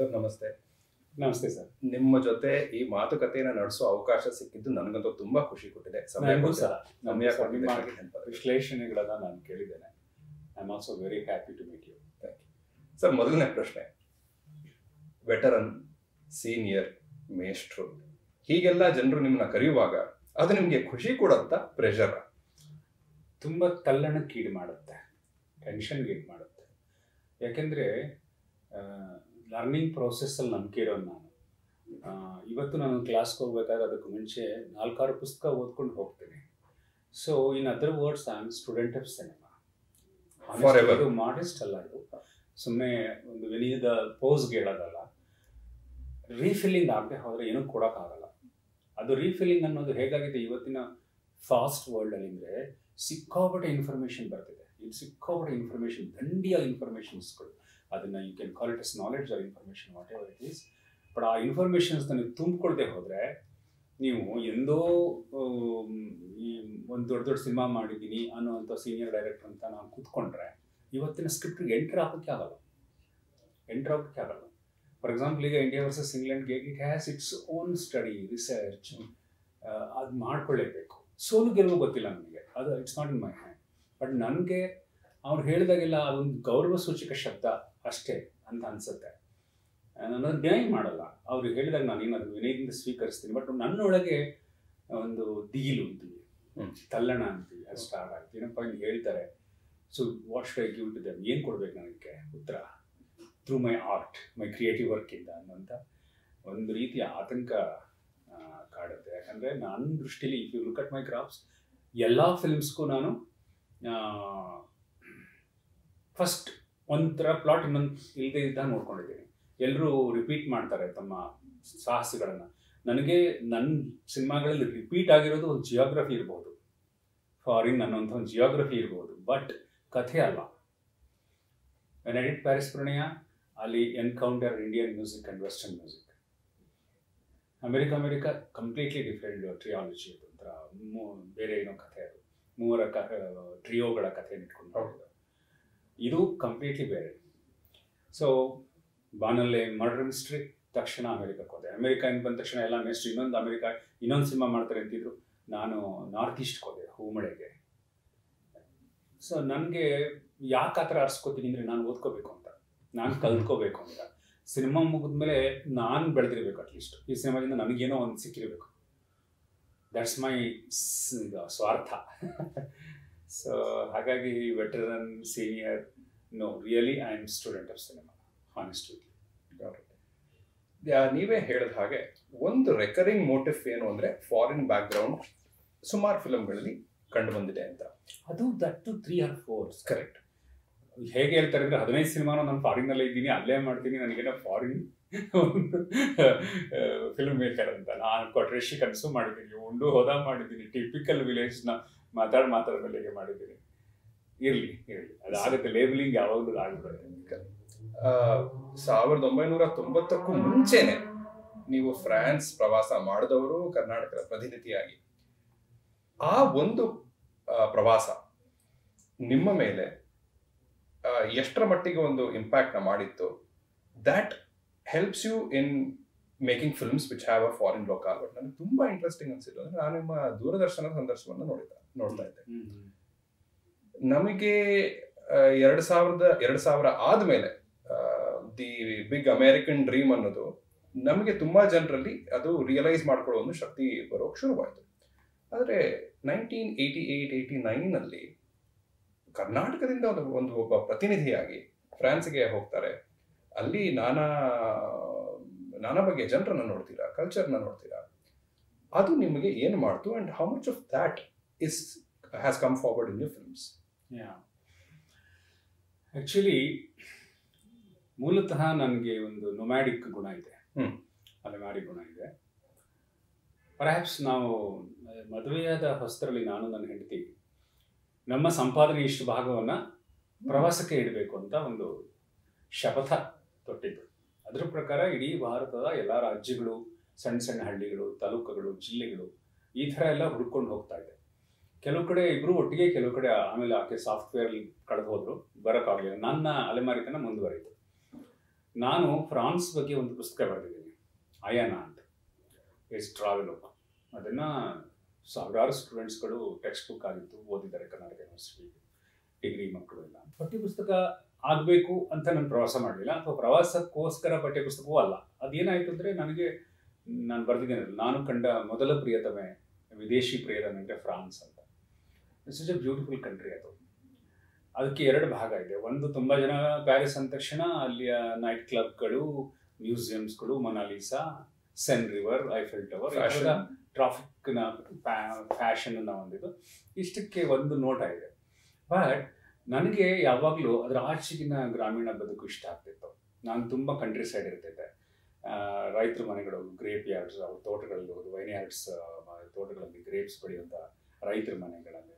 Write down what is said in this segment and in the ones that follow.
Sir ನಮಸ್ತೆ ನಮಸ್ತೆ sir ನಿಮ್ಮ ಜೊತೆ ಈ ಮಾತುಕತೆಯನ್ನ ನಡೆಸೋ ಅವಕಾಶ ಸಿಕ್ಕಿದ್ದು ನನಗಂತೂ ತುಂಬಾ ಖುಷಿ ಕೊಟ್ಟಿದೆ ಸಮಯ ನನಗೂ ಕೊಟ್ಟಿದೆ. ಸಹ ಸಮಯ ನಮಗೂ ಸಹ ನಿಮ್ಮ ಕೊಟ್ಟಿದ್ದಕ್ಕಾಗಿ ಧನ್ಯವಾದ. ವಿಶ್ಲೇಷಣೆಗಳನ್ನ ನಾನು ಕೇಳಿದ್ದೇನೆ I am also very happy to meet you sir ಮೊದಲನೇ ಪ್ರಶ್ನೆ ವೆಟರನ್ ಸೀನಿಯರ್ ಮೇಷ್ಟ್ರು ಹೀಗೆಲ್ಲ ಜನರು ನಿಮ್ಮನ್ನ ಕರೆಯುವಾಗ ಅದು ನಿಮ್ಗೆ ಖುಷಿ ಕೊಡಂತ ಪ್ರೆಷರ್ ತುಂಬ ತಲ್ಲಣಕ್ಕೆ ಈಡು ಮಾಡುತ್ತೆ ಟೆನ್ಷನ್ಗೆ ಈಡು ಮಾಡುತ್ತೆ ಯಾಕೆಂದರೆ ಲರ್ನಿಂಗ್ ಪ್ರೋಸೆಸ್ಸಲ್ಲಿ ನಂಬಿಕೆ ಇರೋನು ನಾನು ಆ, ಇವತ್ತು ನಾನು ಕ್ಲಾಸ್ಗೆ ಹೋಗ್ಬೇಕಾದ್ರೆ ಅದಕ್ಕೆ ಮುಂಚೆ ನಾಲ್ಕಾರು ಪುಸ್ತಕ ಓದ್ಕೊಂಡು ಹೋಗ್ತೀನಿ so in other words I am student of cinema Forever. ಇದು ಮಾಡಿಸ್ಟ್ ಅಲ್ಲ ಇದು ಸುಮ್ಮನೆ ಒಂದು ವಿನಯದ ಪೋಸ್ಗೆ ಹೇಳೋದಲ್ಲ ರೀಫಿಲ್ಲಿಂಗ್ ಆಗದೆ ಹೋದರೆ ಏನೂ ಕೊಡೋಕ್ಕಾಗಲ್ಲ ಅದು ರೀಫಿಲ್ಲಿಂಗ್ ಅನ್ನೋದು ಹೇಗಾಗಿದೆ ಇವತ್ತಿನ ಫಾಸ್ಟ್ ವರ್ಲ್ಡಲ್ಲಿ ಅಂದರೆ ಸಿಕ್ಕಾಪಟ್ಟೆ ಇನ್ಫಾರ್ಮೇಷನ್ ಬರ್ತಿದೆ ಇದು ಸಿಕ್ಕಾಪಟ್ಟೆ ಇನ್ಫಾರ್ಮೇಷನ್ ದಂಡಿಯ ಇನ್ಫಾರ್ಮೇಷನ್ಸ್ಗಳು ಅದನ್ನು you can call it as knowledge or information whatever it is but ಆ ಇನ್ಫಾರ್ಮೇಷನ್ಸ್ನ ನೀವು ತುಂಬಿಕೊಳ್ದೆ ಹೋದರೆ ನೀವು ಎಂದೋ ಆಮ್, ಈ ಒಂದು ದೊಡ್ಡ ದೊಡ್ಡ ಸಿನಿಮಾ ಮಾಡಿದ್ದೀನಿ ಅನ್ನೋವಂಥ ಸೀನಿಯರ್ ಡೈರೆಕ್ಟರ್ ಅಂತ ನಾವು ಕೂತ್ಕೊಂಡ್ರೆ ಇವತ್ತಿನ ಸ್ಕ್ರಿಪ್ಟ್ಗೆ ಎಂಟ್ರ್ ಆಗೋಕ್ಕೆ ಆಗಲ್ಲ ಎಂಟ್ರ್ ಆಗೋಕ್ಕೆ ಆಗಲ್ಲ ಫಾರ್ ಎಕ್ಸಾಂಪಲ್ ಈಗ ಇಂಡಿಯಾ ವರ್ಸಸ್ ಇಂಗ್ಲೆಂಡ್ಗೆ it has its own study research ಅದು ಮಾಡ್ಕೊಳ್ಳೇಬೇಕು ಸೋಲು ಗೆಲುವು ಗೊತ್ತಿಲ್ಲ ನನಗೆ ಅದು it's not in my hand but ನನಗೆ ಅವ್ರು ಹೇಳಿದಾಗೆಲ್ಲ ಅದೊಂದು ಗೌರವ ಸೂಚಕ ಶಬ್ದ ಅಷ್ಟೇ ಅಂತ ಅನ್ಸುತ್ತೆ ನಾನು ನ್ಯಾಯ ಮಾಡಲ್ಲ ಅವ್ರು ಹೇಳಿದಾಗ ನಾನು ಏನು ಅದು ವಿನಯದಿಂದ ಸ್ವೀಕರಿಸ್ತೀನಿ ಬಟ್ ನನ್ನೊಳಗೆ ಒಂದು ದಿಗಿಲು ಅಂತೀವಿ ಹ್ಮ್. ತಲ್ಲಣ ಅಂತೀವಿ ಅದು ಸ್ಟಾರ್ಟ್ ಆಗ್ತೀವಿ ಏನಪ್ಪ ಹಿಂಗೆ ಹೇಳ್ತಾರೆ so what should I give to them ಏನು ಕೊಡ್ಬೇಕು ನನಗೆ ಉತ್ತರ through my art my creative ವರ್ಕಿಂದ ಅನ್ನೋಂಥ ಒಂದು ರೀತಿಯ ಆತಂಕ ಆ, ಕಾಡುತ್ತೆ ಯಾಕಂದರೆ ನನ್ನ ದೃಷ್ಟಿಲಿ if you look at my crafts ಎಲ್ಲ ಫಿಲ್ಮ್ಸ್ಗೂ ನಾನು ಫಸ್ಟ್ ಒಂಥರ ಪ್ಲಾಟ್ ಇನ್ನೊಂದು ಇಲ್ಲದೆ ಇದ್ದ ನೋಡ್ಕೊಂಡಿದ್ದೀನಿ ಎಲ್ಲರೂ ರಿಪೀಟ್ ಮಾಡ್ತಾರೆ ತಮ್ಮ ಸಾಹಸಗಳನ್ನು ನನಗೆ ನನ್ನ ಸಿನಿಮಾಗಳಲ್ಲಿ ರಿಪೀಟ್ ಆಗಿರೋದು ಒಂದು ಜಿಯೋಗ್ರಫಿ ಇರ್ಬೋದು ಫಾರಿನ್ ಅನ್ನೋಂಥ ಒಂದು ಜಿಯೋಗ್ರಫಿ ಇರ್ಬೋದು ಬಟ್ ಕಥೆ ಅಲ್ಲ ವೆನ್ ಎಡಿಟ್ ಪ್ಯಾರಿಸ್ ಪ್ರಣಯ ಅಲ್ಲಿ encounter Indian music and western music America America completely different trilogy ಅದು ಒಂಥರ ಮೂ- ಬೇರೆ ಏನೋ ಕಥೆ ಅದು ಮೂವರ ಕ ಟ್ರಿಯೋಗಳ ಕಥೆ ಇಟ್ಕೊಂಡು ಮಾಡಿದ್ದು ಇದು ಕಂಪ್ಲೀಟ್ಲಿ ಬೇರೆ ಸೊ ಬಾನಲ್ಲೇ ಮರ್ಡರ್ ಮಿಸ್ಟ್ರಿ ತಕ್ಷಣ ಅಮೆರಿಕಕ್ಕೆ ಹೋದೆ ಅಮೆರಿಕ ಅಂತ ಬಂದ ತಕ್ಷಣ ಎಲ್ಲ ನೆಕ್ಸ್ಟ್ ಇನ್ನೊಂದು ಅಮೆರಿಕ ಇನ್ನೊಂದು ಸಿನಿಮಾ ಮಾಡ್ತಾರೆ ಅಂತಿದ್ರು ನಾನು ನಾರ್ತ್ ಈಸ್ಟ್ಗೆ ಹೋದೆ ಹೂಮಳೆಗೆ ಸೊ ನನಗೆ ಯಾಕೆ ಆ ಥರ ಅರ್ಸ್ಕೋತೀನಿ ಅಂದರೆ ನಾನು ಓದ್ಕೋಬೇಕು ಅಂತ ನಾನು ಕಲ್ತ್ಕೋಬೇಕು ಅಂತ ಸಿನಿಮಾ ಮುಗಿದ್ಮೇಲೆ ನಾನು ಬೆಳೆದಿರ್ಬೇಕು ಅಟ್ಲೀಸ್ಟ್ ಈ ಸಿನಿಮಾದಿಂದ ನನಗೇನೋ ಒಂದು ಸಿಕ್ಕಿರಬೇಕು ದಟ್ಸ್ ಮೈ ಸ್ವಾರ್ಥ ಸೊ ಹಾಗಾಗಿ veteran senior no really I am student of cinema honest ya, ನೀವೇ ಹೇಳಿದ ಹಾಗೆ ಒಂದು ರೆಕರಿಂಗ್ ಮೋಟಿವ್ ಏನು ಅಂದ್ರೆ ಫಾರಿನ್ ಬ್ಯಾಕ್ ಗ್ರೌಂಡ್ ಸುಮಾರು ಫಿಲ್ಮ್ಗಳಲ್ಲಿ ಕಂಡು ಬಂದಿದೆ ಅಂತ ಅದು that two three or fours correct ಹೇಗೆ ಹೇಳ್ತಾರೆ ಅಂದ್ರೆ ಹದಿನೈದು ಸಿನಿಮಾನು ನಾನು ಫಾರಿನಲ್ಲೇ ಇದ್ದೀನಿ ಅಲ್ಲೇ ಮಾಡ್ತೀನಿ ನನಗೇನೋ ಫಾರಿನ್ ಒಂದು ಫಿಲ್ಮ್ ಮೇಕರ್ ಅಂತ ನಾನು ಕೊಟ್ರೇಶಿ ಕನಸು ಮಾಡಿದ್ದೀನಿ ಉಂಡು ಹೋದ ಮಾಡಿದ್ದೀನಿ ಟಿಪಿಕಲ್ ವಿಲೇಜ್ನ ಮಾತಾಡ್ ಮಾತಾಡ ಮೇಲೆಗೆ ಮಾಡಿದ್ದೀನಿ ಇರಲಿ ಇರಲಿ ಅದಾಗುತ್ತೆ ಲೇಬಲಿಂಗ್ ಯಾವಾಗಲೂ ಆಗ್ಬಿಡುತ್ತೆ ಸಾವಿರದ ಒಂಬೈನೂರ ತೊಂಬತ್ತಕ್ಕೂ ಮುಂಚೆನೆ ನೀವು ಫ್ರಾನ್ಸ್ ಪ್ರವಾಸ ಮಾಡಿದವರು ಕರ್ನಾಟಕದ ಪ್ರತಿನಿಧಿಯಾಗಿ ಆ ಒಂದು ಆ, ಪ್ರವಾಸ ನಿಮ್ಮ ಮೇಲೆ ಆ, ಎಷ್ಟರ ಮಟ್ಟಿಗೆ ಒಂದು ಇಂಪ್ಯಾಕ್ಟ್ ನ ಮಾಡಿತ್ತು that helps you in making films which have a foreign local but ನನಗೆ ತುಂಬಾ ಇಂಟ್ರೆಸ್ಟಿಂಗ್ ಅನ್ಸಿತ್ತು ಅಂದ್ರೆ ನಾನು ನಿಮ್ಮ ದೂರದರ್ಶನದ ಸಂದರ್ಶನವನ್ನು ನೋಡಿದ ನೋಡ್ತಾ ಇದ್ದೆ ನಮಗೆ ಎರಡು ಸಾವಿರದ ಎರಡು ಸಾವಿರ ಆದ್ಮೇಲೆ ದಿ ಬಿಗ್ ಅಮೇರಿಕನ್ ಡ್ರೀಮ್ ಅನ್ನೋದು ನಮಗೆ ತುಂಬಾ ಜನರಲ್ಲಿ ಅದು ರಿಯಲೈಸ್ ಮಾಡ್ಕೊಳ್ಳೋ ಒಂದು ಶಕ್ತಿ ಬರೋಕ್ ಶುರುವಾಯಿತು ಆದರೆ ನೈನ್ಟೀನ್ ಏಯ್ಟಿ ಏಯ್ಟ್ ಏಯ್ಟಿ ನೈನಲ್ಲಿ ಕರ್ನಾಟಕದಿಂದ ಒಂದು ಒಂದು ಒಬ್ಬ ಪ್ರತಿನಿಧಿಯಾಗಿ ಫ್ರಾನ್ಸ್ಗೆ ಹೋಗ್ತಾರೆ ಅಲ್ಲಿ ನಾನಾ ನಾನಾ ಬಗೆಯ ಜನರನ್ನ ನೋಡ್ತೀರಾ ಕಲ್ಚರ್ನ ನೋಡ್ತೀರಾ ಅದು ನಿಮಗೆ ಏನು ಮಾಡ್ತು and how much of that is has come forward in your films actually ಮೂಲತಃ ನನಗೆ ಒಂದು ನೊಮ್ಯಾಡಿಕ್ ಗುಣ ಇದೆ ಹ್ಮ್. ಅಲೆಮಾರಿ ಗುಣ ಇದೆ ಪರ್ಹ್ಯಾಪ್ಸ್ ನಾವು ಮದುವೆಯಾದ ಹೊಸದರಲ್ಲಿ ನಾನು ನನ್ನ ಹೆಂಡತಿ ನಮ್ಮ ಸಂಪಾದನೆ ಇಷ್ಟು ಭಾಗವನ್ನು ಪ್ರವಾಸಕ್ಕೆ ಇಡಬೇಕು ಅಂತ ಒಂದು ಶಪಥ ತೊಟ್ಟಿದ್ದು ಅದರ ಪ್ರಕಾರ ಇಡೀ ಭಾರತದ ಎಲ್ಲ ರಾಜ್ಯಗಳು ಸಣ್ಣ ಸಣ್ಣ ಹಳ್ಳಿಗಳು ತಾಲೂಕುಗಳು ಜಿಲ್ಲೆಗಳು ಈ ಥರ ಎಲ್ಲ ಹುಡ್ಕೊಂಡು ಹೋಗ್ತಾ ಇದೆ ಕೆಲವು ಕಡೆ ಇಬ್ರು ಒಟ್ಟಿಗೆ ಕೆಲವು ಕಡೆ ಆಮೇಲೆ ಆಕೆ ಸಾಫ್ಟ್ವೇರ್ ಕಳೆದು ಹೋದ್ರು ಬರೋಕ್ಕಾಗಲಿಲ್ಲ ನನ್ನ ಅಲೆಮಾರಿತನ ಮುಂದುವರಿತು ನಾನು ಫ್ರಾನ್ಸ್ ಬಗ್ಗೆ ಒಂದು ಪುಸ್ತಕ ಬರೆದಿದ್ದೀನಿ ಅಯಾನ ಅಂತ ಇಟ್ಸ್ ಟ್ರಾವೆಲ್ ಬುಕ್ ಅದನ್ನು ಸಾವಿರಾರು ಸ್ಟೂಡೆಂಟ್ಸ್ಗಳು ಟೆಕ್ಸ್ಟ್ ಬುಕ್ ಆಗಿತ್ತು ಓದಿದ್ದಾರೆ ಕರ್ನಾಟಕ ಯೂನಿವರ್ಸಿಟಿ ಡಿಗ್ರಿ ಮಕ್ಕಳು ಎಲ್ಲ ಪಠ್ಯಪುಸ್ತಕ ಆಗಬೇಕು ಅಂತ ನಾನು ಪ್ರವಾಸ ಮಾಡಲಿಲ್ಲ ಅಥವಾ ಪ್ರವಾಸಕ್ಕೋಸ್ಕರ ಪಠ್ಯಪುಸ್ತಕವೂ ಅಲ್ಲ ಅದೇನಾಯಿತು ಅಂದರೆ ನನಗೆ ನಾನು ಬರೆದಿದ್ದೇನೆ ನಾನು ಕಂಡ ಮೊದಲ ಪ್ರಿಯತಮೆ ವಿದೇಶಿ ಪ್ರಿಯತಮೆ ಅಂದರೆ ಫ್ರಾನ್ಸ್ ಅಂತ ಇಟ್ಸ್ ಎ ಬ್ಯೂಟಿಫುಲ್ ಕಂಟ್ರಿ ಅದು ಅದಕ್ಕೆ ಎರಡು ಭಾಗ ಇದೆ ಒಂದು ತುಂಬ ಜನ ಪ್ಯಾರಿಸ್ ಅಂದ ತಕ್ಷಣ ಅಲ್ಲಿಯ ನೈಟ್ ಕ್ಲಬ್ಗಳು ಮ್ಯೂಸಿಯಮ್ಸ್ಗಳು Mona Lisa Seine river Eiffel tower Fashion. ಟ್ರಾಫಿಕ್ನ ಫ್ಯಾಷನ್ ಹೊಂದಿದ್ದು ಇಷ್ಟಕ್ಕೆ ಒಂದು ನೋಟ ಇದೆ ಬಟ್ ನನಗೆ ಯಾವಾಗಲೂ ಅದರ ಆಚೆಗಿನ ಗ್ರಾಮೀಣ ಬದುಕು ಇಷ್ಟ ಆಗ್ತಿತ್ತು ನಾನು ತುಂಬ ಕಂಟ್ರಿ ಸೈಡ್ ಇರ್ತಿದ್ದೆ ಆ, ರೈತರ ಮನೆಗಳು ಗ್ರೇಪ್ ಯಾರ್ಡ್ಸ್ ಅವ್ರ ತೋಟಗಳಲ್ಲಿ ಹೋಗೋದು ವೈನ್ ಯಾರ್ಡ್ಸ್ ತೋಟಗಳಲ್ಲಿ ಗ್ರೇಪ್ಸ್ ಬೆಳೆಯುವಂಥ ರೈತರ ಮನೆಗಳಲ್ಲಿ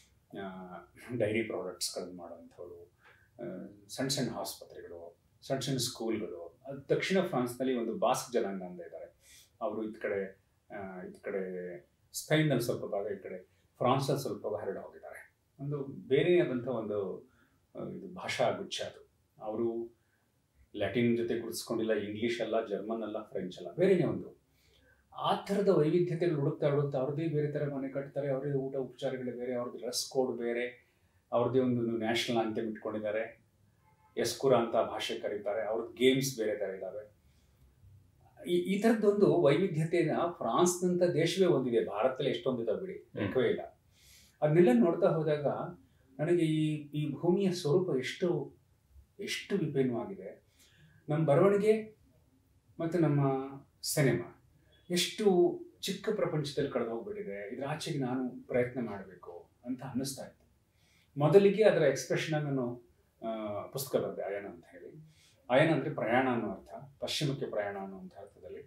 ಡೈರಿ ಪ್ರಾಡಕ್ಟ್ಸ್ಗಳನ್ನು ಮಾಡುವಂಥವ್ರು ಆ, ಸಣ್ಣ ಸಣ್ಣ ಆಸ್ಪತ್ರೆಗಳು ಸಣ್ಣ ಸಣ್ಣ ಸ್ಕೂಲ್ಗಳು ಅದು ದಕ್ಷಿಣ ಫ್ರಾನ್ಸ್ನಲ್ಲಿ ಒಂದು ಬಾಸ್ಕ್ ಜನಾಂಗ ಅಂತ ಇದ್ದಾರೆ ಅವರು ಈ ಕಡೆ ಆ, ಈ ಕಡೆ ಸ್ಪೈನ್ನಲ್ಲಿ ಸ್ವಲ್ಪ ಭಾಗ ಈ ಕಡೆ ಫ್ರಾನ್ಸಲ್ಲಿ ಸ್ವಲ್ಪ ಭಾಗ ಹರಡು ಹೋಗಿದ್ದಾರೆ ಒಂದು ಬೇರೆಯಾದಂಥ ಒಂದು ಆ, ಇದು ಭಾಷಾ ಗುಚ್ಛ ಅದು ಅವರು ಲ್ಯಾಟಿನ್ ಜೊತೆ ಗುರುತಿಸ್ಕೊಂಡಿಲ್ಲ ಇಂಗ್ಲೀಷ್ ಅಲ್ಲ ಜರ್ಮನ್ ಅಲ್ಲ ಫ್ರೆಂಚ್ ಅಲ್ಲ ಬೇರೆನೇ ಒಂದು ಆ ಥರದ ವೈವಿಧ್ಯತೆಗಳು ಹುಡುಕ್ತಾ ಹುಡುಕ್ತಾ ಅವ್ರದ್ದೇ ಬೇರೆ ಥರ ಮನೆ ಕಟ್ತಾರೆ ಅವ್ರದ್ದೇ ಊಟ ಉಪಚಾರಗಳು ಬೇರೆ ಅವ್ರದ್ದು ಡ್ರೆಸ್ ಕೋಡ್ ಬೇರೆ ಅವ್ರದ್ದೇ ಒಂದು ನ್ಯಾಷನಲ್ ಅಂತಮ್ ಇಟ್ಕೊಂಡಿದ್ದಾರೆ ಎಸ್ಕುರ ಅಂತ ಭಾಷೆ ಕರೀತಾರೆ ಅವ್ರದ್ದು ಗೇಮ್ಸ್ ಬೇರೆ ಥರ ಇದ್ದಾವೆ ಈ ಈ ಥರದ್ದೊಂದು ವೈವಿಧ್ಯತೆನ ಫ್ರಾನ್ಸ್ನಂಥ ದೇಶವೇ ಹೊಂದಿದೆ ಭಾರತದಲ್ಲಿ ಎಷ್ಟೊಂದಿದೆ ಬಿಡಿ ಲೆಕ್ಕವೇ ಇಲ್ಲ ಅದನ್ನೆಲ್ಲ ನೋಡ್ತಾ ಹೋದಾಗ ನನಗೆ ಈ ಈ ಭೂಮಿಯ ಸ್ವರೂಪ ಎಷ್ಟು ಎಷ್ಟು ವಿಭಿನ್ನವಾಗಿದೆ ನಮ್ಮ ಬರವಣಿಗೆ ಮತ್ತು ನಮ್ಮ ಸಿನಿಮಾ ಎಷ್ಟು ಚಿಕ್ಕ ಪ್ರಪಂಚದಲ್ಲಿ ಕಳೆದು ಹೋಗ್ಬಿಟ್ಟಿದೆ ಇದ್ರ ಆಚೆಗೆ ನಾನು ಪ್ರಯತ್ನ ಮಾಡಬೇಕು ಅಂತ ಅನ್ನಿಸ್ತಾ ಇತ್ತು ಮೊದಲಿಗೆ ಅದರ ಎಕ್ಸ್ಪ್ರೆಷನ್ ನಾನು ಆ, ಪುಸ್ತಕ ಬರೆದೆ ಅಯನ ಅಂತ ಹೇಳಿ ಅಯನ ಅಂದರೆ ಪ್ರಯಾಣ ಅನ್ನೋ ಅರ್ಥ ಪಶ್ಚಿಮಕ್ಕೆ ಪ್ರಯಾಣ ಅನ್ನುವಂಥ ಅರ್ಥದಲ್ಲಿ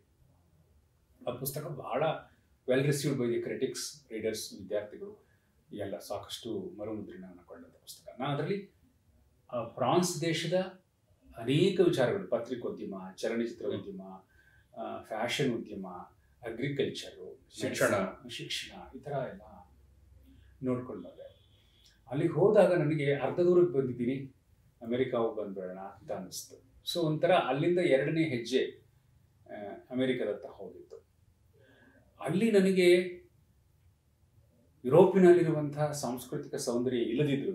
ಆ ಪುಸ್ತಕ ಬಹಳ well received by the critics readers ವಿದ್ಯಾರ್ಥಿಗಳು ಎಲ್ಲ ಸಾಕಷ್ಟು ಮರುಮುದ್ರಣವನ್ನು ಕೊಂಡಂಥ ಪುಸ್ತಕ ನಾನು ಅದರಲ್ಲಿ ಆ, ಫ್ರಾನ್ಸ್ ದೇಶದ ಅನೇಕ ವಿಚಾರಗಳು ಪತ್ರಿಕೋದ್ಯಮ ಚಲನಚಿತ್ರ ಉದ್ಯಮ ಫ್ಯಾಷನ್ ಉದ್ಯಮ ಅಗ್ರಿಕಲ್ಚರು ಶಿಕ್ಷಣ. ಶಿಕ್ಷಣ ಈ ಥರ ಎಲ್ಲ ನೋಡ್ಕೊಂಡು ಬಂದೆ ಅಲ್ಲಿ ಹೋದಾಗ ನನಗೆ ಅರ್ಧ ದೂರಕ್ಕೆ ಬಂದಿದ್ದೀನಿ ಅಮೆರಿಕ ಹೋಗಿ ಬಂದ್ಬಿಡೋಣ ಅಂತ ಅನ್ನಿಸ್ತು ಸೊ ಒಂಥರ ಅಲ್ಲಿಂದ ಎರಡನೇ ಹೆಜ್ಜೆ ಆ, ಅಮೆರಿಕದತ್ತ ಹೋಗಿತ್ತು ಅಲ್ಲಿ ನನಗೆ ಯುರೋಪಿನಲ್ಲಿರುವಂತಹ ಸಾಂಸ್ಕೃತಿಕ ಸೌಂದರ್ಯ ಇಲ್ಲದಿದ್ರೂ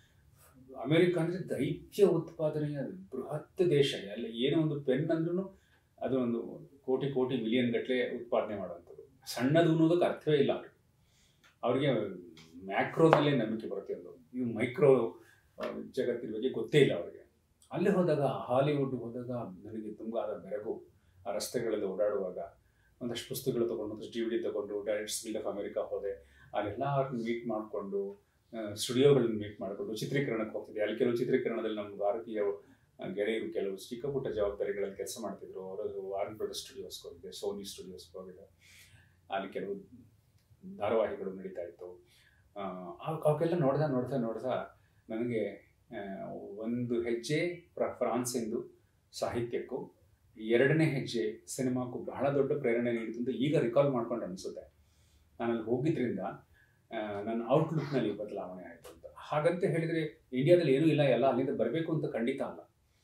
ಅಮೆರಿಕ ಅಂದರೆ ದೈತ್ಯ ಉತ್ಪಾದನೆಯ ಬೃಹತ್ ದೇಶ ಅಲ್ಲಿ ಏನೋ ಒಂದು ಪೆನ್ ಅಂದ್ರೂ ಅದು ಒಂದು ಕೋಟಿ ಕೋಟಿ ಮಿಲಿಯನ್ ಗಟ್ಟಲೆ ಉತ್ಪಾದನೆ ಮಾಡುವಂಥದ್ದು ಸಣ್ಣದು ಅನ್ನೋದಕ್ಕೆ ಅರ್ಥವೇ ಇಲ್ಲ ಅವ್ರಿಗೆ ಅವ್ರಿಗೆ ಮ್ಯಾಕ್ರೋದಲ್ಲೇ ನಂಬಿಕೆ ಬರುತ್ತೆ ಒಂದು ಇದು ಮೈಕ್ರೋ ಆ, ಜಗತ್ತಿನ ಬಗ್ಗೆ ಗೊತ್ತೇ ಇಲ್ಲ ಅವರಿಗೆ ಅಲ್ಲಿ ಹೋದಾಗ ಹಾಲಿವುಡ್ ಹೋದಾಗ ನನಗೆ ತುಂಬ ಆದ ಬೆರಗು ಆ ರಸ್ತೆಗಳಲ್ಲಿ ಓಡಾಡುವಾಗ ಒಂದಷ್ಟು ಪುಸ್ತಕಗಳು ತೊಗೊಂಡು ಒಂದಷ್ಟು ಡಿ ವಿ ಡಿ ತೊಗೊಂಡು ಡೈರೆಕ್ಟ್ಸ್ ಗಿಲ್ಡ್ ಆಫ್ ಅಮೆರಿಕ ಹೋದೆ ಅಲ್ಲೆಲ್ಲ ಮೀಟ್ ಮಾಡಿಕೊಂಡು ಸ್ಟುಡಿಯೋಗಳನ್ನ ಮೀಟ್ ಮಾಡಿಕೊಂಡು ಚಿತ್ರೀಕರಣಕ್ಕೆ ಹೋಗ್ತಿದ್ದೆ ಅಲ್ಲಿ ಕೆಲವು ಚಿತ್ರೀಕರಣದಲ್ಲಿ ನಮ್ಮ ಭಾರತೀಯ ಆ, ಗೆಳೆಯರು ಕೆಲವು ಚಿಕ್ಕ ಪುಟ್ಟ ಜವಾಬ್ದಾರಿಗಳಲ್ಲಿ ಕೆಲಸ ಮಾಡ್ತಿದ್ರು ಅವರು ವಾರನ್ ಬ್ರದರ್ ಸ್ಟುಡಿಯೋಸ್ಗೆ ಹೋಗಿದ್ದೆ ಸೋನಿ ಸ್ಟುಡಿಯೋಸ್ಗೆ ಹೋಗಿದ್ದೆ ಅಲ್ಲಿ ಕೆಲವು ಧಾರಾವಾಹಿಗಳು ನಡೀತಾ ಇತ್ತು ಆ, ಅವ್- ಅವಕ್ಕೆಲ್ಲ ನೋಡ್ತಾ ನೋಡ್ತಾ ನೋಡ್ತಾ ನನಗೆ ಆ, ಒಂದು ಹೆಜ್ಜೆ ಪ್ರ ಫ್ರಾನ್ಸಿಂದು ಸಾಹಿತ್ಯಕ್ಕೂ ಎರಡನೇ ಹೆಜ್ಜೆ ಸಿನಿಮಾಕ್ಕೂ ಬಹಳ ದೊಡ್ಡ ಪ್ರೇರಣೆ ನೀಡಿತು ಅಂತ ಈಗ ರಿಕಾಲ್ ಮಾಡ್ಕೊಂಡು ಅನಿಸುತ್ತೆ ನಾನು ಅಲ್ಲಿ ಹೋಗಿದ್ರಿಂದ ಆ, ನನ್ನ ಔಟ್ಲುಕ್ನಲ್ಲಿ ಬದಲಾವಣೆ ಆಯಿತು ಅಂತ ಹಾಗಂತ ಹೇಳಿದರೆ ಇಂಡಿಯಾದಲ್ಲಿ ಏನೂ ಇಲ್ಲ ಎಲ್ಲ ಅಲ್ಲಿಂದ ಬರಬೇಕು ಅಂತ ಖಂಡಿತ ಅಲ್ಲ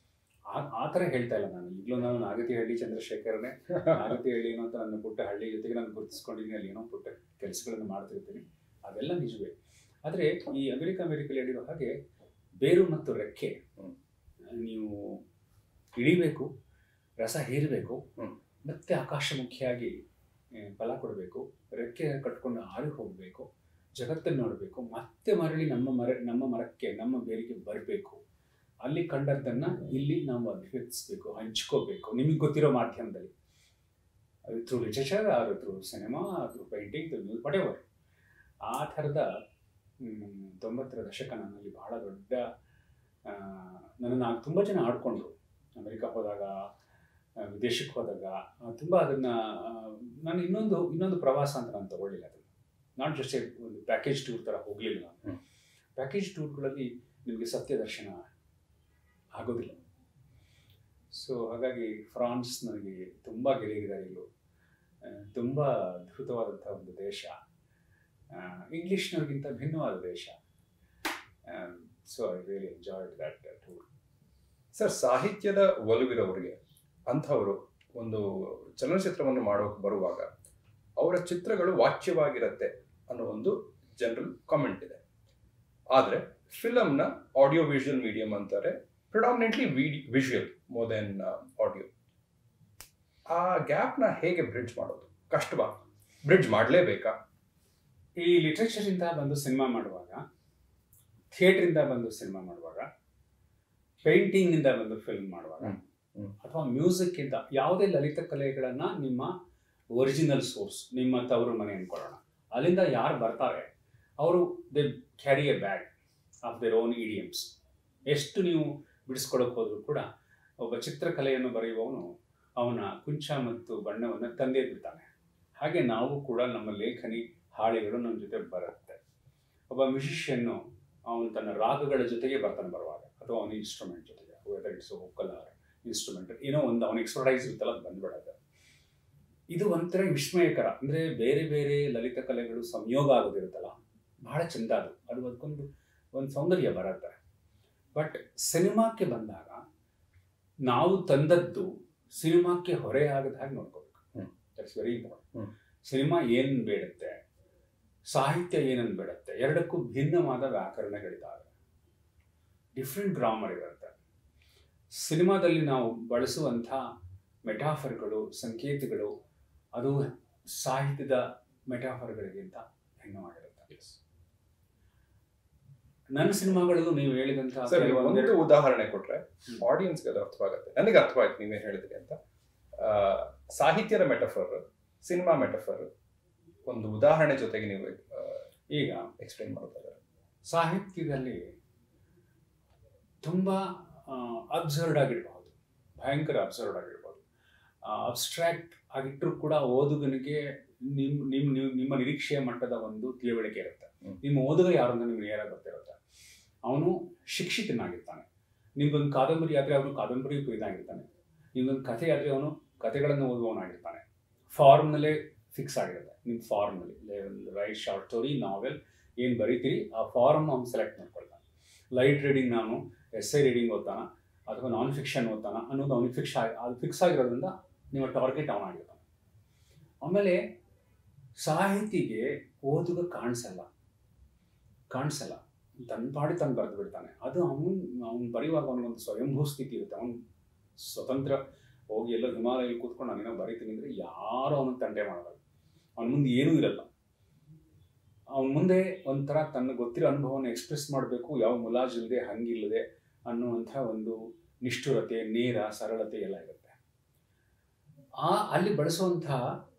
ಆ ಆ ಥರ ಹೇಳ್ತಾ ಇಲ್ಲ ನಾನು ಈಗಲೂ ನಾನು ನಾಗತಿಹಳ್ಳಿ ಚಂದ್ರಶೇಖರನೇ ನಾಗತಿಹಳ್ಳಿ ಏನೋ ಅಂತ ನನ್ನ ಪುಟ್ಟ ಹಳ್ಳಿ ಜೊತೆಗೆ ನಾನು ಗುರುತಿಸ್ಕೊಂಡಿದ್ದೀನಿ ಅಲ್ಲಿ ಏನೋ ಪುಟ್ಟ ಕೆಲಸಗಳನ್ನು ಮಾಡ್ತಿರ್ತೀನಿ ಅದೆಲ್ಲ ನಿಜವೇ ಆದರೆ ಈ ಅಮೆರಿಕ ಅಮೆರಿಕಲ್ಲಿ ಹೇಳಿರೋ ಹಾಗೆ ಬೇರು ಮತ್ತು ರೆಕ್ಕೆ ಹ್ಮ್. ನೀವು ಇಳಿಬೇಕು ರಸ ಹೀರಬೇಕು ಹ್ಮ್. ಮತ್ತೆ ಆಕಾಶಮುಖಿಯಾಗಿ ಆ, ಫಲ ಕೊಡಬೇಕು ರೆಕ್ಕೆ ಕಟ್ಕೊಂಡು ಹಾರಿ ಹೋಗಬೇಕು ಜಗತ್ತನ್ನು ನೋಡಬೇಕು ಮತ್ತೆ ಮರಳಿ ನಮ್ಮ ಮರ ನಮ್ಮ ಮರಕ್ಕೆ ನಮ್ಮ ಬೇರಿಗೆ ಬರಬೇಕು ಅಲ್ಲಿ ಕಂಡದ್ದನ್ನು ಇಲ್ಲಿ ನಾವು ಅಭಿವ್ಯಕ್ತಿಸ್ಬೇಕು ಹಂಚ್ಕೋಬೇಕು ನಿಮಗೆ ಗೊತ್ತಿರೋ ಮಾಧ್ಯಮದಲ್ಲಿ ಅದು ಥ್ರೂ ಲಿಟರೇಚರ್ ಅದು through cinema through painting through news whatever ಆ ಥರದ ಮ್, ತೊಂಬತ್ತರ ದಶಕ ನನ್ನಲ್ಲಿ ಬಹಳ ದೊಡ್ಡ ಆ, ನನ್ನನ್ನು ತುಂಬ ಜನ ಆಡ್ಕೊಂಡ್ರು ಅಮೆರಿಕ ಹೋದಾಗ ಆ, ವಿದೇಶಕ್ಕೆ ಹೋದಾಗ ತುಂಬ ಅದನ್ನು ನಾನು ಇನ್ನೊಂದು ಇನ್ನೊಂದು ಪ್ರವಾಸ ಅಂತ ನಾನು ತಗೊಳ್ಳಿಲ್ಲ ಅದನ್ನು ನಾಟ್ ಜಸ್ಟ್ ಒಂದು ಪ್ಯಾಕೇಜ್ ಟೂರ್ ಥರ ಹೋಗಲಿಲ್ಲ ನಾನು ಹ್ಮ್. ಪ್ಯಾಕೇಜ್ ಟೂರ್ಗಳಲ್ಲಿ ನಿಮಗೆ ಸತ್ಯ ದರ್ಶನ ಆಗೋದಿಲ್ಲ ಸೊ ಹಾಗಾಗಿ ಫ್ರಾನ್ಸ್ ನನಗೆ ತುಂಬ ಗೆಳೆಯರಿದ್ದಾರೆ ಇಲ್ಲೂ ಆ, ತುಂಬ ಅದ್ಭುತವಾದಂಥ ಒಂದು ದೇಶ ಇಂಗ್ಲೀಷ್ನವ್ರಿಗಿಂತ ಭಿನ್ನವಾದ ದೇಶ so I really enjoyed that tour sir ಸಾಹಿತ್ಯದ ಒಲವಿರೋರಿಗೆ ಅಂಥವರು ಒಂದು ಚಲನಚಿತ್ರವನ್ನು ಮಾಡೋಕೆ ಬರುವಾಗ ಅವರ ಚಿತ್ರಗಳು ವಾಚ್ಯವಾಗಿರುತ್ತೆ ಅನ್ನೋ ಒಂದು ಜನರಲ್ ಕಾಮೆಂಟ್ ಇದೆ ಆದರೆ ಫಿಲಮ್ನ ಆಡಿಯೋ ವಿಜುವಲ್ ಮೀಡಿಯಂ ಅಂತಾರೆ predominantly visual more than audio ಆ ಗ್ಯಾಪ್ನ ಹೇಗೆ ಬ್ರಿಡ್ಜ್ ಮಾಡೋದು ಕಷ್ಟವಾ ಬ್ರಿಡ್ಜ್ ಮಾಡಲೇಬೇಕಾ ಈ ಲಿಟ್ರೇಚರ್ ಇಂದ ಬಂದು ಸಿನಿಮಾ ಮಾಡುವಾಗ ಥಿಯೇಟರ್ ಇಂದ ಬಂದು ಸಿನಿಮಾ ಮಾಡುವಾಗ ಪೇಂಟಿಂಗ್ ಇಂದ ಬಂದು ಫಿಲ್ಮ್ ಮಾಡುವಾಗ ಹ್ಮ್. ಹ್ಮ್. ಅಥವಾ ಮ್ಯೂಸಿಕ್ ಇಂದ ಯಾವುದೇ ಲಲಿತ ಕಲೆಗಳನ್ನ ನಿಮ್ಮ ಒರಿಜಿನಲ್ ಸೋರ್ಸ್ ನಿಮ್ಮ ತವರು ಮನೆ ಅನ್ಕೊಳ್ಳೋಣ ಅಲ್ಲಿಂದ ಯಾರು ಬರ್ತಾರೆ ಅವರು they carry a bag of their own idioms ಎಷ್ಟು ನೀವು ಬಿಡಿಸ್ಕೊಳಕ್ ಹೋದ್ರು ಕೂಡ ಒಬ್ಬ ಚಿತ್ರಕಲೆಯನ್ನು ಬರೆಯುವವನು ಅವನ ಕುಂಚ ಮತ್ತು ಬಣ್ಣವನ್ನು ತಂದೇ ಬಿಡ್ತಾನೆ ಹಾಗೆ ನಾವು ಕೂಡ ನಮ್ಮ ಲೇಖನಿ ಹಾಳೆಗಳು ನಮ್ಮ ಜೊತೆ ಬರುತ್ತೆ ಒಬ್ಬ ಮ್ಯೂಸಿಷಿಯನ್ನು ಅವನು ತನ್ನ ರಾಗಗಳ ಜೊತೆಗೆ ಬರ್ತಾನೆ ಬರುವಾಗ ಅಥವಾ ಅವನ ಇನ್ಸ್ಟ್ರೂಮೆಂಟ್ ಜೊತೆಗೆ ವೆದರ್ ಇಟ್ಸ್ ವೋಕಲ್ ಇನ್ಸ್ಟ್ರೂಮೆಂಟ್ ಏನೋ ಒಂದು ಅವನ ಎಕ್ಸ್ಪರ್ಟೈಸ್ ಇರುತ್ತಲ್ಲ ಅದು ಬಂದ್ಬಿಡುತ್ತೆ ಇದು ಒಂಥರ ವಿಸ್ಮಯಕರ ಅಂದರೆ ಬೇರೆ ಬೇರೆ ಲಲಿತ ಕಲೆಗಳು ಸಂಯೋಗ ಆಗೋದಿರುತ್ತಲ್ಲ ಬಹಳ ಚಂದ ಅದು ಅದು ಅದಕ್ಕೊಂದು ಒಂದು ಸೌಂದರ್ಯ ಬರುತ್ತೆ ಬಟ್ ಸಿನಿಮಾಕ್ಕೆ ಬಂದಾಗ ನಾವು ತಂದದ್ದು ಸಿನಿಮಾಕ್ಕೆ ಹೊರೆ ಆಗದ ಹಾಗೆ ನೋಡ್ಕೋಬೇಕು ಹ್ಮ್. That's very important hmm. ಸಿನಿಮಾ ಏನು ಬೇಡುತ್ತೆ ಸಾಹಿತ್ಯ ಏನನ್ನು ಬೇಡುತ್ತೆ ಎರಡಕ್ಕೂ ಭಿನ್ನವಾದ ವ್ಯಾಕರಣಗಳಿದ್ದಾವೆ ಡಿಫ್ರೆಂಟ್ ಗ್ರಾಮರ್ ಇರುತ್ತೆ ಸಿನಿಮಾದಲ್ಲಿ ನಾವು ಬಳಸುವಂಥ ಮೆಟಾಫರ್ಗಳು ಸಂಕೇತಗಳು ಅದು ಸಾಹಿತ್ಯದ ಮೆಟಾಫರ್ಗಳಿಗಿಂತ ಭಿನ್ನವಾಗಿರುತ್ತೆ ನನ್ನ ಸಿನಿಮಾಗಳು ನೀವು ಹೇಳಿದಂಥ ಸರ್ ನೀವು ಕೆಲವೊಂದೆರಡು- ಒಂದು ಉದಾಹರಣೆ ಕೊಟ್ರೆ ಹ್ಮ್. ಆಡಿಯನ್ಸ್ಗೆ ಅದು ಅರ್ಥವಾಗುತ್ತೆ ನನಗೆ ಅರ್ಥವಾಯ್ತು ನೀವೇನು ಹೇಳಿದ್ರಿ ಅಂತ ಆ, ಸಾಹಿತ್ಯದ ಮೆಟಫರ್ ಸಿನಿಮಾ ಮೆಟಫರ್ ಒಂದು ಉದಾಹರಣೆ ಜೊತೆಗೆ ನೀವು ಈಗ ಎಕ್ಸ್ಪ್ಲೈನ್ ಮಾಡೋದಾದ್ರೆ ಸಾಹಿತ್ಯದಲ್ಲಿ ತುಂಬ ಅಬ್ಸರ್ಡ್ ಆಗಿರಬಹುದು ಭಯಂಕರ ಅಬ್ಸರ್ಡ್ ಆಗಿರ್ಬೋದು ಅಬ್ಸ್ಟ್ರಾಕ್ಟ್ ಆಗಿಟ್ಟರು ಕೂಡ ಓದುಗನಿಗೆ ನಿಮ್ ನಿಮ್ ನೀವು ನಿಮ್ಮ ನಿರೀಕ್ಷೆಯ ಮಟ್ಟದ ಒಂದು ತಿಳುವಳಿಕೆ ಇರುತ್ತೆ ಹ್ಮ್. ನಿಮ್ಮ ಓದುಗ ಯಾರು ಅಂತ ನಿಮ್ಗೆ ನೇರ ಗೊತ್ತಿರುತ್ತೆ ಅವನು ಶಿಕ್ಷಿತನಾಗಿರ್ತಾನೆ ನಿಮ್ಗೊಂದು ಕಾದಂಬರಿ ಆದ್ರೆ ಅವನು ಕಾದಂಬರಿ ಕುರಿತಾಗಿರ್ತಾನೆ ನಿಮ್ಗೊಂದು ಕಥೆ ಆದ್ರೆ ಅವನು ಕಥೆಗಳನ್ನು ಓದುವವನಾಗಿರ್ತಾನೆ ಫಾರ್ಮ್ನಲ್ಲೇ ಫಿಕ್ಸ್ ಆಗಿರುತ್ತೆ ನಿಮ್ಮ ಫಾರ್ಮ್ನಲ್ಲಿ ರೈಟ್ ಶಾರ್ಟ್ ಸ್ಟೋರಿ ನಾವೆಲ್ ಏನು ಬರೀತೀರಿ ಆ ಫಾರ್ಮ್ ಅವ್ನು ಸೆಲೆಕ್ಟ್ ಮಾಡ್ಕೊಳ್ತಾನೆ ಲೈಟ್ ರೀಡಿಂಗ್ ನಾನು ಎಸ್ ಐ ರೀಡಿಂಗ್ ಓದ್ತಾನ ಅಥವಾ ನಾನ್ ಫಿಕ್ಷನ್ ಓದ್ತಾನ ಅನ್ನೋದು ಅವ್ನಿಗೆ ಫಿಕ್ಸ್ ಆಗಿ ಅದು ಫಿಕ್ಸ್ ಆಗಿರೋದ್ರಿಂದ ನಿಮ್ಮ ಟಾರ್ಗೆಟ್ ಅವನಾಗಿರ್ತಾನೆ ಆಮೇಲೆ ಸಾಹಿತಿಗೆ ಓದುಗ ಕಾಣಿಸಲ್ಲ ಕಾಣಿಸಲ್ಲ ತನ್ನ ಪಾಡಿ ತಾನು ಬರೆದು ಬಿಡ್ತಾನೆ ಅದು ಅವನು ಅವ್ನು ಬರೆಯುವಾಗ ಅವನಿಗೊಂದು ಸ್ವಯಂಭೂ ಸ್ಥಿತಿ ಇರುತ್ತೆ ಅವನು ಸ್ವತಂತ್ರ ಹೋಗಿ ಎಲ್ಲೋ ಹಿಮಾಲಯಲ್ಲಿ ಕೂತ್ಕೊಂಡು ನಾನೇನೋ ಬರೀತೀನಿ ಅಂದರೆ ಯಾರು ಅವನಿಗೆ ತಂಟೆ ಮಾಡಲ್ಲ ಅವನ ಮುಂದೆ ಏನೂ ಇರಲ್ಲ ಅವನ ಮುಂದೆ ಒಂಥರ ತನ್ನ ಗೊತ್ತಿರೋ ಅನುಭವವನ್ನು ಎಕ್ಸ್ಪ್ರೆಸ್ ಮಾಡಬೇಕು ಯಾವ ಮುಲಾಜಿಲ್ಲದೆ ಹಂಗಿಲ್ಲದೆ ಅನ್ನುವಂಥ ಒಂದು ನಿಷ್ಠುರತೆ ನೇರ ಸರಳತೆ ಎಲ್ಲ ಇರುತ್ತೆ ಆ ಅಲ್ಲಿ ಬಳಸುವಂಥ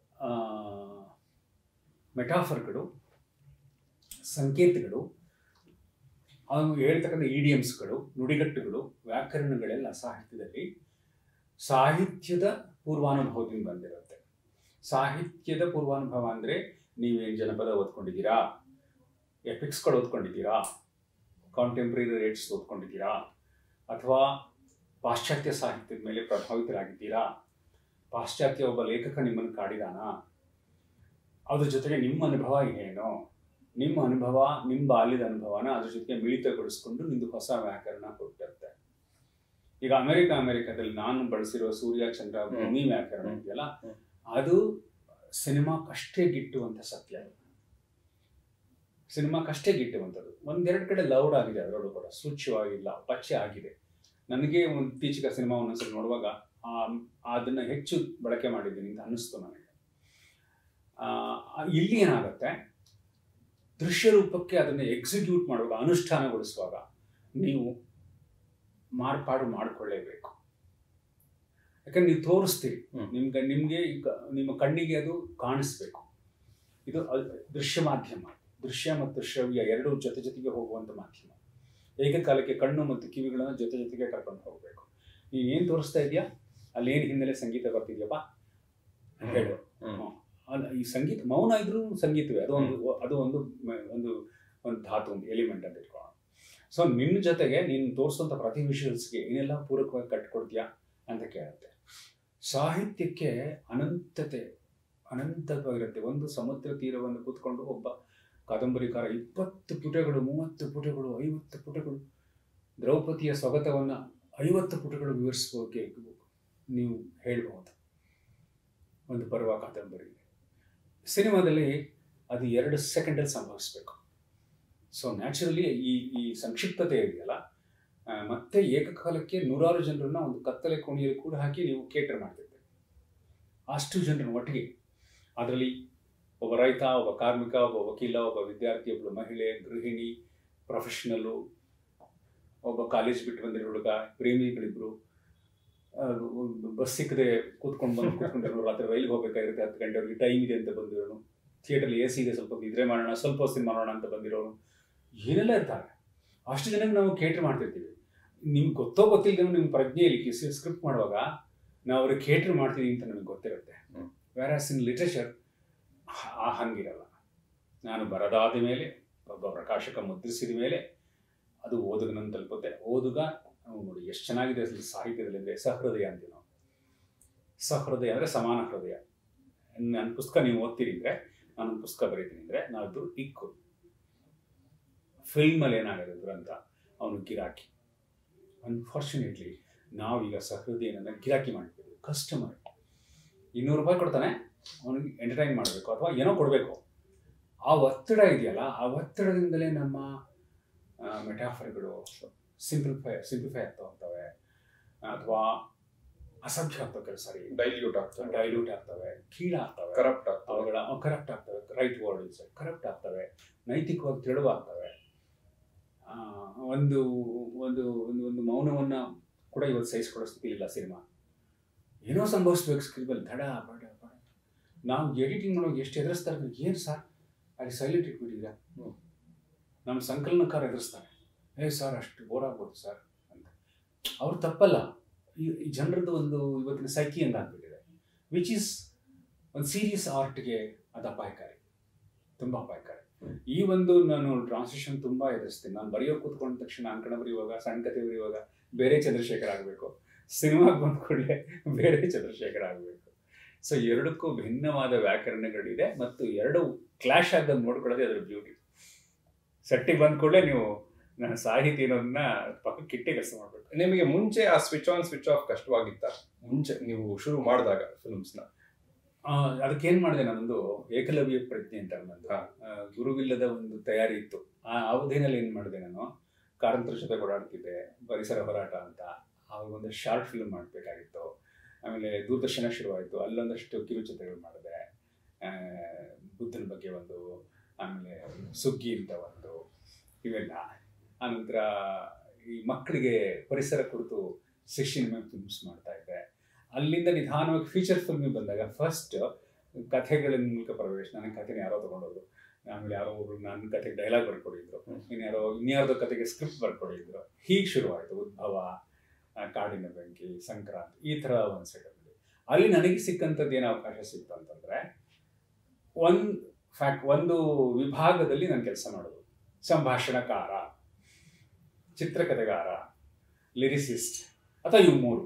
ಮೆಟಾಫರ್ಗಳು ಸಂಕೇತಗಳು ಅವನು ಹೇಳ್ತಕ್ಕಂಥ ಇಡಿಯಮ್ಸ್ಗಳು ನುಡಿಗಟ್ಟುಗಳು ವ್ಯಾಕರಣಗಳೆಲ್ಲ ಸಾಹಿತ್ಯದಲ್ಲಿ ಸಾಹಿತ್ಯದ ಪೂರ್ವಾನುಭವದಿಂದ ಬಂದಿರುತ್ತೆ ಸಾಹಿತ್ಯದ ಪೂರ್ವಾನುಭವ ಅಂದರೆ ನೀವೇನು ಜನಪದ ಓದ್ಕೊಂಡಿದ್ದೀರಾ ಎಪಿಕ್ಸ್ಗಳು ಓದ್ಕೊಂಡಿದ್ದೀರಾ ಕಾಂಟೆಂಪ್ರರಿ ರೇಟ್ಸ್ ಓದ್ಕೊಂಡಿದ್ದೀರಾ ಅಥವಾ ಪಾಶ್ಚಾತ್ಯ ಸಾಹಿತ್ಯದ ಮೇಲೆ ಪ್ರಭಾವಿತರಾಗಿದ್ದೀರಾ ಪಾಶ್ಚಾತ್ಯ ಒಬ್ಬ ಲೇಖಕ ನಿಮ್ಮನ್ನು ಕಾಡಿದಾನ ಅದ್ರ ಜೊತೆಗೆ ನಿಮ್ಮ ಅನುಭವ ಏನು ನಿಮ್ಮ ಅನುಭವ ನಿಮ್ಮ ಬಾಲ್ಯದ ಅನುಭವನ ಅದ್ರ ಜೊತೆಗೆ ಮಿಳಿತಗೊಳಿಸ್ಕೊಂಡು ನಿಮ್ದು ಹೊಸ ವ್ಯಾಕರಣ ಕೊಟ್ಟಿರುತ್ತೆ ಈಗ ಅಮೆರಿಕ ಅಮೆರಿಕದಲ್ಲಿ ನಾನು ಬಳಸಿರೋ ಸೂರ್ಯ ಚಂದ್ರ ಭೂಮಿ ವ್ಯಾಕರಣ ಇದೆಯಲ್ಲ ಹ್ಮ್. ಅದು ಸಿನಿಮಾಕ್ಕಷ್ಟೇ ಗಿಟ್ಟುವಂಥ ಸತ್ಯ ಸಿನಿಮಾಕ್ಕಷ್ಟೇ ಗಿಟ್ಟುವಂಥದ್ದು ಒಂದೆರಡು ಕಡೆ ಲೌಡ್ ಆಗಿದೆ ಅದರಲ್ಲೂ ಕೂಡ ಸೂಚ್ಯವಾಗಿಲ್ಲ ಪಚ್ಚೆ ಆಗಿದೆ ನನಗೆ ಒಂದು ಇತ್ತೀಚಿಗೆ ಸಿನಿಮಾ ಒಂದೊಂದ್ಸಲ ನೋಡುವಾಗ ಆ, ಅದನ್ನ ಹೆಚ್ಚು ಬಳಕೆ ಮಾಡಿದ್ದೀನಿ ಅಂತ ಅನ್ನಿಸ್ತು ನನಗೆ ಆ, ಇಲ್ಲಿ ಏನಾಗುತ್ತೆ ದೃಶ್ಯ ರೂಪಕ್ಕೆ ಅದನ್ನು ಎಕ್ಸಿಕ್ಯೂಟ್ ಮಾಡುವಾಗ ಅನುಷ್ಠಾನಗೊಳಿಸುವಾಗ ನೀವು ಮಾರ್ಪಾಡು ಮಾಡಿಕೊಳ್ಳೇಬೇಕು ಯಾಕಂದ್ರೆ ನೀವು ತೋರಿಸ್ತೀರಿ ಹ್ಮ್. ನಿಮ್ಗೆ ನಿಮಗೆ ಈಗ ನಿಮ್ಮ ಕಣ್ಣಿಗೆ ಅದು ಕಾಣಿಸ್ಬೇಕು ಇದು ಅಲ್- ದೃಶ್ಯ ಮಾಧ್ಯಮ ದೃಶ್ಯ ಮತ್ತು ಶ್ರವ್ಯ ಎರಡೂ ಜೊತೆ ಜೊತೆಗೆ ಹೋಗುವಂಥ ಮಾಧ್ಯಮ ಏಕಕಾಲಕ್ಕೆ ಕಣ್ಣು ಮತ್ತು ಕಿವಿಗಳನ್ನು ಜೊತೆ ಜೊತೆಗೆ ಕರ್ಕೊಂಡು ಹೋಗಬೇಕು ನೀನು ಏನು ತೋರಿಸ್ತಾ ಇದೆಯಾ ಅಲ್ಲಿ ಏನು ಹಿನ್ನೆಲೆ ಸಂಗೀತ ಬರ್ತಿದ್ಯಪ್ಪ ಅಂತ ಹೇಳು ಹ್ಮ್. ಅಲ್ಲ, ಈ ಸಂಗೀತ ಮೌನ ಇದ್ರೂ ಸಂಗೀತವೇ ಅದು ಒಂದು ಅದು ಒಂದು ಮ- ಒಂದು ಒಂದು ಧಾತು ಒಂದು ಎಲಿಮೆಂಟ್ ಅಂತ ಇಟ್ಕೊಳ್ಳೋಣ ಸೊ ನಿನ್ನ ಜೊತೆಗೆ ನೀನು ತೋರಿಸುವಂಥ ಪ್ರತಿ ವಿಷುವಲ್ಸ್ಗೆ ಏನೆಲ್ಲ ಪೂರಕವಾಗಿ ಕಟ್ಕೊಡ್ತೀಯಾ ಅಂತ ಕೇಳುತ್ತೆ ಸಾಹಿತ್ಯಕ್ಕೆ ಅನಂತತೆ ಅನಂತವಾಗಿರುತ್ತೆ ಒಂದು ಸಮುದ್ರ ತೀರವನ್ನು ಕೂತ್ಕೊಂಡು ಒಬ್ಬ ಕಾದಂಬರಿಕಾರ ಇಪ್ಪತ್ತು ಪುಟಗಳು ಮೂವತ್ತು ಪುಟಗಳು ಐವತ್ತು ಪುಟಗಳು ದ್ರೌಪದಿಯ ಸ್ವಗತವನ್ನು ಐವತ್ತು ಪುಟಗಳು ವಿವರಿಸುವಕ್ಕೆ ನೀವು ಹೇಳ್ಬೋದು ಒಂದು ಪರ್ವ ಕಾದಂಬರಿ ಸಿನಿಮಾದಲ್ಲಿ ಅದು ಎರಡು ಸೆಕೆಂಡಲ್ಲಿ ಸಂಭವಿಸ್ಬೇಕು ಸೊ ನ್ಯಾಚುರಲಿ ಈ ಈ ಸಂಕ್ಷಿಪ್ತತೆ ಇದೆಯಲ್ಲ ಆ, ಮತ್ತೆ ಏಕಕಾಲಕ್ಕೆ ನೂರಾರು ಜನರನ್ನ ಒಂದು ಕತ್ತಲೆ ಕೋಣೆಯಲ್ಲಿ ಕೂಡ ಹಾಕಿ ನೀವು ಕೇಟರ್ ಮಾಡ್ತಿದ್ದೆ ಅಷ್ಟು ಜನರನ್ನ ಒಟ್ಟಿಗೆ ಅದರಲ್ಲಿ ಒಬ್ಬ ರೈತ ಒಬ್ಬ ಕಾರ್ಮಿಕ ಒಬ್ಬ ವಕೀಲ ಒಬ್ಬ ವಿದ್ಯಾರ್ಥಿ ಒಬ್ಬಳು ಮಹಿಳೆ ಗೃಹಿಣಿ ಪ್ರೊಫೆಷನಲ್ಲು ಒಬ್ಬ ಕಾಲೇಜ್ ಬಿಟ್ಟು ಬಂದಿರೋ ಹುಡುಗ ಪ್ರೇಮಿಗಳಿಬ್ರು ಆ, ಒಂದು ಬಸ್ ಸಿಕ್ಕದೆ ಕೂತ್ಕೊಂಡು ಬಂದು ಕೂತ್ಕೊಂಡಿರೋ ರಾತ್ರಿ ರೈಲಿಗೆ ಹೋಗ್ಬೇಕಾಗಿರುತ್ತೆ ಹತ್ತು ಗಂಟೆವರೆಗೆ ಟೈಮ್ ಇದೆ ಅಂತ ಬಂದಿರೋನು ಥಿಯೇಟರ್ಲಿ ಎ ಸಿ ಇದೆ ಸ್ವಲ್ಪ ನಿದ್ರೆ ಮಾಡೋಣ ಸ್ವಲ್ಪ ಹೊತ್ತು ಮಾಡೋಣ ಅಂತ ಬಂದಿರೋನು ಏನೆಲ್ಲ ಇರ್ತಾರೆ ಅಷ್ಟು ಜನಕ್ಕೆ ನಾವು ಕೇಟರ್ ಮಾಡ್ತಿರ್ತೀವಿ ನಿಮ್ಗೆ ಗೊತ್ತೋ ಗೊತ್ತಿಲ್ಲದೆ ನಿಮ್ಮ ಪ್ರಜ್ಞೆಯಲ್ಲಿ ಸ್ಕ್ರಿಪ್ಟ್ ಮಾಡುವಾಗ ನಾವು ಅವ್ರಿಗೆ ಕೇಟರ್ ಮಾಡ್ತೀವಿ ಅಂತ ನಮಗೆ ಗೊತ್ತಿರುತ್ತೆ ಹ್ಮ್. ವ್ಯಾರಾಸ್ ಇನ್ ಲಿಟ್ರೇಚರ್ ಹಂಗಿರಲ್ಲ ನಾನು ಬರದಾದ ಮೇಲೆ ಒಬ್ಬ ಪ್ರಕಾಶಕ ಮುದ್ರಿಸಿದ ಮೇಲೆ ಅದು ಓದುಗನನ್ನು ತಲುಪುತ್ತೆ ಓದುಗ ನಾವು ನೋಡಿ ಎಷ್ಟು ಚೆನ್ನಾಗಿದೆ ಅಸಲು ಸಾಹಿತ್ಯದಲ್ಲಿ ಅಂದರೆ ಸಹೃದಯ ಅಂತೀವಿ ನಾವು ಸಹೃದಯ ಅಂದರೆ ಸಮಾನ ಹೃದಯ ನನ್ನ ಪುಸ್ತಕ ನೀವು ಓದ್ತೀರಿ ಅಂದರೆ ನಾನು ಪುಸ್ತಕ ಬರೀತೀನಿ ಅಂದರೆ ನಾವಿಬ್ಬರು ಇಕ್ಕು ಫಿಲ್ಮಲ್ಲಿ ಏನಾಗಿದೆ ದುರಂತ ಅವನು ಗಿರಾಕಿ ಅನ್ಫಾರ್ಚುನೇಟ್ಲಿ ನಾವೀಗ ಸಹೃದಯನನ್ನ ಗಿರಾಕಿ ಮಾಡ್ತೀವಿ ಕಸ್ಟಮರ್ ಇನ್ನೂರು ರೂಪಾಯಿ ಕೊಡ್ತಾನೆ ಅವನಿಗೆ ಎಂಟರ್ಟೈನ್ ಮಾಡಬೇಕು ಅಥವಾ ಏನೋ ಕೊಡಬೇಕು ಆ ಒತ್ತಡ ಇದೆಯಲ್ಲ ಆ ಒತ್ತಡದಿಂದಲೇ ನಮ್ಮ ಮೆಟಾಫರ್ಗಳು ಸಿಂಪ್ಲಿಫೈ ಸಿಂಪ್ಲಿಫೈ ಆಗ್ತಾ ಹೋಗ್ತವೆ ಅಥವಾ ಅಸಭ್ಯ ಆಗ್ತವೆ ಕೆಲಸ ಸರಿ ಡೈಲ್ಯೂಟ್ ಆಗ್ತದೆ ಡೈಲ್ಯೂಟ್ ಆಗ್ತವೆ ಕೀಳಾಗ್ತವೆ ಕರಪ್ಟ್ ಆಗ್ತದೆ ಅವುಗಳ ಕರಪ್ಟ್ ಆಗ್ತವೆ ರೈಟ್ ವರ್ಡ್ ಇಸ್ ಕರಪ್ಟ್ ಆಗ್ತವೆ ನೈತಿಕವಾಗಿ ತಿಳಿವಾಗ್ತವೆ ಆ, ಒಂದು ಒಂದು ಒಂದು ಒಂದು ಮೌನವನ್ನ ಕೂಡ ಇವತ್ತು ಸಹಿಸ್ಕೊಳ್ಳೋ ಸ್ಥಿತಿ ಇಲ್ಲ ಸಿನಿಮಾ ಏನೋ ಸಂಭವಿಸ್ಬೇಕು ಸ್ಕ್ರೀನಲ್ಲಿ ದಡ ಬಡ ಬಡ ನಾವು ಎಡಿಟಿಂಗ್ ಮಾಡೋವಾಗ ಎಷ್ಟು ಎದುರಿಸ್ತಾರೆ ಏನು ಸರ್ ಅಲ್ಲಿ ಸೈಲೆಂಟ್ ಇಟ್ಬಿಟ್ಟಿದ್ದೀರಾ ಹ್ಮ್. ನಮ್ಮ ಸಂಕಲನಕಾರ ಎದುರಿಸ್ತಾರೆ ಏ ಸರ್ ಅಷ್ಟು ಬೋರ್ ಆಗ್ಬೋದು ಸರ್ ಅಂತ ಅವ್ರು ತಪ್ಪಲ್ಲ ಈ ಈ ಜನರದ್ದು ಒಂದು ಇವತ್ತಿನ ಸೈಕಿ ಅಂತ ಆಗ್ಬಿಟ್ಟಿದೆ ವಿಚ್ ಈಸ್ ಒಂದು ಸೀರಿಯಸ್ ಆರ್ಟ್ಗೆ ಅದು ಅಪಾಯಕಾರಿ ತುಂಬ ಅಪಾಯಕಾರಿ ಈ ಒಂದು ನಾನು ಟ್ರಾನ್ಸ್ಲೇಷನ್ ತುಂಬ ಎದುರಿಸ್ತೀನಿ ನಾನು ಬರೆಯೋ ಕೂತ್ಕೊಂಡ ತಕ್ಷಣ ಅಂಕಣ ಬರೆಯುವಾಗ ಸಣ್ಣ ಕಥೆ ಬರೆಯುವಾಗ ಬೇರೆ ಚಂದ್ರಶೇಖರ್ ಆಗಬೇಕು ಸಿನಿಮಾಗೆ ಬಂದ ಕೂಡಲೇ ಬೇರೆ ಚಂದ್ರಶೇಖರ್ ಆಗಬೇಕು ಸೊ ಎರಡಕ್ಕೂ ಭಿನ್ನವಾದ ವ್ಯಾಕರಣಗಳಿದೆ ಮತ್ತು ಎರಡು ಕ್ಲಾಶ್ ಆಗದಂಗೆ ನೋಡ್ಕೊಳ್ಳೋದೇ ಅದರ ಬ್ಯೂಟಿ ಸೆಟ್ಟಿಗೆ ಬಂದ ಕೂಡಲೇ ನೀವು ನನ್ನ ಸಾಹಿತಿ ಅನ್ನೋದನ್ನ ಪಕ್ಕಕ್ಕೆ ಇಟ್ಟೆ ಕೆಲಸ ಮಾಡಬೇಕು ನಿಮಗೆ ಮುಂಚೆ ಆ ಸ್ವಿಚ್ ಆನ್ ಸ್ವಿಚ್ ಆಫ್ ಕಷ್ಟವಾಗಿತ್ತ ಮುಂಚೆ ನೀವು ಶುರು ಮಾಡಿದಾಗ ಫಿಲ್ಮ್ಸ್ನ ಅದಕ್ಕೇನು ಮಾಡಿದೆ ನಾನೊಂದು ಏಕಲವ್ಯ ಪ್ರಜ್ಞೆ ಅಂತ ನಂದು ಹಾ. ಆ, ಗುರುವಿಲ್ಲದ ಒಂದು ತಯಾರಿ ಇತ್ತು ಆ ಅವಧಿನಲ್ಲಿ ಏನು ಮಾಡಿದೆ ನಾನು ಕಾರಂತರ ಜೊತೆ ಓಡಾಡ್ತಿದ್ದೆ ಪರಿಸರ ಹೋರಾಟ ಅಂತ ಆವಾಗ ಒಂದು ಶಾರ್ಟ್ ಫಿಲ್ಮ್ ಮಾಡಬೇಕಾಗಿತ್ತು ಆಮೇಲೆ ದೂರದರ್ಶನ ಶುರುವಾಯಿತು ಅಲ್ಲೊಂದಷ್ಟು ಕಿರುಚಿತ್ರಗಳು ಮಾಡಿದೆ ಆ, ಬುದ್ಧನ ಬಗ್ಗೆ ಒಂದು ಆಮೇಲೆ ಸುಗ್ಗಿ ಅಂತ ಒಂದು ಇವೆಲ್ಲ ಆನಂತರ ಈ ಮಕ್ಕಳಿಗೆ ಪರಿಸರ ಕುರಿತು ಶಿಕ್ಷಣ ಫಿಲ್ಮ್ಸ್ ಮಾಡ್ತಾ ಇದ್ದೆ ಅಲ್ಲಿಂದ ನಿಧಾನವಾಗಿ ಫೀಚರ್ ಫಿಲ್ಮಿಗೆ ಬಂದಾಗ ಫಸ್ಟ್ ಕಥೆಗಳ ಮೂಲಕ ಪ್ರವೇಶ ನನ್ನ ಕಥೆನ ಯಾರೋ ತಗೊಂಡೋದ್ರು ಆಮೇಲೆ ಯಾರೋ ಒಬ್ರು ನನ್ನ ಕಥೆಗೆ ಡೈಲಾಗ್ ಬರ್ಕೊಡಿದ್ರು ಹ್ಮ್. ಇನ್ಯಾರೋ ಇನ್ಯಾರ್ದೋ ಕಥೆಗೆ ಸ್ಕ್ರಿಪ್ಟ್ ಬರ್ಕೊಡಿದ್ರು ಹೀಗೆ ಶುರುವಾಯಿತು ಉದ್ಭವ ಆ, ಕಾಡಿನ ಬೆಂಕಿ ಸಂಕ್ರಾಂತಿ ಈ ಥರ ಒಂದು ಸೆಟಲ್ಲಿ ಅಲ್ಲಿ ನನಗೆ ಸಿಕ್ಕಂಥದ್ದು ಏನು ಅವಕಾಶ ಸಿಕ್ತು ಅಂತಂದರೆ ಒಂದು ಫ್ಯಾಕ್ಟ್ ಒಂದು ವಿಭಾಗದಲ್ಲಿ ನಾನು ಕೆಲಸ ಮಾಡೋದು ಸಂಭಾಷಣಕಾರ ಚಿತ್ರಕಥೆಗಾರ ಲಿರಿಸಿಸ್ಟ್ ಅಥವಾ ಇವು ಮೂರು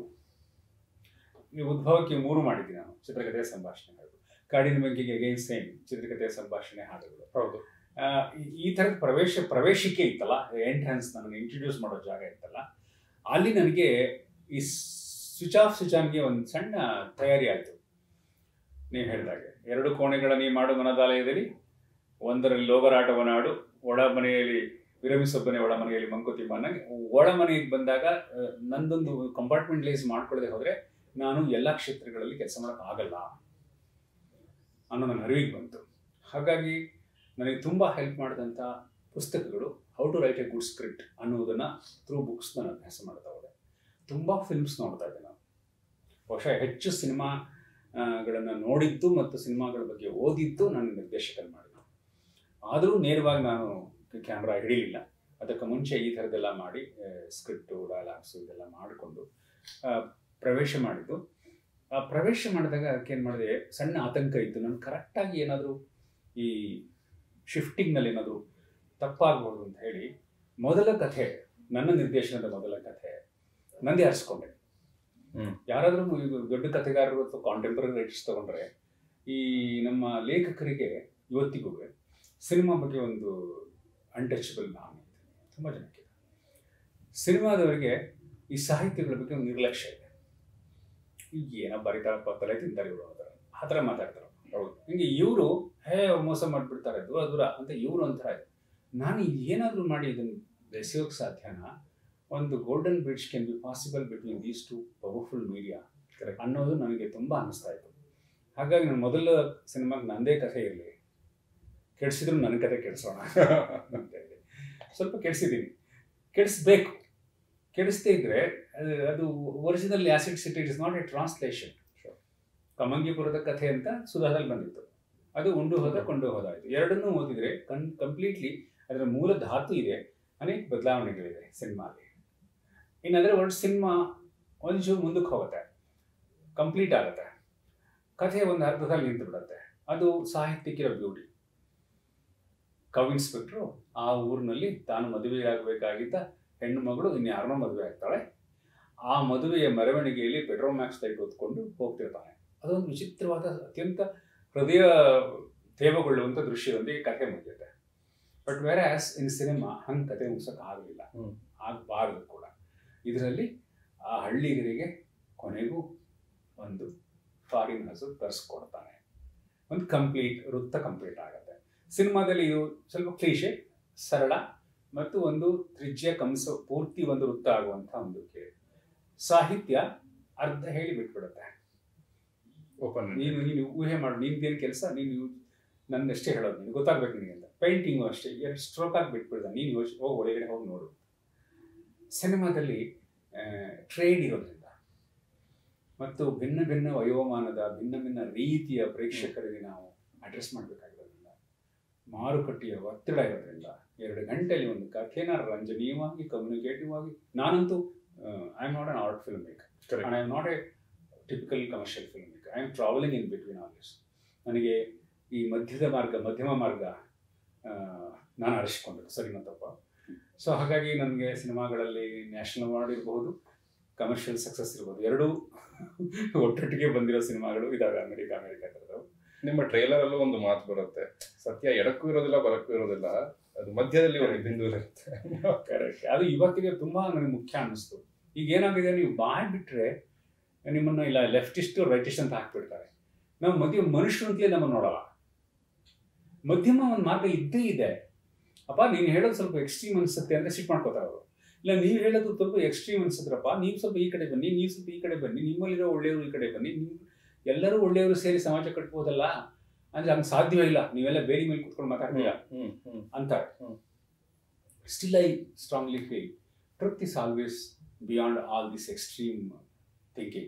ಈ ಉದ್ಭವಕ್ಕೆ ಇವು ಮೂರು ಮಾಡಿದ್ದೀನಿ ನಾನು ಚಿತ್ರಕಥೆಯ ಸಂಭಾಷಣೆ ಹಾಡು ಕಾಡಿನ ಬೆಂಕಿಗೆ ಅಗೇನ್ ಸೇಮ್ ಚಿತ್ರಕಥೆಯ ಸಂಭಾಷಣೆ ಹಾಡುಗಳು ಹೌದು ಆ, ಈ- ಈ ಥರದ ಪ್ರವೇಶ ಪ್ರವೇಶಿಕೆ ಇತ್ತಲ್ಲ ಎಂಟ್ರೆನ್ಸ್ ನನಗೆ ಇಂಟ್ರೊಡ್ಯೂಸ್ ಮಾಡೋ ಜಾಗ ಇತ್ತಲ್ಲ ಅಲ್ಲಿ ನನಗೆ ಈ ಸ್ವಿಚ್ ಆಫ್ ಸ್ವಿಚ್ ಆನ್ಗೆ ಒಂದು ಸಣ್ಣ ತಯಾರಿ ಆಯಿತು ನೀವು ಹೇಳಿದಾಗೆ ಎರಡು ಕೋಣೆಗಳ ನೀ ಮಾಡು ಮನದಾಲಯದಲ್ಲಿ ಒಂದರಲ್ಲಿ ಲೋಗರಾಟವನಾಡು ಒಳ ಮನೆಯಲ್ಲಿ ವಿರಮಿಸೊಬ್ಬನೇ ಒಳ ಮನೆಯಲ್ಲಿ ಮಂಕುತಿಮ್ಮ ಅನ್ನಂಗೆ ಒಳ ಮನೆಗೆ ಬಂದಾಗ ಆ, ನಂದೊಂದು ಕಂಪಾರ್ಟ್ಮೆಂಟ್ಲೈಸ್ ಮಾಡ್ಕೊಳ್ಳದೆ ಹೋದರೆ ನಾನು ಎಲ್ಲ ಕ್ಷೇತ್ರಗಳಲ್ಲಿ ಕೆಲಸ ಮಾಡೋಕೆ ಆಗಲ್ಲ ಅನ್ನೋ ನನ್ನ ಅರಿವಿಗೆ ಬಂತು ಹಾಗಾಗಿ ನನಗೆ ತುಂಬ ಹೆಲ್ಪ್ ಮಾಡಿದಂಥ ಪುಸ್ತಕಗಳು how to write a good script ಅನ್ನೋದನ್ನು ಥ್ರೂ ಬುಕ್ಸ್ ನಾನು ಅಭ್ಯಾಸ ಮಾಡ್ತಾ ಹೋದೆ ತುಂಬ ಫಿಲ್ಮ್ಸ್ ನೋಡ್ತಾ ಇದ್ದೆ ನಾನು ಬಹುಶಃ ಹೆಚ್ಚು ಸಿನಿಮಾಗಳನ್ನು ನೋಡಿದ್ದು ಮತ್ತು ಸಿನಿಮಾಗಳ ಬಗ್ಗೆ ಓದಿದ್ದು ನಾನು ನಿರ್ದೇಶಕರು ಮಾಡಿದ್ದು ಆದರೂ ನೇರವಾಗಿ ನಾನು ಕ್ಯಾಮ್ರಾ ಹಿಡಿಲಿಲ್ಲ ಅದಕ್ಕೆ ಮುಂಚೆ ಈ ಥರದ್ದೆಲ್ಲ ಮಾಡಿ ಸ್ಕ್ರಿಪ್ಟು ಡೈಲಾಗ್ಸು ಇದೆಲ್ಲ ಮಾಡಿಕೊಂಡು ಪ್ರವೇಶ ಮಾಡಿದ್ದು ಆ ಪ್ರವೇಶ ಮಾಡಿದಾಗ ಏನು ಮಾಡಿದೆ ಸಣ್ಣ ಆತಂಕ ಇತ್ತು ನಾನು ಕರೆಕ್ಟಾಗಿ ಏನಾದರೂ ಈ ಶಿಫ್ಟಿಂಗ್ನಲ್ಲಿ ಏನಾದರೂ ತಪ್ಪಾಗ್ಬೋದು ಅಂತ ಹೇಳಿ ಮೊದಲ ಕಥೆ ನನ್ನ ನಿರ್ದೇಶನದ ಮೊದಲ ಕಥೆ ನಂದೇ ಆರಿಸ್ಕೊಂಡೆ ಹ್ಮ್. ಯಾರಾದರೂ ಇದು ದೊಡ್ಡ ಕಥೆಗಾರರು ಅಥವಾ ಕಾಂಟೆಂಪ್ರರಿ ರೈಟರ್ಸ್ ತಗೊಂಡ್ರೆ ಈ ನಮ್ಮ ಲೇಖಕರಿಗೆ ಇವತ್ತಿಗೂ ಸಿನಿಮಾ ಬಗ್ಗೆ ಒಂದು ಅನ್ಟಚಬಲ್ ಭಾವನೆ ಇದೆ ತುಂಬ ಜನಕ್ಕೆ ಸಿನಿಮಾದವರಿಗೆ ಈ ಸಾಹಿತ್ಯಗಳ ಬಗ್ಗೆ ಒಂದು ನಿರ್ಲಕ್ಷ್ಯ ಇದೆ ಈಗ ಏನೋ ಬರೀತಾರಪ್ಪ ತಲೆ ತಿಂತಾರೆ ಇವರು ಆ ಥರ ಆ ಥರ ಮಾತಾಡ್ತಾರೆ ಹೌದು. ಹಿಂಗೆ ಇವರು ಹೇ ಅವ್ರು ಮೋಸ ಮಾಡಿಬಿಡ್ತಾರೆ ದೂರ ದೂರ ಅಂತ ಇವರು ಒಂಥರ ಇದೆ ನಾನು ಏನಾದರೂ ಮಾಡಿ ಇದನ್ನು ಬೆಸೆಯೋಕೆ ಸಾಧ್ಯನಾ ಒಂದು golden bridge can be possible between these two powerful media Correct. ಅನ್ನೋದು ನನಗೆ ತುಂಬ ಅನ್ನಿಸ್ತಾ ಇತ್ತು ಹಾಗಾಗಿ ನನ್ನ ಮೊದಲ ಸಿನಿಮಾಗೆ ನಂದೇ ಕಥೆ ಇರಲಿ ಕೆಡಿಸಿದ್ರು ನನ್ನ ಕಥೆ ಕೆಡಿಸೋಣ ಅಂತ ಹೇಳಿ ಸ್ವಲ್ಪ ಕೆಡಿಸಿದ್ದೀನಿ ಕೆಡಿಸ್ಬೇಕು ಕೆಡಿಸ್ದೇ ಇದ್ರೆ ಅದು ಅದು original acid city it is not a translation Sure. ಕಮಂಗಿಪುರದ ಕಥೆ ಅಂತ ಸುಧಾದಲ್ಲಿ ಬಂದಿತ್ತು ಅದು ಉಂಡು ಹೋದ ಕೊಂಡು ಹೋದ ಆಯ್ತು ಎರಡನ್ನೂ ಓದಿದ್ರೆ ಕನ್ ಕಂಪ್ಲೀಟ್ಲಿ ಅದರ ಮೂಲ ಧಾತು ಇದೆ ಅನೇಕ ಬದಲಾವಣೆಗಳಿದೆ ಸಿನಿಮಾಲಿ ಇನ್ನಂದ್ರೆ ಒಂದು ಸಿನಿಮಾ ಒಂಚೂರು ಮುಂದಕ್ಕೆ ಹೋಗುತ್ತೆ ಕಂಪ್ಲೀಟ್ ಆಗುತ್ತೆ ಕಥೆ ಒಂದು ಅರ್ಧದಲ್ಲಿ ನಿಂತು ಬಿಡುತ್ತೆ ಅದು ಸಾಹಿತ್ಯಕ್ಕಿರೋ ಬ್ಯೂಟಿ ಕವ್ ಇನ್ಸ್ಪೆಕ್ಟ್ರು ಆ ಊರಿನಲ್ಲಿ ತಾನು ಮದುವೆಯಾಗಬೇಕಾಗಿದ್ದ ಹೆಣ್ಣು ಮಗಳು ಇನ್ಯಾರನ್ನೋ ಮದುವೆ ಆಗ್ತಾಳೆ ಆ ಮದುವೆಯ ಮೆರವಣಿಗೆಯಲ್ಲಿ ಪೆಟ್ರೋಲ್ ಮ್ಯಾಕ್ಸ್ ಲೈಟ್ ಹೊತ್ಕೊಂಡು ಹೋಗ್ತಿರ್ತಾನೆ ಅದೊಂದು ವಿಚಿತ್ರವಾದ ಅತ್ಯಂತ ಹೃದಯ ತೇವಗೊಳ್ಳುವಂಥ ದೃಶ್ಯದೊಂದಿಗೆ ಕಥೆ ಮುಗಿಯುತ್ತೆ but whereas in cinema ಹಂಗೆ ಕತೆ ಮುಗಿಸೋಕೆ ಆಗಲಿಲ್ಲ ಹ್ಮ್. ಆಗಬಾರ್ದು ಕೂಡ ಇದರಲ್ಲಿ ಆ ಹಳ್ಳಿಗರಿಗೆ ಕೊನೆಗೂ ಒಂದು ಫಾರಿನ್ ಹಸು ತರಿಸ್ಕೊಡ್ತಾನೆ ಒಂದು ಕಂಪ್ಲೀಟ್ ವೃತ್ತ ಕಂಪ್ಲೀಟ್ ಆಗುತ್ತೆ ಸಿನಿಮಾದಲ್ಲಿ ಇದು ಸ್ವಲ್ಪ ಕ್ಲೀಶೆ ಸರಳ ಮತ್ತು ಒಂದು ತ್ರಿಜ್ಯ ಕಂಸ ಪೂರ್ತಿ ಒಂದು ವೃತ್ತ ಆಗುವಂಥ ಒಂದು ಕೇಳಿ ಸಾಹಿತ್ಯ ಅರ್ಧ ಹೇಳಿ ಬಿಟ್ಬಿಡುತ್ತೆ ಓಪನ್ ನೀನು ನೀನು ಊಹೆ ಮಾಡು ನಿನ್ಗೇನು ಕೆಲಸ ನೀನು ನನ್ನಷ್ಟೇ ಹೇಳೋದು ನೀನು ಗೊತ್ತಾಗ್ಬೇಕು ನಿನಗೆ ಅಂತ ಪೇಂಟಿಂಗು ಅಷ್ಟೇ ಎರಡು ಸ್ಟ್ರೋಕ್ ಆಗಿ ಬಿಟ್ಬಿಡ್ದ ನೀನು ಯೋಚ್ ಹೋಗಿ ಒಳಗಡೆ ಹೋಗಿ ನೋಡು ಸಿನಿಮಾದಲ್ಲಿ ಟ್ರೇಡ್ ಇರೋದ್ರಿಂದ ಮತ್ತು ಭಿನ್ನ ಭಿನ್ನ ವಯೋಮಾನದ ಭಿನ್ನ ಭಿನ್ನ ರೀತಿಯ ಪ್ರೇಕ್ಷಕರಿಗೆ ನಾವು ಅಡ್ರೆಸ್ ಮಾಡಬೇಕಾಗಿರೋದ್ರಿಂದ ಮಾರುಕಟ್ಟೆಯ ಒತ್ತಡ ಇರೋದ್ರಿಂದ ಎರಡು ಗಂಟೆಯಲ್ಲಿ ಒಂದು ಕಥೆನ ರಂಜನೀಯವಾಗಿ ಕಮ್ಯುನಿಕೇಟಿವ್ ಆಗಿ ನಾನಂತೂ I am not an art film maker Correct. and I am not a typical commercial filmmaker. I am traveling in between all this. ನನಗೆ ಈ ಮಧ್ಯದ ಮಾರ್ಗ ಮಧ್ಯಮ ಮಾರ್ಗ ಆ, ನಾನು ಆರಿಸಿಕೊಂಡೆ ಸರಿನಾ ತಪ್ಪ ಸೊ ಹಾಗಾಗಿ ನನಗೆ ಸಿನಿಮಾಗಳಲ್ಲಿ ನ್ಯಾಷನಲ್ ಅವಾರ್ಡ್ ಇರಬಹುದು ಕಮರ್ಷಿಯಲ್ ಸಕ್ಸಸ್ ಇರ್ಬೋದು ಎರಡೂ ಒಟ್ಟೊಟ್ಟಿಗೆ ಬಂದಿರೋ ಸಿನಿಮಾಗಳು ಇದಾವೆ ಅಮೆರಿಕ ಅಮೆರಿಕ ಥರದವು ನಿಮ್ಮ ಟ್ರೈಲರ್ ಅಲ್ಲೂ ಒಂದು ಮಾತು ಬರುತ್ತೆ ಸತ್ಯ ಎಡಕ್ಕೂ ಇರೋದಿಲ್ಲ ಬಲಕ್ಕೂ ಇರೋದಿಲ್ಲ ಅದು ಮಧ್ಯದಲ್ಲಿ ಒಂದು ಬಿಂದು ಇರುತ್ತೆ ಕರೆಕ್ಟ್ ಅದು ಇವತ್ತಿಗೆ ತುಂಬ ನನಗೆ ಮುಖ್ಯ ಅನ್ನಿಸ್ತು ಈಗ ಏನಾಗಿದೆ ನೀವು ಬಾಯ್ ಬಿಟ್ಟರೆ ನಿಮ್ಮನ್ನ ಇಲ್ಲ ಲೆಫ್ಟಿಸ್ಟ್ ರೈಟಿಸ್ಟ್ ಅಂತ ಹಾಕ್ಬಿಡ್ತಾರೆ ನಾವು ಮಧ್ಯ ಮನುಷ್ಯರು ಅಂತಲೇ ನಮ್ಮನ್ನು ನೋಡಲ್ಲ ಮಧ್ಯಮ ಒಂದು ಮಾರ್ಗ ಇದ್ದೇ ಇದೆ ಅಪ್ಪ ನೀನು ಹೇಳೋದು ಸ್ವಲ್ಪ ಎಕ್ಸ್ಟ್ರೀಮ್ ಅನ್ಸುತ್ತೆ ಅಂತ ಸಿಟ್ ಮಾಡ್ಕೋತಾರೆ ಅವರು ಇಲ್ಲ ನೀವು ಹೇಳೋದು ಸ್ವಲ್ಪ ಎಕ್ಸ್ಟ್ರೀಮ್ ಅನ್ಸಿದ್ರಪ್ಪ ನೀವು ಸ್ವಲ್ಪ ಈ ಕಡೆ ಬನ್ನಿ ನೀವು ಸ್ವಲ್ಪ ಈ ಕಡೆ ಬನ್ನಿ ನಿಮ್ಮಲ್ಲಿರೋ ಒಳ್ಳೆಯವರು ಈ ಕಡೆ ಬನ್ನಿ ನೀವು ಎಲ್ಲರೂ ಒಳ್ಳೆಯವರು ಸೇರಿ ಸಮಾಜ ಕಟ್ಬೋದಲ್ಲ ಅಂದ್ರೆ ಹಂಗೆ ಸಾಧ್ಯವೇ ಇಲ್ಲ ನೀವೆಲ್ಲ ಬೇರೆ ಮೇಲೆ ಕುತ್ಕೊಂಡು ಮಾತಾಡ್ತೀರಾ ಹ್ಮ್ ಹ್ಮ್ ಅಂತಾರೆ ಹ್ಮ್. Still I strongly feel truth is always beyond all this extreme thinking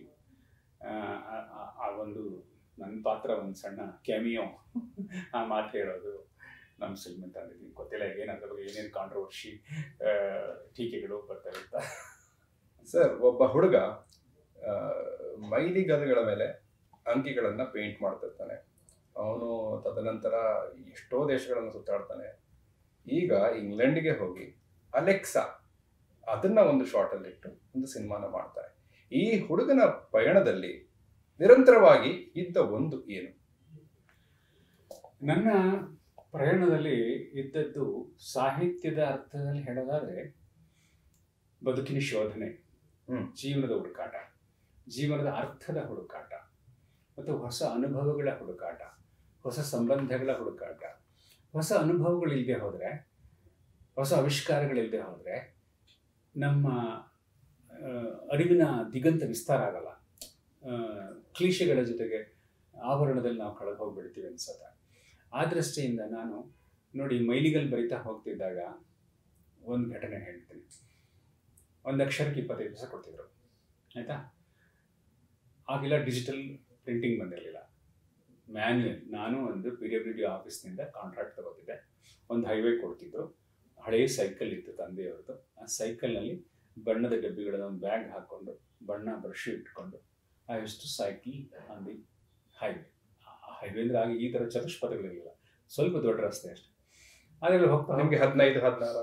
ಆ ಒಂದು ನನ್ನ ಪಾತ್ರ ಒಂದು ಸಣ್ಣ ಕ್ಯಾಮಿಯೋ ಆ ಮಾತು ಹೇಳೋದು ನಮ್ಮ ಸಿನಿಮಾ ತಂದಿದ್ದೀನಿ ಗೊತ್ತಿಲ್ಲ ಏನು ಅದ್ರ ಬಗ್ಗೆ ಏನೇನು ಕಾಂಟ್ರವರ್ಷಿ ಟೀಕೆಗಳು ಬರ್ತವೆ ಅಂತ ಸರ್ ಒಬ್ಬ ಹುಡುಗ ಆ, ಮೈಲಿ ಗದಗಳ ಮೇಲೆ ಅಂಕಿಗಳನ್ನ ಪೇಂಟ್ ಮಾಡ್ತಿರ್ತಾನೆ ಅವನು ತದನಂತರ ಎಷ್ಟೋ ದೇಶಗಳನ್ನು ಸುತ್ತಾಡ್ತಾನೆ ಈಗ ಇಂಗ್ಲೆಂಡ್ಗೆ ಹೋಗಿ ಅಲೆಕ್ಸಾ ಅದನ್ನ ಒಂದು ಶಾರ್ಟ್ ಅಲ್ಲಿ ಇಟ್ಟು ಒಂದು ಸಿನಿಮಾನ ಮಾಡ್ತಾರೆ ಈ ಹುಡುಗನ ಪಯಣದಲ್ಲಿ ನಿರಂತರವಾಗಿ ಇದ್ದ ಒಂದು ಏನು ನನ್ನ ಪ್ರಯಾಣದಲ್ಲಿ ಇದ್ದದ್ದು ಸಾಹಿತ್ಯದ ಅರ್ಥದಲ್ಲಿ ಹೇಳೋದಾದ್ರೆ ಬದುಕಿನ ಶೋಧನೆ ಹ್ಮ್. ಜೀವನದ ಹುಡುಕಾಟ ಜೀವನದ ಅರ್ಥದ ಹುಡುಕಾಟ ಮತ್ತು ಹೊಸ ಅನುಭವಗಳ ಹುಡುಕಾಟ ಹೊಸ ಸಂಬಂಧಗಳ ಹುಡುಕಾಟ ಹೊಸ ಅನುಭವಗಳಿಲ್ಲದೆ ಹೋದರೆ ಹೊಸ ಆವಿಷ್ಕಾರಗಳಿಲ್ಲದೆ ಹೋದರೆ ನಮ್ಮ ಆ, ಅರಿವಿನ ದಿಗಂತ ವಿಸ್ತಾರ ಆಗಲ್ಲ ಆ, ಕ್ಲೀಶೆಗಳ ಜೊತೆಗೆ ಆವರಣದಲ್ಲಿ ನಾವು ಕಳೆದು ಹೋಗ್ಬಿಡ್ತೀವಿ ಅನ್ಸುತ್ತೆ ಆ ದೃಷ್ಟಿಯಿಂದ ನಾನು ನೋಡಿ ಮೈಲಿಗಲ್ಲಿ ಬರಿತಾ ಹೋಗ್ತಿದ್ದಾಗ ಒಂದು ಘಟನೆ ಹೇಳ್ತೀನಿ ಒಂದು ಅಕ್ಷರಕ್ಕೆ ಇಪ್ಪತ್ತೈದು ಪೈಸೆ ಕೊಡ್ತಿದ್ರು ಆಯಿತಾ ಆಗೆಲ್ಲ ಡಿಜಿಟಲ್ ಪ್ರಿಂಟಿಂಗ್ ಬಂದಿರಲಿಲ್ಲ ಮ್ಯಾನ್ಯಲ್ ನಾನು ಒಂದು ಪಿ ಡಬ್ಲ್ಯೂ ಡಿ ಆಫೀಸ್ನಿಂದ ಕಾಂಟ್ರಾಕ್ಟ್ ತಗೋತಿದ್ದೆ ಒಂದು ಹೈವೇ ಕೊಡ್ತಿದ್ರು ಹಳೆಯ ಸೈಕಲ್ ಇತ್ತು ತಂದೆಯವ್ರದ್ದು ಆ ಸೈಕಲ್ನಲ್ಲಿ ಬಣ್ಣದ ಡಬ್ಬಿಗಳನ್ನ ಒಂದು ಬ್ಯಾಗ್ ಹಾಕ್ಕೊಂಡು ಬಣ್ಣ ಬ್ರಷ್ ಇಟ್ಕೊಂಡು I use to cycle on the highway highway ಅಂದ್ರೆ ಆಗ ಈ ಥರ ಚತುಷ್ಪಥಗಳಿರಲಿಲ್ಲ ಸ್ವಲ್ಪ ದೊಡ್ಡ ರಸ್ತೆ ಅಷ್ಟೇ ಅದರಲ್ಲಿ ಹೋಗ್ತಾ ನಿಮ್ಗೆ ಹದಿನೈದು ಹದಿನಾರು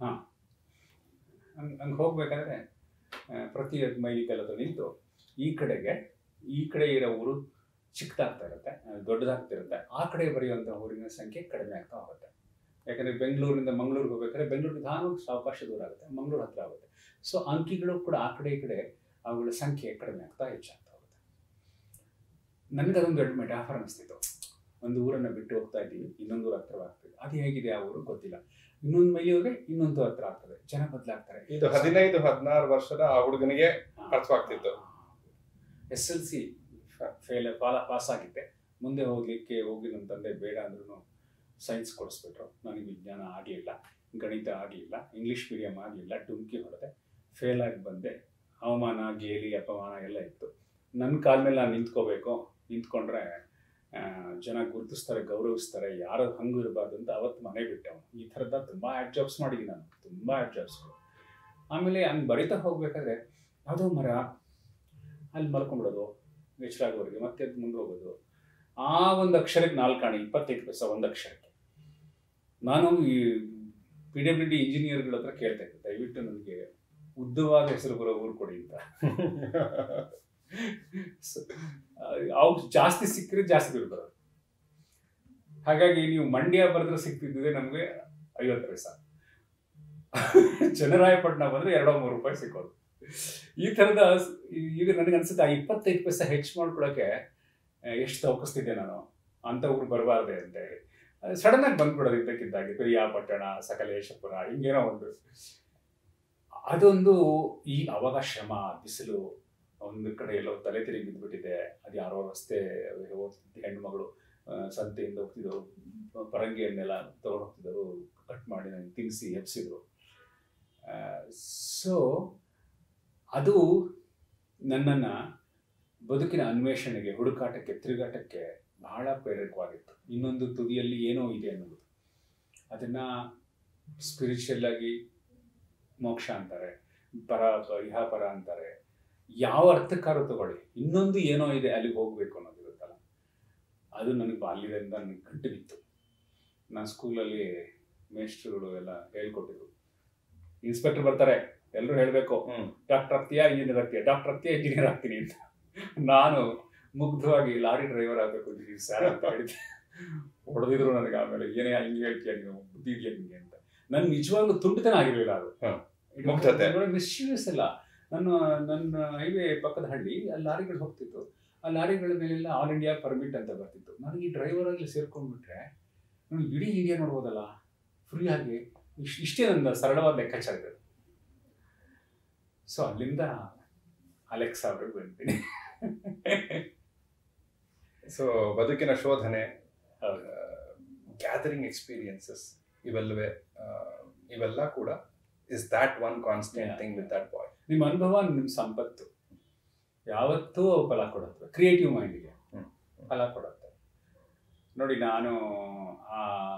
ಹಂಗೆ ಹಂಗೆ ಹೋಗ್ಬೇಕಾದ್ರೆ ಆ, ಪ್ರತಿ ಮೈಲಿ ಹತ್ರ ನಿಂತು ಈ ಕಡೆಗೆ ಈ ಕಡೆ ಇರೋ ಊರು ಚಿಕ್ಕದಾಗ್ತಾ ಇರುತ್ತೆ ಆ, ದೊಡ್ಡದಾಗ್ತಿರುತ್ತೆ ಆ ಕಡೆ ಬರೆಯುವಂಥ ಊರಿನ ಸಂಖ್ಯೆ ಕಡಿಮೆ ಆಗ್ತಾ ಹೋಗುತ್ತೆ ಯಾಕಂದರೆ ಬೆಂಗಳೂರಿಂದ ಮಂಗಳೂರಿಗೆ ಹೋಗ್ಬೇಕಾದ್ರೆ ಬೆಂಗಳೂರು ನಿಧಾನವಾಗಿ ಸಾವಕಾಶ ದೂರ ಆಗುತ್ತೆ ಮಂಗಳೂರು ಹತ್ರ ಆಗುತ್ತೆ ಸೊ ಅಂಕಿಗಳು ಕೂಡ ಆ ಕಡೆ ಈ ಕಡೆ ಅವುಗಳ ಸಂಖ್ಯೆ ಕಡಿಮೆ ಆಗ್ತಾ ಹೆಚ್ಚಾಗ್ತಾ ಹೋಗುತ್ತೆ ನನಗೆ ಅದೊಂದು ದೊಡ್ಡ ಮೆಟಾಫರ್ ಅನಿಸ್ತಿತ್ತು ಒಂದು ಊರನ್ನು ಬಿಟ್ಟು ಹೋಗ್ತಾ ಇದ್ದೀವಿ ಇನ್ನೊಂದು ಊರು ಹತ್ರವಾಗ್ತದೆ ಅದು ಹೇಗಿದೆ ಆ ಊರು ಗೊತ್ತಿಲ್ಲ ಇನ್ನೊಂದು ಮೈಲಿ ಹೋದ್ರೆ ಇನ್ನೊಂದು ಹತ್ರ ಆಗ್ತದೆ ಜನ ಬದಲಾಗ್ತಾರೆ ಇದು ಹದಿನೈದು ಹದಿನಾರು ವರ್ಷದ ಆ ಹುಡುಗನಿಗೆ ಅರ್ಥವಾಗ್ತಿತ್ತು. ಎಸ್ ಎಲ್ ಸಿ ಫೇಲ್ ಪಾಲ ಪಾಸ್ ಆಗಿದ್ದೆ ಮುಂದೆ ಹೋಗ್ಲಿಕ್ಕೆ ಹೋಗಿ ನನ್ನ ತಂದೆ ಬೇಡ ಅಂದ್ರೂ ಸೈನ್ಸ್ ಕೊಡಿಸ್ಬಿಟ್ರು ನನಗೆ ವಿಜ್ಞಾನ ಆಗಲಿಲ್ಲ ಗಣಿತ ಆಗಲಿಲ್ಲ ಇಂಗ್ಲೀಷ್ ಮೀಡಿಯಮ್ ಆಗಲಿಲ್ಲ ಡುಮ್ಕಿ ಹೊಡೆದೆ ಫೇಲ್ ಆಗಿ ಬಂದೆ ಅವಮಾನ ಗೇಲಿ ಅಪಮಾನ ಎಲ್ಲ ಇತ್ತು ನನ್ನ ಕಾಲ ಮೇಲೆ ನಾನು ನಿಂತ್ಕೋಬೇಕು ನಿಂತ್ಕೊಂಡ್ರೆ ಆ, ಜನ ಗುರುತಿಸ್ತಾರೆ ಗೌರವಿಸ್ತಾರೆ ಯಾರು ಹಂಗೂ ಇರಬಾರ್ದು ಅಂತ ಅವತ್ತು ಮನೆ ಬಿಟ್ಟೆ ಅವನು ಈ ಥರದ ತುಂಬ ಆ್ಯಡ್ ಜಾಬ್ಸ್ ಮಾಡಿದ್ದೀನಿ ನಾನು ತುಂಬ ಆ್ಯಡ್ ಜಾಬ್ಸ್ಗಳು ಆಮೇಲೆ ಹಂಗೆ ಬರಿತಾ ಹೋಗ್ಬೇಕಾದ್ರೆ ಯಾವುದೋ ಮರ ಅಲ್ಲಿ ಮಲ್ಕೊಂಡ್ಬಿಡೋದು ಎಚ್ಚರಾಗೋರಿಗೆ ಮತ್ತೆ ಅದು ಮುಂದೆ ಹೋಗೋದು ಆ ಒಂದು ಅಕ್ಷರಕ್ಕೆ ನಾಲ್ಕು ಆಣೆ ಇಪ್ಪತ್ತೈದು ಪೈಸೆ ಒಂದು ಅಕ್ಷರಕ್ಕೆ ನಾನು ಈ ಪಿ ಡಬ್ಲ್ಯೂ ಡಿ ಇಂಜಿನಿಯರ್ಗಳ ಹತ್ರ ಕೇಳ್ತಾ ಇದ್ದೆ ದಯವಿಟ್ಟು ನನಗೆ ಉದ್ದವಾದ ಹೆಸರು ಬರೋ ಊರು ಕೊಡಿ ಅಂತ ಅವು ಜಾಸ್ತಿ ಸಿಕ್ಕರೆ ಜಾಸ್ತಿ ದುಡ್ಡು ಬರೋದು ಹಾಗಾಗಿ ನೀವು ಮಂಡ್ಯ ಬರೆದ್ರೆ ಸಿಗ್ತಿದ್ದಿದೆ ನಮಗೆ ಐವತ್ತು ಪೈಸಾ ಚನ್ನರಾಯಪಟ್ಟಣ ಬಂದ್ರೆ ಎರಡೋ ಮೂರು ರೂಪಾಯಿ ಸಿಕ್ಕೋದು ಈ ಥರದ ಈಗ ನನಗೆ ಅನ್ಸುತ್ತೆ ಆ ಇಪ್ಪತ್ತೈದು ಪೈಸೆ ಹೆಚ್ಚು ಮಾಡ್ಕೊಳಕ್ಕೆ ಎಷ್ಟು ತವಕಿಸ್ತಿದ್ದೆ ನಾನು ಅಂತ ಊರು ಬರಬಾರ್ದೆ ಅಂತ ಹೇಳಿ ಸಡನ್ ಆಗಿ ಬಂದ್ಬಿಡೋದು ಇದ್ದಕ್ಕಿದ್ದಾಗೆ ಪಿರಿಯಾಪಟ್ಟಣ ಸಕಲೇಶಪುರ ಹಿಂಗೇನೋ ಒಂದು ಅದೊಂದು ಈ ಅವಾಗ ಶ್ರಮ ಬಿಸಿಲು ಒಂದು ಕಡೆ ಎಲ್ಲೋ ತಲೆ ತಿರುಗಿ ಬಿದ್ದುಬಿಟ್ಟಿದೆ ಅದು ಯಾರೋ ರಸ್ತೆ ಹೋಗ್ತಿದ್ದ ಹೆಣ್ಮಗಳು ಆ, ಸಂತೆಯಿಂದ ಹೋಗ್ತಿದ್ರು ಪರಂಗಿಯನ್ನೆಲ್ಲ ತಗೊಂಡು ಹೋಗ್ತಿದ್ರು ಕಟ್ ಮಾಡಿ ನನಗೆ ತಿನ್ನಿಸಿ ಎಬ್ಸಿದ್ರು ಸೊ ಅದು ನನ್ನನ್ನು ಬದುಕಿನ ಅನ್ವೇಷಣೆಗೆ ಹುಡುಕಾಟಕ್ಕೆ ತಿರುಗಾಟಕ್ಕೆ ಬಹಳ ಪ್ರೇರಕವಾಗಿತ್ತು ಇನ್ನೊಂದು ತುದಿಯಲ್ಲಿ ಏನೋ ಇದೆ ಅನ್ನೋದು ಅದನ್ನು ಸ್ಪಿರಿಚುವಲ್ ಆಗಿ ಮೋಕ್ಷ ಅಂತಾರೆ ಪರ ಇಹಾಪರ ಅಂತಾರೆ ಯಾವ ಅರ್ಥಕ್ಕಾರು ತಗೊಳ್ಳಿ ಇನ್ನೊಂದು ಏನೋ ಇದೆ ಅಲ್ಲಿಗೆ ಹೋಗಬೇಕು ಅನ್ನೋದು ಇರುತ್ತಲ್ಲ ಅದು ನನಗೆ ಬಾಲ್ಯದಿಂದ ನನಗೆ ಗಂಟು ಬಿತ್ತು ನಾನು ಸ್ಕೂಲಲ್ಲಿ ಮೇಸ್ಟ್ರುಗಳು ಎಲ್ಲ ಹೇಳ್ಕೊಟ್ಟಿದ್ರು ಇನ್ಸ್ಪೆಕ್ಟರ್ ಬರ್ತಾರೆ ಎಲ್ಲರೂ ಹೇಳಬೇಕು ಹ್ಮ್. ಡಾಕ್ಟರ್ ಆಗ್ತೀಯಾ ಇಂಜಿನಿಯರ್ ಆಗ್ತೀಯಾ ಡಾಕ್ಟರ್ ಆಗ್ತೀಯಾ ಇಂಜಿನಿಯರ್ ಆಗ್ತೀನಿ ಅಂತ ನಾನು ಮುಗ್ಧವಾಗಿ ಲಾರಿ ಡ್ರೈವರ್ ಆಗಬೇಕು ಅಂತಿದ್ದೀನಿ ಸರ್ ಅಂತ ಹೇಳಿದ್ದೆ ಹೊಡೆದಿದ್ರು ನನಗೆ ಆಮೇಲೆ ಏನೇ ಹಿಂಗೆ ಹೇಳ್ತೀಯ ನೀನು ಬುದ್ಧಿ ಇದೆಯಾ ನಿಮಗೆ ಅಂತ ನನ್ ನಿಜವಾಗ್ಲೂ ತುಂಟತನ ಆಗಿರಲಿಲ್ಲ ಅದು ಹ. ಮುಗ್ಧತೆ. ಮಿಸ್ಯೂಸ್ ಇಲ್ಲ ನನ್ನ ನನ್ನ ಹೈವೇ ಪಕ್ಕದ ಹಳ್ಳಿ ಅಲ್ಲಿ ಲಾರಿಗಳು ಹೋಗ್ತಿತ್ತು ಆ ಲಾರಿಗಳ ಮೇಲೆಲ್ಲ ಆಲ್ ಇಂಡಿಯಾ ಪರ್ಮಿಟ್ ಅಂತ ಬರ್ತಿತ್ತು ನನಗೆ ಈ ಡ್ರೈವರ್ ಆಗಲಿ ಸೇರ್ಕೊಂಡ್ಬಿಟ್ರೆ ನಾನು ಇಡೀ ಇಂಡಿಯಾ ನೋಡ್ಬೋದಲ್ಲ ಫ್ರೀ ಆಗಿ ಇಶ್- ಇಷ್ಟೇ ನನ್ನ ಸರಳವಾದ ಲೆಕ್ಕಾಚಾರ ಇದೆ ಸೊ ಅಲ್ಲಿಂದ ಅಲೆಕ್ಸ್ ಅವ್ರಿಗೆ ಬಂತೀನಿ ಸೊ ಬದುಕಿನ ಶೋಧನೆ ಹೌದು. ಗ್ಯಾದರಿಂಗ್ ಎಕ್ಸ್ಪೀರಿಯನ್ಸಸ್ ಇವೆಲ್ಲವೇ ಆ, ಇವೆಲ್ಲ ಕೂಡ is that one constant Yeah. Thing with that boy ನಿಮ್ಮ ಅನುಭವ ನಿಮ್ಮ ಸಂಪತ್ತು ಯಾವತ್ತೂ ಅವು ಫಲ ಕೊಡುತ್ತೆ ಕ್ರಿಯೇಟಿವ್ ಮೈಂಡಿಗೆ ಹ್ಮ್. ಫಲ ಕೊಡುತ್ತೆ ನೋಡಿ ನಾನು ಆ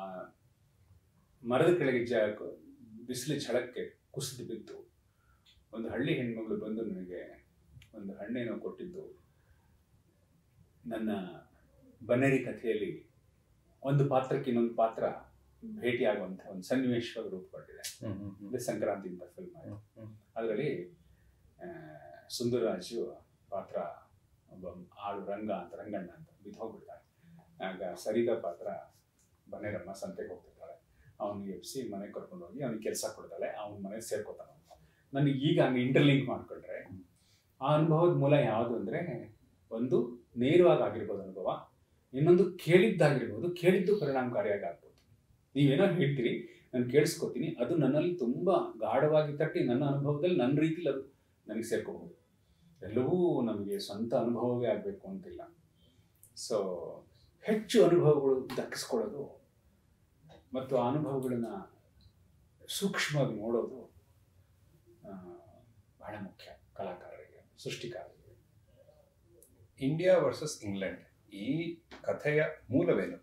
ಮರದ ಕೆಳಗೆ ಜ ಬಿಸಿಲು ಝಳಕ್ಕೆ ಕುಸಿದು ಬಿದ್ದು ಒಂದು ಹಳ್ಳಿ ಹೆಣ್ಮಗಳು ಬಂದು ನನಗೆ ಒಂದು ಹಣ್ಣೇನೋ ಕೊಟ್ಟಿದ್ದು ನನ್ನ ಬನ್ನೇರಿ ಕಥೆಯಲ್ಲಿ ಒಂದು ಪಾತ್ರಕ್ಕೆ ಇನ್ನೊಂದು ಪಾತ್ರ ಭೇಟಿಯಾಗುವಂಥ ಒಂದು ಸನ್ನಿವೇಶವಾಗಿ ರೂಪುಗೊಂಡಿದೆ ಇದು ಸಂಕ್ರಾಂತಿ ಅಂತ ಫಿಲ್ಮ್ ಆಯಿತು ಅದರಲ್ಲಿ ಸುಂದರರಾಜು ಪಾತ್ರ ಒಬ್ಬ ಆಳು ರಂಗ ಅಂತ ರಂಗಣ್ಣ ಅಂತ ಬಿದ್ದು ಹೋಗ್ಬಿಡ್ತಾನೆ ಆಗ ಸರಿದ ಪಾತ್ರ ಬನ್ನೇರಮ್ಮ ಸಂತೆಗೆ ಹೋಗ್ತಿರ್ತಾಳೆ ಅವನಿಗೆ ಎಬ್ಸಿ ಮನೆಗೆ ಕರ್ಕೊಂಡು ಹೋಗಿ ಅವನಿಗೆ ಕೆಲಸ ಕೊಡ್ತಾಳೆ ಅವನ ಮನೆಗೆ ಸೇರ್ಕೋತಾನೆ ನನಗೆ ಈಗ ಹಂಗೆ ಇಂಟರ್ಲಿಂಕ್ ಮಾಡ್ಕೊಂಡ್ರೆ ಆ ಅನುಭವದ ಮೂಲ ಯಾವುದು ಅಂದರೆ ಒಂದು ನೇರವಾಗಿ ಆಗಿರ್ಬೋದು ಅನುಭವ ಇನ್ನೊಂದು ಕೇಳಿದ್ದಾಗಿರ್ಬೋದು ಕೇಳಿದ್ದು ಪರಿಣಾಮಕಾರಿಯಾಗಿ ಆಗ್ಬೋದು ನೀವೇನೋ ಹೇಳ್ತೀರಿ ನಾನು ಕೇಳಿಸ್ಕೊತೀನಿ ಅದು ನನ್ನಲ್ಲಿ ತುಂಬ ಗಾಢವಾಗಿ ತಟ್ಟಿ ನನ್ನ ಅನುಭವದಲ್ಲಿ ನನ್ನ ರೀತಿಲಿ ಅದು ನನಗೆ ಸೇರ್ಕೋಬಹುದು ಎಲ್ಲವೂ ನಮಗೆ ಸ್ವಂತ ಅನುಭವವೇ ಆಗಬೇಕು ಅಂತಿಲ್ಲ ಸೊ ಹೆಚ್ಚು ಅನುಭವಗಳು ದಕ್ಕಿಸ್ಕೊಳ್ಳೋದು ಮತ್ತು ಆ ಅನುಭವಗಳನ್ನು ಸೂಕ್ಷ್ಮವಾಗಿ ನೋಡೋದು ಆ, ಬಹಳ ಮುಖ್ಯ ಕಲಾಕಾರರಿಗೆ ಸೃಷ್ಟಿಕಾರರಿಗೆ ಇಂಡಿಯಾ ವರ್ಸಸ್ ಇಂಗ್ಲೆಂಡ್ ಈ ಕಥೆಯ ಮೂಲವೇನು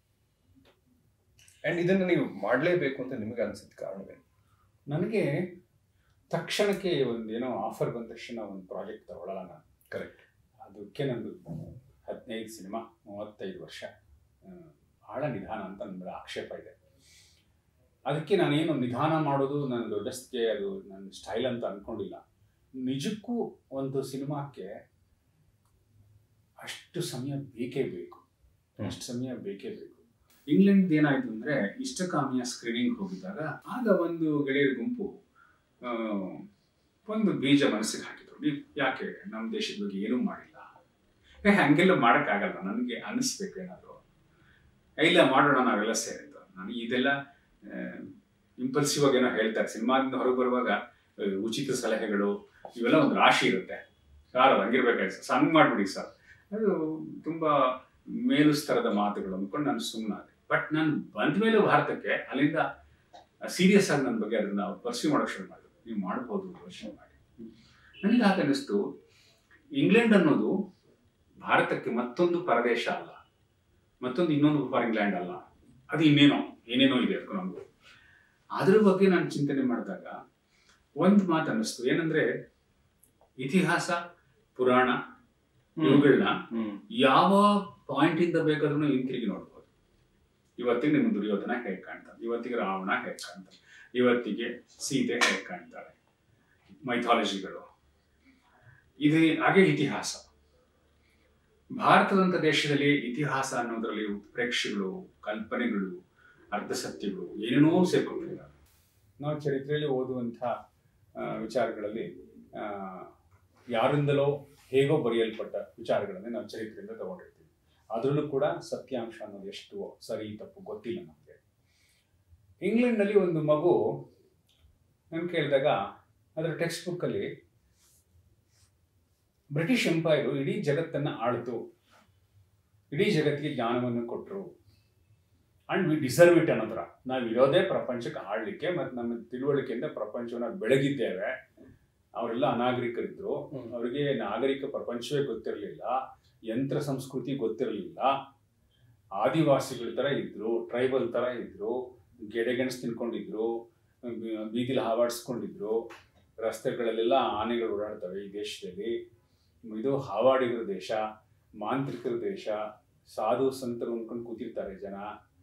ಅಂಡ್ ಇದನ್ನು ನೀವು ಮಾಡಲೇಬೇಕು ಅಂತ ನಿಮಗೆ ಅನಿಸಿದ ಕಾರಣವೇನು ನನಗೆ ತಕ್ಷಣಕ್ಕೆ ಒಂದು ಏನೋ ಆಫರ್ ಬಂದ ತಕ್ಷಣ ಒಂದು ಪ್ರಾಜೆಕ್ಟ್ ತಗೊಳ್ಳಲ್ಲ ನಾನು ಕರೆಕ್ಟ್ ಅದಕ್ಕೆ ನಂದು ಹದಿನೈದು ಸಿನಿಮಾ ಮೂವತ್ತೈದು ವರ್ಷ ಆ, ಬಹಳ ನಿಧಾನ ಅಂತ ನನ್ನ ಆಕ್ಷೇಪ ಇದೆ ಅದಕ್ಕೆ ನಾನೇನು ನಿಧಾನ ಮಾಡೋದು ನನ್ನ ದೊಡ್ಡಸ್ತಿಗೆ ಅದು ನನ್ನ ಸ್ಟೈಲ್ ಅಂತ ಅಂದ್ಕೊಂಡಿಲ್ಲ ನಿಜಕ್ಕೂ ಒಂದು ಸಿನಿಮಾಕ್ಕೆ ಅಷ್ಟು ಸಮಯ ಬೇಕೇ ಬೇಕು ಹ್ಮ್. ಅಷ್ಟು ಸಮಯ ಬೇಕೇ ಬೇಕು ಇಂಗ್ಲೆಂಡ್ ಏನಾಯ್ತು ಅಂದ್ರೆ ಇಷ್ಟಕಾಮಿಯ ಸ್ಕ್ರೀನಿಂಗ್ ಹೋಗಿದ್ದಾಗ ಆಗ ಒಂದು ಗೆಳೆಯರ ಗುಂಪು ಆ, ಒಂದು ಬೀಜ ಮನಸ್ಸಿಗೆ ಹಾಕಿದ್ರು ನೀವು ಯಾಕೆ ನಮ್ಮ ದೇಶದ ಬಗ್ಗೆ ಏನೂ ಮಾಡಿಲ್ಲ ಏ ಹಂಗೆಲ್ಲ ಮಾಡೋಕ್ಕಾಗಲ್ಲ ನನಗೆ ಅನಿಸ್ಬೇಕು ಏನಾದ್ರು ಏ, ಇಲ್ಲ ಮಾಡೋಣ ನಾವೆಲ್ಲ ಸೇರಿದ್ದು ನನಗೆ ಇದೆಲ್ಲ ಇಂಪಲ್ಸಿವ್ ಆಗಿ ಏನೋ ಹೇಳ್ತಾರೆ ಸಿನಿಮಾದಿಂದ ಹೊರಗೆ ಬರುವಾಗ ಆ, ಉಚಿತ ಸಲಹೆಗಳು ಇವೆಲ್ಲ ಒಂದು ರಾಶಿ ಇರುತ್ತೆ ಸರ್ ಅದು ಹಂಗಿರ್ಬೇಕಾಯ್ತು ಸರ್ ಹಂಗೆ ಮಾಡ್ಬಿಡಿ ಸರ್ ಅದು ತುಂಬ ಮೇಲು ಸ್ತರದ ಮಾತುಗಳು ಅಂದ್ಕೊಂಡು ನಾನು ಸುಮ್ಮನಾದೆ ಬಟ್ ನಾನು ಬಂದ ಮೇಲೆ ಭಾರತಕ್ಕೆ ಅಲ್ಲಿಂದ ಸೀರಿಯಸ್ ಆಗಿ ನನ್ನ ಬಗ್ಗೆ ಅದನ್ನ ಪರ್ಸ್ಯೂ ಮಾಡೋಕೆ ಶುರು ಮಾಡಿದ್ರು ನೀವು ಮಾಡ್ಬೋದು ಯೋಚನೆ ಮಾಡಿ ನನಗೆ ಹಾಗೆ ಅನ್ನಿಸ್ತು ಇಂಗ್ಲೆಂಡ್ ಅನ್ನೋದು ಭಾರತಕ್ಕೆ ಮತ್ತೊಂದು ಪರದೇಶ ಅಲ್ಲ ಮತ್ತೊಂದು ಇನ್ನೊಂದು ಫಾರ್ ಇಂಗ್ಲೆಂಡ್ ಅಲ್ಲ ಅದು ಇನ್ನೇನೋ ಏನೇನೋ ಇದೆ ಅದಕ್ಕೂ ನಮಗೂ ಅದ್ರ ಬಗ್ಗೆ ನಾನು ಚಿಂತನೆ ಮಾಡಿದಾಗ ಒಂದು ಮಾತು ಅನ್ನಿಸ್ತು ಏನಂದ್ರೆ ಇತಿಹಾಸ ಪುರಾಣ ಇವುಗಳನ್ನ ಹ್ಮ್ ಯಾವ ಪಾಯಿಂಟ್ ಇಂದ ಬೇಕಾದ್ರೂ ಹಿಂತಿರುಗಿ ನೋಡ್ಬೋದು ಇವತ್ತಿಗೆ ನಿಮ್ಮ ದುರ್ಯೋಧನ ಹೇಗೆ ಕಾಣ್ತಾನೆ ಇವತ್ತಿಗೆ ರಾವಣ ಹೇಗೆ ಕಾಣ್ತಾನೆ ಇವತ್ತಿಗೆ ಸೀತೆ ಹೇಗೆ ಕಾಣ್ತಾಳೆ ಮೈಥಾಲಜಿಗಳು ಇದು ಹಾಗೆ ಇತಿಹಾಸ ಭಾರತದಂತ ದೇಶದಲ್ಲಿ ಇತಿಹಾಸ ಅನ್ನೋದರಲ್ಲಿ ಪ್ರೇಕ್ಷೆಗಳು ಕಲ್ಪನೆಗಳು ಅರ್ಧಸತ್ಯಗಳು ಏನೇನೋ ಸೇರ್ಕೊಂಡಿದ್ದಾರೆ ನಾವು ಚರಿತ್ರೆಯಲ್ಲಿ ಓದುವಂಥ ಆ, ವಿಚಾರಗಳಲ್ಲಿ ಆ, ಯಾರಿಂದಲೋ ಹೇಗೋ ಬರೆಯಲ್ಪಟ್ಟ ವಿಚಾರಗಳನ್ನೇ ನಾವು ಚರಿತ್ರೆಯಿಂದ ತಗೊಂಡಿರ್ತೀವಿ ಅದರಲ್ಲೂ ಕೂಡ ಸತ್ಯಾಂಶ ಅನ್ನೋದು ಎಷ್ಟು ಸರಿ ತಪ್ಪು ಗೊತ್ತಿಲ್ಲ ನಮಗೆ ಇಂಗ್ಲೆಂಡ್ನಲ್ಲಿ ಒಂದು ಮಗು ನಾನು ಕೇಳಿದಾಗ ಅದರ ಟೆಕ್ಸ್ಟ್ ಬುಕ್ಕಲ್ಲಿ ಬ್ರಿಟಿಷ್ ಎಂಪೈರು ಇಡೀ ಜಗತ್ತನ್ನ ಆಳ್ತು ಇಡೀ ಜಗತ್ತಿಗೆ ಜ್ಞಾನವನ್ನು ಕೊಟ್ಟರು ಅಂಡ್ ವಿ ಡಿಸರ್ವ್ ಇಟ್ ಅನ್ನೋದ್ರ ನಾವು ಇರೋದೇ ಪ್ರಪಂಚಕ್ಕೆ ಆಳ್ಲಿಕ್ಕೆ ಮತ್ತು ನಮ್ಮ ತಿಳುವಳಿಕೆಯಿಂದ ಪ್ರಪಂಚವನ್ನ ಬೆಳಗಿದ್ದೇವೆ ಅವರೆಲ್ಲ ಅನಾಗರಿಕರಿದ್ರು ಹ್ಮ್. ಅವರಿಗೆ ನಾಗರಿಕ ಪ್ರಪಂಚವೇ ಗೊತ್ತಿರಲಿಲ್ಲ ಯಂತ್ರ ಸಂಸ್ಕೃತಿ ಗೊತ್ತಿರಲಿಲ್ಲ ಆದಿವಾಸಿಗಳ ತರ ಇದ್ರು ಟ್ರೈಬಲ್ ತರ ಇದ್ರು ಗೆಣಸು ತಿನ್ಕೊಂಡಿದ್ರು ಬೀ- ಬೀದಿಲಿ ಹಾವಾಡಿಸ್ಕೊಂಡಿದ್ರು ರಸ್ತೆಗಳಲ್ಲೆಲ್ಲ ಆನೆಗಳು ಓಡಾಡ್ತವೆ ಈ ದೇಶದಲ್ಲಿ ಇದು ಹಾವಾಡಿಗರ ದೇಶ ಮಾಂತ್ರಿಕರ ದೇಶ ಸಾಧು ಸಂತರು ಅನ್ಕೊಂಡು ಕೂತಿರ್ತಾರೆ ಜನ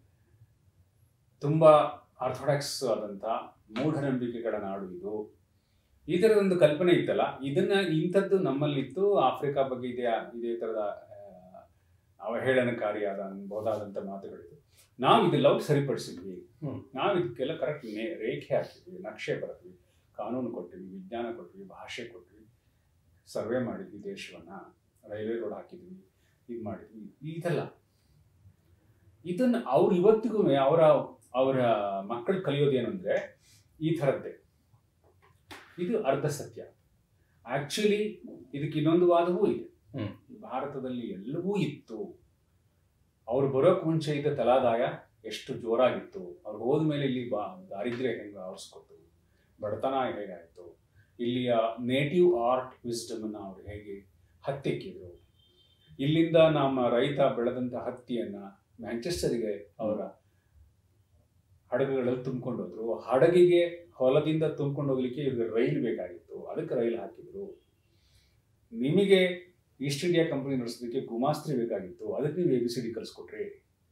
ತುಂಬಾ ಆರ್ಥೋಡಾಕ್ಸ್ ಆದಂತ ಮೂಢನಂಬಿಕೆಗಳ ನಾಡು ಇದು ಈ ಥರದ ಒಂದು ಕಲ್ಪನೆ ಇತ್ತಲ್ಲ ಇದನ್ನ ಇಂಥದ್ದು ನಮ್ಮಲ್ಲಿತ್ತು ಆಫ್ರಿಕಾ ಬಗ್ಗೆ ಇದೇ ಇದೇ ಥರದ ಆ, ಅವಹೇಳನಕಾರಿಯಾದ ಅನ್ಬೋದಾದಂಥ ಮಾತುಗಳಿತ್ತು ನಾವು ಇದೆಲ್ಲ ಸರಿಪಡಿಸಿದ್ವಿ ಹ್ಮ್. ನಾವು ಇದಕ್ಕೆಲ್ಲ ಕರೆಕ್ಟ್ ರೇಖೆ ಹಾಕಿದ್ವಿ ನಕ್ಷೆ ಬರೆದ್ವಿ ಕಾನೂನು ಕೊಟ್ಟಿವಿ ವಿಜ್ಞಾನ ಕೊಟ್ವಿ ಭಾಷೆ ಕೊಟ್ವಿ ಸರ್ವೆ ಮಾಡಿದ್ವಿ ದೇಶವನ್ನ ರೈಲ್ವೆ ರೋಡ್ ಹಾಕಿದ್ವಿ ಇದು ಮಾಡಿದ್ವಿ ಇದೆಲ್ಲ ಇದನ್ನ ಅವ್ರು ಇವತ್ತಿಗೂ ಅವರ ಅವರ ಮಕ್ಕಳು ಕಲಿಯೋದೇನು ಅಂದ್ರೆ ಈ ಥರದ್ದೇ ಇದು ಅರ್ಧ ಸತ್ಯ ಆಕ್ಚುಲಿ ಇದಕ್ಕೆ ಇನ್ನೊಂದು ವಾದವೂ ಇದೆ ಹ್ಮ್. ಭಾರತದಲ್ಲಿ ಎಲ್ಲವೂ ಇತ್ತು ಅವ್ರು ಬರೋಕ್ ಮುಂಚೆ ಇದ್ದ ತಲಾದಾಯ ಎಷ್ಟು ಜೋರಾಗಿತ್ತು ಅವ್ರು ಹೋದ್ಮೇಲೆ ಇಲ್ಲಿ ಬಾ ದಾರಿದ್ರ್ಯ ಹೆಂಗೆ ಆವರಿಸ್ಕೊತು ಬಡತನ ಹೇಗಾಯ್ತು ಇಲ್ಲಿಯ ನೇಟಿವ್ ಆರ್ಟ್ ವಿಸ್ಡಮ್ ಅನ್ನ ಅವ್ರು ಹೇಗೆ ಹತ್ತೆಕ್ಕಿದ್ರು ಇಲ್ಲಿಂದ ನಮ್ಮ ರೈತ ಬೆಳೆದಂತ ಹತ್ತಿಯನ್ನ ಮ್ಯಾಂಚೆಸ್ಟರ್ಗೆ ಅವರ ಹಡಗುಗಳಲ್ಲಿ ತುಂಬಿಕೊಂಡು ಹೋದ್ರು ಹಡಗಿಗೆ ಹೊಲದಿಂದ ತುಂಬಿಕೊಂಡು ಹೋಗ್ಲಿಕ್ಕೆ ಇವ್ರಿಗೆ ರೈಲ್ ಬೇಕಾಗಿತ್ತು ಅದಕ್ಕೆ ರೈಲ್ ಹಾಕಿದ್ರು ನಿಮಗೆ ಈಸ್ಟ್ ಇಂಡಿಯಾ ಕಂಪನಿ ನಡೆಸೋದಕ್ಕೆ ಗುಮಾಸ್ತ್ರಿ ಬೇಕಾಗಿತ್ತು ಅದಕ್ಕೆ ನೀವು ಎ ಬಿ ಸಿ ಡಿ ಕಲಿಸ್ಕೊಟ್ರಿ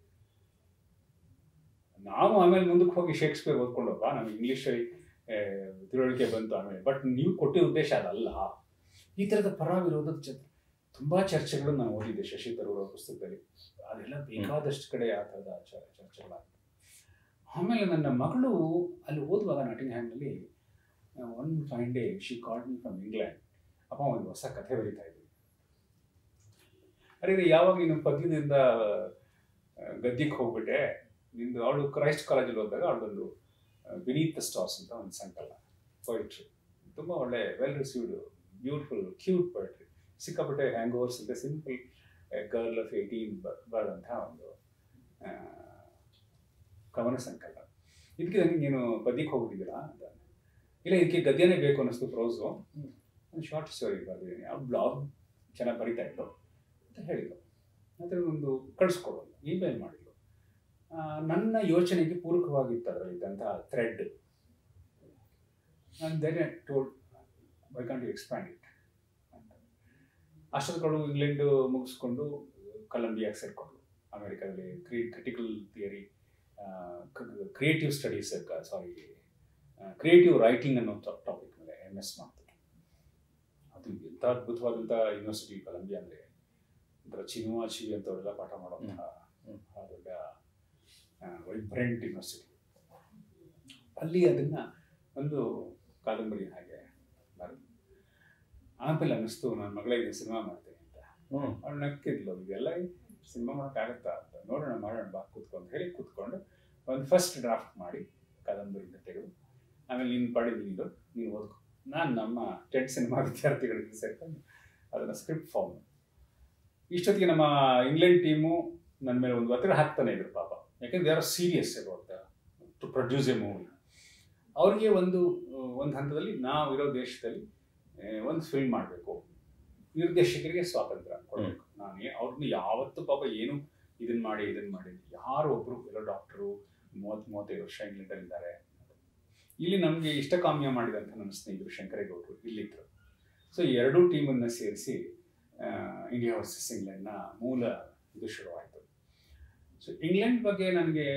ನಾವು ಆಮೇಲೆ ಮುಂದಕ್ಕೆ ಹೋಗಿ ಶೇಕ್ಸ್ಪಿಯರ್ ಓದ್ಕೊಂಡೋಗ ನಮ್ಗೆ ಇಂಗ್ಲೀಷಲ್ಲಿ ತಿಳುವಳಿಕೆ ಬಂತು ಆಮೇಲೆ ಬಟ್ ನೀವು ಕೊಟ್ಟಿರೋ ಉದ್ದೇಶ ಅದಲ್ಲ ಈ ಥರದ ಪರ ವಿರೋಧದ ಜೊತೆ ತುಂಬಾ ಚರ್ಚೆಗಳನ್ನು ನಾನು ಓದಿದ್ದೆ ಶಶಿ ತರೂರ್ ಅವ್ರ ಪುಸ್ತಕದಲ್ಲಿ ಅದೆಲ್ಲ ಬೇಕಾದಷ್ಟು ಕಡೆ ಆ ಥರದ ಚ- ಚರ್ಚೆಗಳಾಗಿತ್ತು ಆಮೇಲೆ ನನ್ನ ಮಗಳು ಅಲ್ಲಿ ಓದುವಾಗ ನಟಿಂಗ್ ಹ್ಯಾಂಡ್ನಲ್ಲಿ one fine day she called me from England ಅಪ್ಪ ಒಂದು ಹೊಸ ಕಥೆ ಬರೀತಾ ಇದ್ವಿ ಅರೆ ಯಾವಾಗ ನೀನು ಪದ್ಯದಿಂದ ಗದ್ಯಕ್ಕೆ ಹೋಗ್ಬಿಟ್ಟೆ ನಿಂದು ಅವಳು ಕ್ರೈಸ್ಟ್ ಕಾಲೇಜಲ್ಲಿ ಹೋದಾಗ ಅವಳದೊಂದು ಬಿನೀತ್ ದ ಸ್ಟಾರ್ಸ್ ಅಂತ ಒಂದು ಸಂಕಲನ ಪೊಯಿಟ್ರಿ ತುಂಬ ಒಳ್ಳೆ well received beautiful cute poetry ಸಿಕ್ಕಾಪಟ್ಟೆ ಹ್ಯಾಂಗ್ ಓವರ್ಸ್ ಇದೆ ಸಿಂಪಲ್ ಗರ್ಲ್ ಆಫ್ ಏಯ್ಟೀನ್ ಬರೆದಂತಹ ಒಂದು ಆ, ಕವನ ಸಂಕಲನ ಇದಕ್ಕೆ ನನಗೆ ನೀನು ಪದ್ಯಕ್ಕೆ ಹೋಗ್ಬಿಟ್ಟಿದ್ದೀರಾ ಅಂತ ಇಲ್ಲ ಇದಕ್ಕೆ ಗದ್ಯನೇ ಬೇಕು ಅನ್ನಿಸ್ತು ಪ್ರೋಸು ಒಂದು ಶಾರ್ಟ್ ಸ್ಟೋರಿ ಬರೆದಿದ್ದೀನಿ ಆ ಬ್ಲಾಗ್ ಚೆನ್ನಾಗಿ ಬರಿತಾ ಇತ್ತು ಅಂತ ಹೇಳಿದ್ರು ಅದರ ಒಂದು ಕಳಿಸ್ಕೊಡು ಇಮೇಲ್ ಮಾಡಿದ್ರು ಆ, ನನ್ನ ಯೋಚನೆಗೆ ಪೂರಕವಾಗಿತ್ತು ಅದರಲ್ಲಿ ಇದ್ದಂತಹ ಥ್ರೆಡ್ ನಾನು then told why can't you expand it ಅಂತ ಅಷ್ಟೊತ್ತಗಳು ಇಂಗ್ಲೆಂಡ್ ಮುಗಿಸ್ಕೊಂಡು ಕೊಲಂಬಿಯಾಗೆ ಸೇರಿಕೊಂಡ್ರು ಅಮೆರಿಕದಲ್ಲಿ ಕ್ರಿ critical theory creative studies sorry creative writing ಅನ್ನೋ ಟಾಪಿಕ್ ಮೇಲೆ ಎಮ್ ಎಸ್ ಮಾಡ್ತಾರೆ ಅದು ಎಂಥ ಅದ್ಭುತವಾದಂಥ ಯೂನಿವರ್ಸಿಟಿ ಕೊಲಂಬಿಯಾ ಅಂದರೆ ಒಂಥರ ಚಿನುವಾ ಚಿವಿ ಅಂತವರೆಲ್ಲ ಪಾಠ ಮಾಡುವಂತಹ ಹ್ಮ್. ಆ ದೊಡ್ಡ ವೈಬ್ರೆಂಟ್ ಯೂನಿವರ್ಸಿಟಿ ಅಲ್ಲಿ ಅದನ್ನ ಒಂದು ಕಾದಂಬರಿ ಹಾಗೆ ಬರೆದು ಆಮೇಲೆ ಅನ್ನಿಸ್ತು ನನ್ನ ಮಗಳಿಗೆ ಸಿನಿಮಾ ಮಾಡ್ತೀನಿ ಅಂತ ಹ್ಮ್ ಅವಳು ನಕ್ಕಿದ್ಲು ಇದೆಲ್ಲ ಸಿನಿಮಾ ಮಾಡೋಕ್ಕಾಗತ್ತಾ ಅಂತ ನೋಡೋಣ ಮಾಡೋಣ ಬಾ ಕೂತ್ಕೊಂಡು ಹೇಳಿ ಕೂತ್ಕೊಂಡು ಒಂದು ಫಸ್ಟ್ ಡ್ರಾಫ್ಟ್ ಮಾಡಿ ಕಾದಂಬರಿಯಿಂದ ತೆಗೆದು ಆಮೇಲೆ ನೀನು ಪಾಡಿ ನೀನು ನೀನು ಓದ್ಕೊ ನಾನು ನಮ್ಮ ಟೆಂಟ್ ಸಿನಿಮಾ ವಿದ್ಯಾರ್ಥಿಗಳಿಗೆ ಸೇರ್ಕೊಂಡು ಅದನ್ನು ಸ್ಕ್ರಿಪ್ಟ್ ಫಾರ್ಮ್ ಇಷ್ಟೊತ್ತಿಗೆ ನಮ್ಮ ಇಂಗ್ಲೆಂಡ್ ಟೀಮು ನನ್ನ ಮೇಲೆ ಒಂದು ಒತ್ತಡ ಹಾಕ್ತಾನೆ ಇದ್ರು ಪಾಪ ಯಾಕಂದ್ರೆ they are serious about to produce a movie ಅವ್ರಿಗೆ ಒಂದು ಒಂದು ಹಂತದಲ್ಲಿ ನಾವು ಇರೋ ದೇಶದಲ್ಲಿ ಒಂದು ಫಿಲ್ಮ್ ಮಾಡಬೇಕು ನಿರ್ದೇಶಕರಿಗೆ ಸ್ವಾತಂತ್ರ್ಯ ಕೊಡಬೇಕು ನಾನು ಏ- ಅವ್ರನ್ನ ಯಾವತ್ತೂ ಪಾಪ ಏನು ಇದನ್ನ ಮಾಡಿ ಇದನ್ನ ಮಾಡಿ ಯಾರೋ ಒಬ್ರು ಎಲ್ಲೋ ಡಾಕ್ಟರು ಮೂವತ್ತು ಮೂವತ್ತೈದು ವರ್ಷ ಇಂಗ್ಲೆಂಡಲ್ಲಿ ಇದ್ದಾರೆ ಇಲ್ಲಿ ನಮಗೆ ಇಷ್ಟಕಾಮ್ಯ ಮಾಡಿದಂಥ ನನ್ನ ಸ್ನೇಹಿತರು ಶಂಕರೇಗೌಡರು ಇಲ್ಲಿದ್ದರು ಸೊ ಎರಡೂ ಟೀಮನ್ನು ಸೇರಿಸಿ ಇಂಡಿಯಾ ವರ್ಸಸ್ ಇಂಗ್ಲೆಂಡ್ನ ಮೂಲ ಇದು ಶುರುವಾಯಿತು ಸೊ ಇಂಗ್ಲೆಂಡ್ ಬಗ್ಗೆ ನನಗೆ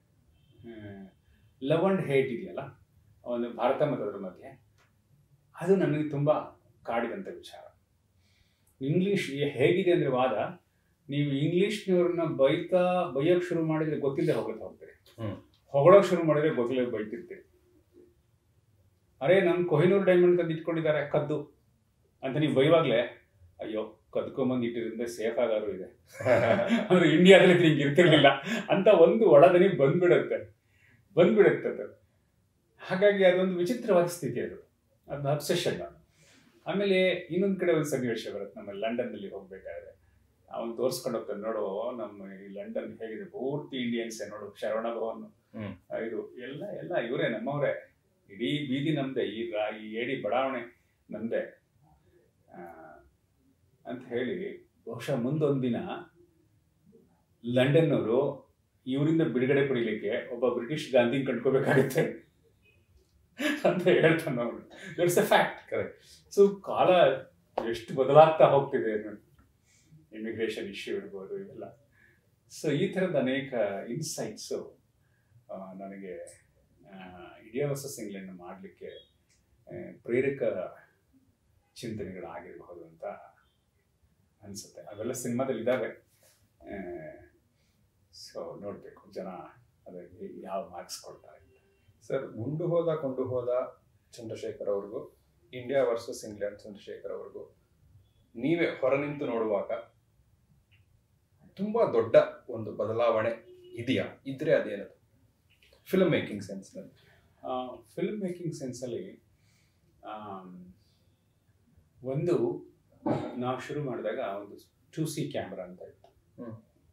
ಲವ್ ಅಂಡ್ ಹೇಟ್ ಇದೆಯಲ್ಲ ಒಂದು ಭಾರತ ಮತ್ತು ಅದರ ಮಧ್ಯೆ ಅದು ನನಗೆ ತುಂಬ ಕಾಡಿದಂಥ ವಿಚಾರ ಇಂಗ್ಲೀಷ್ ಏ- ಹೇಗಿದೆ ಅಂದರೆ ವಾದ ನೀವು ಇಂಗ್ಲೀಷ್ನವ್ರನ್ನ ಬೈತಾ ಬೈಯೋಕೆ ಶುರು ಮಾಡಿದ್ರೆ ಗೊತ್ತಿಲ್ಲದೆ ಹೋಗುತ್ತೆ ಹೋಗ್ತೀರಿ ಹ್ಮ್. ಹೊಗಳೋಕೆ ಶುರು ಮಾಡಿದ್ರೆ ಗೊತ್ತಿಲ್ಲದೆ ಬೈತಿರ್ತೀರಿ ಅರೇ ನನ್ನ ಕೊಹಿನೂರ್ ಡೈಮಂಡ್ ತಂದು ಇಟ್ಕೊಂಡಿದ್ದಾರೆ ಕದ್ದು ಅಂತ ನೀವು ಬೈವಾಗ್ಲೇ ಅಯ್ಯೋ ಕದ್ಕೊಂಬಂದು ಇಟ್ಟಿರಿಂದ ಸೇಫ್ ಆಗಾದ್ರು ಇದೆ ಅಂದ್ರೆ ಇಂಡಿಯಾದಲ್ಲಿ ಹಿಂಗೆ ಇರ್ತಿರ್ಲಿಲ್ಲ ಅಂತ ಒಂದು ಒಳದನಿ ಬಂದ್ಬಿಡುತ್ತೆ ಬಂದ್ಬಿಡುತ್ತೆ ಅದು ಹಾಗಾಗಿ ಅದೊಂದು ವಿಚಿತ್ರವಾದ ಸ್ಥಿತಿ ಅದು ಅದು ಅಬ್ಸೆಷನ್ ಆಮೇಲೆ ಇನ್ನೊಂದು ಕಡೆ ಒಂದು ಸನ್ನಿವೇಶ ಬರುತ್ತೆ ನಮ್ಮ ಲಂಡನ್ನಲ್ಲಿ ಹೋಗ್ಬೇಕಾದ್ರೆ ಅವನು ತೋರಿಸ್ಕೊಂಡು ಹೋಗ್ತಾನೆ ನೋಡು ನಮ್ಮ ಈ ಲಂಡನ್ ಹೇಗಿದೆ ಪೂರ್ತಿ ಇಂಡಿಯನ್ಸೇ ನೋಡು ಶರವಣ ಭವನ್ ಹ್ಮ್. ಇದು ಎಲ್ಲ ಎಲ್ಲ ಇವರೇ ನಮ್ಮವರೇ ಇಡೀ ಬೀದಿ ನಮ್ದೆ ಈ ರಾ- ಈ ಏಡಿ ಬಡಾವಣೆ ನಮ್ದೆ ಆ, ಅಂತ ಹೇಳಿ ಬಹುಶಃ ಮುಂದೊಂದು ದಿನ ಲಂಡನ್ನವರು ಇವರಿಂದ ಬಿಡುಗಡೆ ಪಡಿಲಿಕ್ಕೆ ಒಬ್ಬ ಬ್ರಿಟಿಷ್ ಗಾಂಧಿ ಕಂಡ್ಕೋಬೇಕಾಗುತ್ತೆ ಅಂತ ಹೇಳ್ತಾನೆ ಅವನು it's a fact Correct. So ಕಾಲ ಎಷ್ಟು ಬದಲಾಗ್ತಾ ಹೋಗ್ತಿದೆ ಇಮಿಗ್ರೇಷನ್ ಇಶ್ಯೂ ಇರ್ಬೋದು ಇವೆಲ್ಲ ಸೊ ಈ ಥರದ ಅನೇಕ ಇನ್ಸೈಟ್ಸು ನನಗೆ ಇಂಡಿಯಾ ವರ್ಸಸ್ ಇಂಗ್ಲೆಂಡ್ ಮಾಡಲಿಕ್ಕೆ ಪ್ರೇರಕ ಚಿಂತನೆಗಳಾಗಿರಬಹುದು ಅಂತ ಅನಿಸುತ್ತೆ ಅವೆಲ್ಲ ಸಿನಿಮಾದಲ್ಲಿ ಇದ್ದಾವೆ ಸೊ ನೋಡಬೇಕು ಜನ ಅದಕ್ಕೆ ಯಾವ ಮಾರ್ಕ್ಸ್ ಕೊಡ್ತಾರೆ ಅಂತ. ಸರ್ ಗುಂಡು ಹೋದ ಕೊಂಡು ಹೋದ ಚಂದ್ರಶೇಖರ್ ಅವ್ರಿಗೂ ಇಂಡಿಯಾ ವರ್ಸಸ್ ಇಂಗ್ಲೆಂಡ್ ಚಂದ್ರಶೇಖರ್ ಅವ್ರಿಗೂ ನೀವೇ ಹೊರ ನಿಂತು ನೋಡುವಾಗ ತುಂಬಾ ದೊಡ್ಡ ಒಂದು ಬದಲಾವಣೆ ಇದೆಯಾ ಇದ್ರೆ ಅದೇನದು ಫಿಲ್ಮ್ ಮೇಕಿಂಗ್ ಸೆನ್ಸ್ ನಲ್ಲಿ ಫಿಲ್ಮ್ ಮೇಕಿಂಗ್ ಸೆನ್ಸಲ್ಲಿ ಒಂದು ನಾವು ಶುರು ಮಾಡಿದಾಗ ಒಂದು ಟೂ ಸಿ ಕ್ಯಾಮ್ರಾ ಅಂತ ಇತ್ತು ಹ್ಮ್.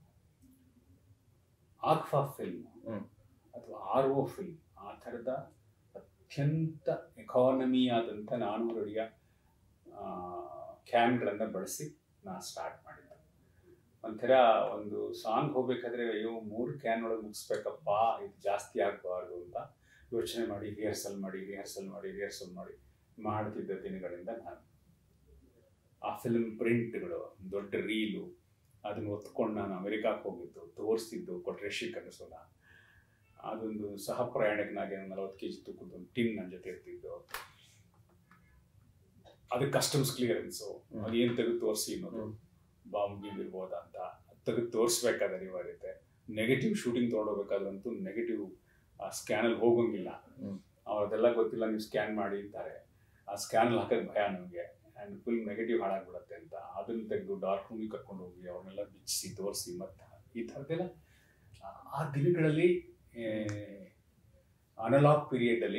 ಆಕ್ಫಾ ಫಿಲ್ಮ್ ಹ್ಮ್. ಅಥವಾ ಆರ್ ಒ ಫಿಲ್ಮ್ ಆ ಥರದ ಅತ್ಯಂತ ಎಕಾನಮಿ ಆದಂಥ ನಾನ್ನೂರು ಅಡಿಯ ಕ್ಯಾಮ್ಗಳನ್ನು ಬಳಸಿ ನಾನು ಸ್ಟಾರ್ಟ್ ಮಾಡಿದ್ದೆ ಒಂಥರ ಒಂದು ಸಾಂಗ್ ಹೋಗ್ಬೇಕಾದ್ರೆ ಅಯ್ಯೋ ಮೂರು ಕ್ಯಾನ್ ಒಳಗೆ ಮುಗಿಸ್ಬೇಕಪ್ಪ ಇದು ಜಾಸ್ತಿ ಆಗಬಾರ್ದು ಅಂತ ಯೋಚನೆ ಮಾಡಿ ರಿಹರ್ಸಲ್ ಮಾಡಿ ರಿಹರ್ಸಲ್ ಮಾಡಿ ರಿಹರ್ಸಲ್ ಮಾಡಿ ಮಾಡ್ತಿದ್ದ ದಿನಗಳಿಂದ ನಾನು ಆ ಫಿಲ್ಮ್ ಪ್ರಿಂಟ್ಗಳು ದೊಡ್ಡ ರೀಲು ಅದನ್ನು ಒತ್ಕೊಂಡು ನಾನು ಅಮೆರಿಕಾಕ್ಕೆ ಹೋಗಿದ್ದು ತೋರಿಸ್ತಿದ್ದು ಕೊಟ್ರೆ ಕನಸೋನ ಅದೊಂದು ಸಹ ಪ್ರಯಾಣಿಕನಾಗಿ ನಲವತ್ತು ಕೆ ಜಿ ತೂಕದ ಒಂದು ಟಿನ್ ನನ್ನ ಜೊತೆ ಇರ್ತಿದ್ದು ಅದಕ್ಕೆ ಕಸ್ಟಮ್ಸ್ ಕ್ಲಿಯರೆನ್ಸು ಹ್ಮ್. ಅದೇನು ತೆಗೆದು ತೋರಿಸಿ ಅನ್ನೋದು ಹ್ಮ್. ಬಾಂಬ್ ಗೀಮ್ ಇರ್ಬೋದಾ ಅಂತ ಅದು ತೆಗೆದು ತೋರಿಸ್ಬೇಕಾದ ಅನಿವಾರ್ಯತೆ ನೆಗೆಟಿವ್ ಶೂಟಿಂಗ್ ತೊಗೊಂಡೋಗ್ಬೇಕಾದ್ರಂತೂ ನೆಗೆಟಿವ್ ಆ ಸ್ಕ್ಯಾನಲ್ಲಿ ಹೋಗಂಗಿಲ್ಲ ಹ್ಮ್. ಅವ್ರದೆಲ್ಲ ಗೊತ್ತಿಲ್ಲ ನೀವು ಸ್ಕ್ಯಾನ್ ಮಾಡಿ ಅಂತಾರೆ ಆ ಸ್ಕ್ಯಾನಲ್ಲಿ ಹಾಕೋದು ಭಯ ನಮಗೆ ಆ್ಯಂಡ್ ಫುಲ್ ನೆಗೆಟಿವ್ ಹಾಳಾಗ್ಬಿಡುತ್ತೆ ಅಂತ ಅದನ್ನ ತೆಗೆದು ಡಾರ್ಕ್ ರೂಮಿಗೆ ಕರ್ಕೊಂಡು ಹೋಗಿ ಅವ್ರನ್ನೆಲ್ಲ ಬಿಚ್ಚಿಸಿ ತೋರಿಸಿ ಮತ್ತೆ ಈ ಥರದ್ದೆಲ್ಲ ಆ- ಆ ದಿನಗಳಲ್ಲಿ ಅನಲಾಗ್ ಪೀರಿಯಡಲ್ಲಿ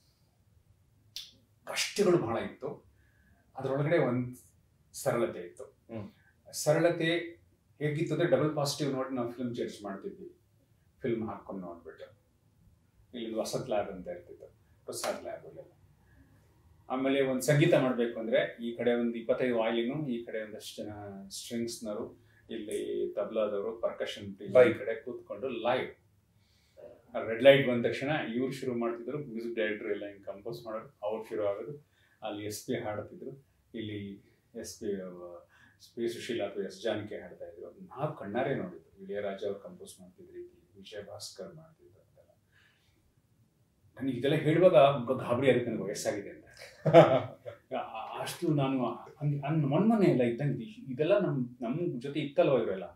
ಕಷ್ಟಗಳು ಬಹಳ ಇತ್ತು ಅದರೊಳಗಡೆ ಒಂದು ಸರಳತೆ ಇತ್ತು ಹ್ಮ್. ಸರಳತೆ ಹೇಗಿತ್ತು ಅಂದರೆ ಡಬಲ್ ಪಾಸಿಟಿವ್ ನೋಡಿ ನಾವು ಫಿಲ್ಮ್ ಜಡ್ಜ್ ಮಾಡ್ತಿದ್ವಿ ಫಿಲ್ಮ್ ಹಾಕೊಂಡು ನೋಡ್ಬಿಟ್ಟು ಇಲ್ಲಿ ವಸತ್ ಲ್ಯಾಬ್ ಅಂತ ಇರ್ತಿತ್ತು ಪ್ರಸಾದ್ ಲ್ಯಾಬ್ ಅಲ್ಲೆಲ್ಲ ಆಮೇಲೆ ಒಂದು ಸಂಗೀತ ಮಾಡಬೇಕು ಅಂದರೆ ಈ ಕಡೆ ಒಂದು ಇಪ್ಪತ್ತೈದು ವಾಯಿಲಿನು ಈ ಕಡೆ ಒಂದಷ್ಟು ಜನ ಸ್ಟ್ರಿಂಗ್ಸ್ನವರು ಇಲ್ಲಿ ತಬ್ಲಾದವರು ಪರ್ಕಷನ್ ಈ Live. ಕಡೆ ಕೂತ್ಕೊಂಡು ಲೈವ್ ರೆಡ್ ಲೈಟ್ ಬಂದ ತಕ್ಷಣ ಇವ್ರು ಶುರು ಮಾಡ್ತಿದ್ರು ಮ್ಯೂಸಿಕ್ ಡೈರೆಕ್ಟರ್ ಎಲ್ಲ ಹಿಂಗೆ ಕಂಪೋಸ್ ಮಾಡೋರು ಅವ್ರು ಶುರು ಆಗೋದು ಅಲ್ಲಿ ಎಸ್ ಪಿ ಹಾಡ್ತಿದ್ರು ಇಲ್ಲಿ ಎಸ್ ಪಿ ಪಿ ಸುಶೀಲ ಅಥವಾ ಎಸ್ ಜಾನಕಿ ಹಾಡ್ತಾ ಇದ್ರು ನಾವು ಕಣ್ಣಾರೆ ನೋಡಿದ್ದು ಇಳಿಯರಾಜ ಅವ್ರು ಕಂಪೋಸ್ ಮಾಡ್ತಿದ್ರು ರೀತಿ ವಿಜಯ ಭಾಸ್ಕರ್ ಮಾಡ್ತಿದ್ರು ಅಂತೆಲ್ಲ ನನಗೆ ಇದೆಲ್ಲ ಹೇಳುವಾಗ ಗಾಬರಿ ಆಗುತ್ತೆ ನನಗೆ ವಯಸ್ಸಾಗಿದೆ ಅಂತ ಆ- ಅಷ್ಟು ನಾನು ಮೊನ್ಮನೆ ಎಲ್ಲ ಇದ್ದಂಗೆ ಇದೆಲ್ಲ ನಮ್ಮ ನಮ್ಮ ಜೊತೆ ಇತ್ತಲ್ವ ಇವರೆಲ್ಲ ಅಂತ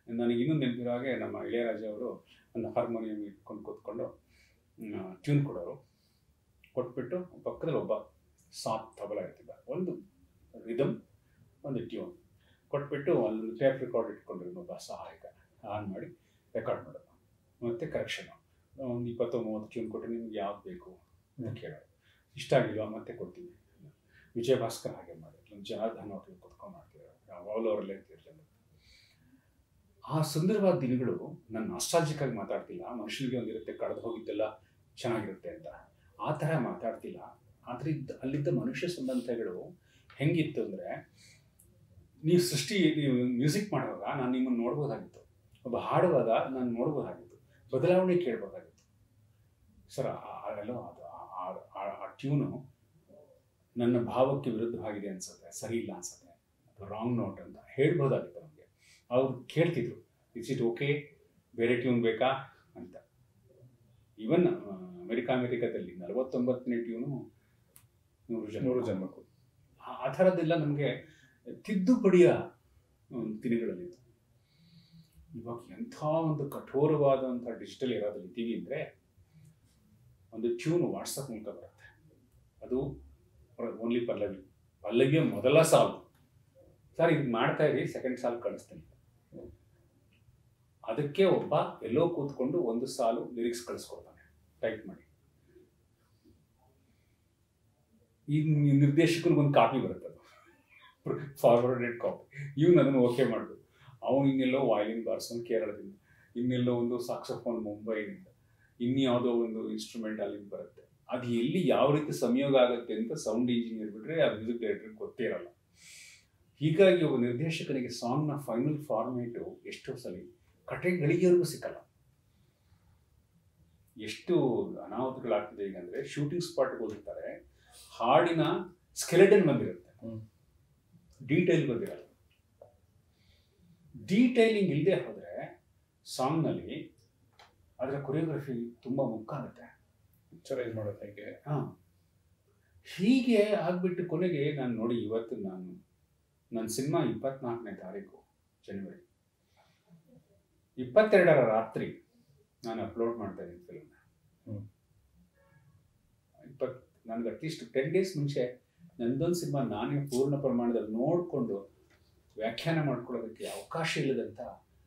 ನನಗೆ ಇನ್ನೂ ನೆನಪಿರೋ ಹಾಗೆ ನಮ್ಮ ಇಳೆಯರಾಜ ಅವರು ಒಂದು ಹಾರ್ಮೋನಿಯಂ ಇಟ್ಕೊಂಡು ಕೂತ್ಕೊಂಡು ಟ್ಯೂನ್ ಕೊಡೋರು ಕೊಟ್ಬಿಟ್ಟು ಪಕ್ಕದಲ್ಲಿ ಒಬ್ಬ ಸಾತ್ ತಬಲ ಇರ್ತಿದ್ದ ಒಂದು ರಿದಮ್ ಒಂದು ಟ್ಯೂನ್ ಕೊಟ್ಬಿಟ್ಟು ಅಲ್ಲೊಂದು ಟೇಪ್ ರೆಕಾರ್ಡ್ ಇಟ್ಕೊಂಡ್ರು ಇನ್ನೊಬ್ಬ ಸಹಾಯಕ ಆನ್ ಮಾಡಿ ರೆಕಾರ್ಡ್ ಮಾಡೋದು ಮತ್ತು ಕರೆಕ್ಷನು ಒಂದು ಇಪ್ಪತ್ತು ಮೂವತ್ತು ಟ್ಯೂನ್ ಕೊಟ್ಟು ನಿಮ್ಗೆ ಯಾವ್ದು ಬೇಕು ಅಂತ ಕೇಳೋದು ಇಷ್ಟ ಆಗಿಲ್ವಾ ಮತ್ತೆ ಕೊಡ್ತೀವಿ ವಿಜಯ ಭಾಸ್ಕರ್ ಹಾಗೆ ಮಾಡಿ ಜನಾರ್ದನ್ ಹೋಟೆಲ್ ಕುತ್ಕೊಂಡು ಮಾಡ್ತಿದ್ದಾರೆ ಯಾವಾಗಲೂ ಅವರಲ್ಲೇ ಇರ್ತಿರ್ಲಿಲ್ಲ ಆ ಸುಂದರವಾದ ದಿನಗಳು ನಾನು ನಾಸ್ಟಾಲಜಿಕ್ ಆಗಿ ಮಾತಾಡ್ತಿಲ್ಲ ಮನುಷ್ಯನಿಗೆ ಒಂದಿರುತ್ತೆ ಕಳೆದು ಹೋಗಿದ್ದೆಲ್ಲ ಚೆನ್ನಾಗಿರುತ್ತೆ ಅಂತ ಆ ಥರ ಮಾತಾಡ್ತಿಲ್ಲ ಆದರೆ ಇದ್ದ ಅಲ್ಲಿದ್ದ ಮನುಷ್ಯ ಸಂಬಂಧಗಳು ಹೆಂಗಿತ್ತು ಅಂದರೆ ನೀವು ಸೃಷ್ಟಿ ನೀವು ಮ್ಯೂಸಿಕ್ ಮಾಡುವಾಗ ನಾನು ನಿಮ್ಮನ್ನು ನೋಡ್ಬೋದಾಗಿತ್ತು ಒಬ್ಬ ಹಾಡುವಾಗ ನಾನು ನೋಡ್ಬೋದಾಗಿತ್ತು ಬದಲಾವಣೆ ಕೇಳ್ಬೋದಾಗಿತ್ತು ಸರ್ ಅದೆಲ್ಲ ಅದು ಆ- ಆ- ಆ- ಆ ಟ್ಯೂನು ನನ್ನ ಭಾವಕ್ಕೆ ವಿರುದ್ಧವಾಗಿದೆ ಅನ್ಸುತ್ತೆ ಸರಿ ಇಲ್ಲ ಅನ್ಸುತ್ತೆ ಅದು ರಾಂಗ್ ನೋಟ್ ಅಂತ ಹೇಳ್ಬೋದಾಗಿತ್ತು ನಮಗೆ ಅವ್ರು ಕೇಳ್ತಿದ್ರು ಇಟ್ಸ್ ಇಟ್ ಓಕೆ ಬೇರೆ ಟ್ಯೂನ್ ಬೇಕಾ ಅಂತ ಈವನ್ ಅಮೆರಿಕ ಅಮೆರಿಕದಲ್ಲಿ ನಲವತ್ತೊಂಬತ್ತನೇ ಟ್ಯೂನು ನೂರು ಜನ ನೂರು ಜನ್ಮಕ್ಕೂ ಆ- ಆ ಥರದ್ದೆಲ್ಲ ನಮಗೆ ತಿದ್ದುಪಡಿಯ ಒಂದು ದಿನಗಳಲ್ಲಿತ್ತು ಇವಾಗ ಎಂಥ ಒಂದು ಕಠೋರವಾದಂಥ ಡಿಜಿಟಲ್ ಇರೋದ್ರಲ್ಲಿ ಇದ್ದೀವಿ ಅಂದರೆ ಒಂದು ಟ್ಯೂನ್ ವಾಟ್ಸಪ್ ಮೂಲಕ ಬರುತ್ತೆ ಅದು ಓನ್ಲಿ ಪಲ್ಲವಿ ಪಲ್ಲವಿಯ ಮೊದಲ ಸಾಲು ಸರ್ ಇದು ಮಾಡ್ತಾ ಇರಿ ಸೆಕೆಂಡ್ ಸಾಲು ಕಳಿಸ್ತೀನಿ ಅದಕ್ಕೆ ಒಬ್ಬ ಎಲ್ಲೋ ಕೂತ್ಕೊಂಡು ಒಂದು ಸಾಲು ಲಿರಿಕ್ಸ್ ಕಳಿಸ್ಕೊಡ್ತಾನೆ ಟೈಪ್ ಮಾಡಿ ಈ ನಿರ್ದೇಶಕನಿಗೆ ಒಂದು ಕಾಪಿ ಬರುತ್ತೆ ಅದು ಫಾರ್ವರ್ಡೆಡ್ ಕಾಪಿ ಇವ್ನು ಅದನ್ನು ಓಕೆ ಮಾಡ್ಬೇಕು ಅವನು ಇನ್ನೆಲ್ಲೋ ವಾಯ್ಲಿನ್ ಬಾರ್ಸೋನ್ ಕೇರಳದಿಂದ ಇನ್ನೆಲ್ಲೋ ಒಂದು ಸಾಕ್ಸೋಫೋನ್ ಮುಂಬೈನಿಂದ ಇನ್ಯಾವುದೋ ಒಂದು ಇನ್ಸ್ಟ್ರೂಮೆಂಟ್ ಅಲ್ಲಿಂದ ಬರುತ್ತೆ ಅದು ಎಲ್ಲಿ ಯಾವ ರೀತಿ ಸಂಯೋಗ ಆಗುತ್ತೆ ಅಂತ ಸೌಂಡ್ ಇಂಜಿನಿಯರ್ ಬಿಟ್ರೆ ಆ ಮ್ಯೂಸಿಕ್ ಡೈರೆಕ್ಟರ್ ಗೊತ್ತೇ ಇರಲ್ಲ ಹೀಗಾಗಿ ಒಬ್ಬ ನಿರ್ದೇಶಕನಿಗೆ ಸಾಂಗ್ನ ಫೈನಲ್ ಫಾರ್ಮೇಟು ಎಷ್ಟೋ ಸಲ ಕಟೆಗಳಿಗೆವರೆಗೂ ಸಿಕ್ಕಲ್ಲ ಎಷ್ಟು ಅನಾಹುತಗಳಾಗ್ತಿದೆ ಈಗ ಅಂದರೆ ಶೂಟಿಂಗ್ ಸ್ಪಾಟ್ಗೆ ಹೋಗಿರ್ತಾರೆ ಹಾಡಿನ ಸ್ಕೆಲೆಟನ್ ಬಂದಿರುತ್ತೆ ಹ್ಮ್. ಡೀಟೈಲ್ ಬಂದಿರಲ್ಲ ಡೀಟೈಲಿಂಗ್ ಇಲ್ಲದೆ ಹೋದರೆ ಸಾಂಗ್ನಲ್ಲಿ ಅದರ ಕೊರಿಯೋಗ್ರಫಿ ತುಂಬ ಮುಕ್ಕಾಗುತ್ತೆ ಪಿಕ್ಚರೈಸ್ ಮಾಡೋದು ಹೇಗೆ ಹಾಂ ಹೀಗೆ ಆಗ್ಬಿಟ್ಟು ಕೊನೆಗೆ ನಾನು ನೋಡಿ ಇವತ್ತು ನಾನು ನನ್ನ ಸಿನಿಮಾ ಇಪ್ಪತ್ನಾಲ್ಕನೇ ತಾರೀಕು ಜನವರಿ ಇಪ್ಪತ್ತೆರಡರ ರಾತ್ರಿ ನಾನು ಅಪ್ಲೋಡ್ ಮಾಡ್ತಾ ಇದ್ದೀನಿ ಫಿಲ್ಮ್ನ ಹ್ಮ್. ಇಪ್ಪತ್ ನನಗೆ ಅಟ್ಲೀಸ್ಟ್ ಟೆನ್ ಡೇಸ್ ಮುಂಚೆ ನಂದೊಂದು ಸಿನಿಮಾ ನಾನೇ ಪೂರ್ಣ ಪ್ರಮಾಣದಲ್ಲಿ ನೋಡಿಕೊಂಡು ವ್ಯಾಖ್ಯಾನ ಮಾಡ್ಕೊಳ್ಳೋದಕ್ಕೆ ಅವಕಾಶ ಇಲ್ಲದಂಥ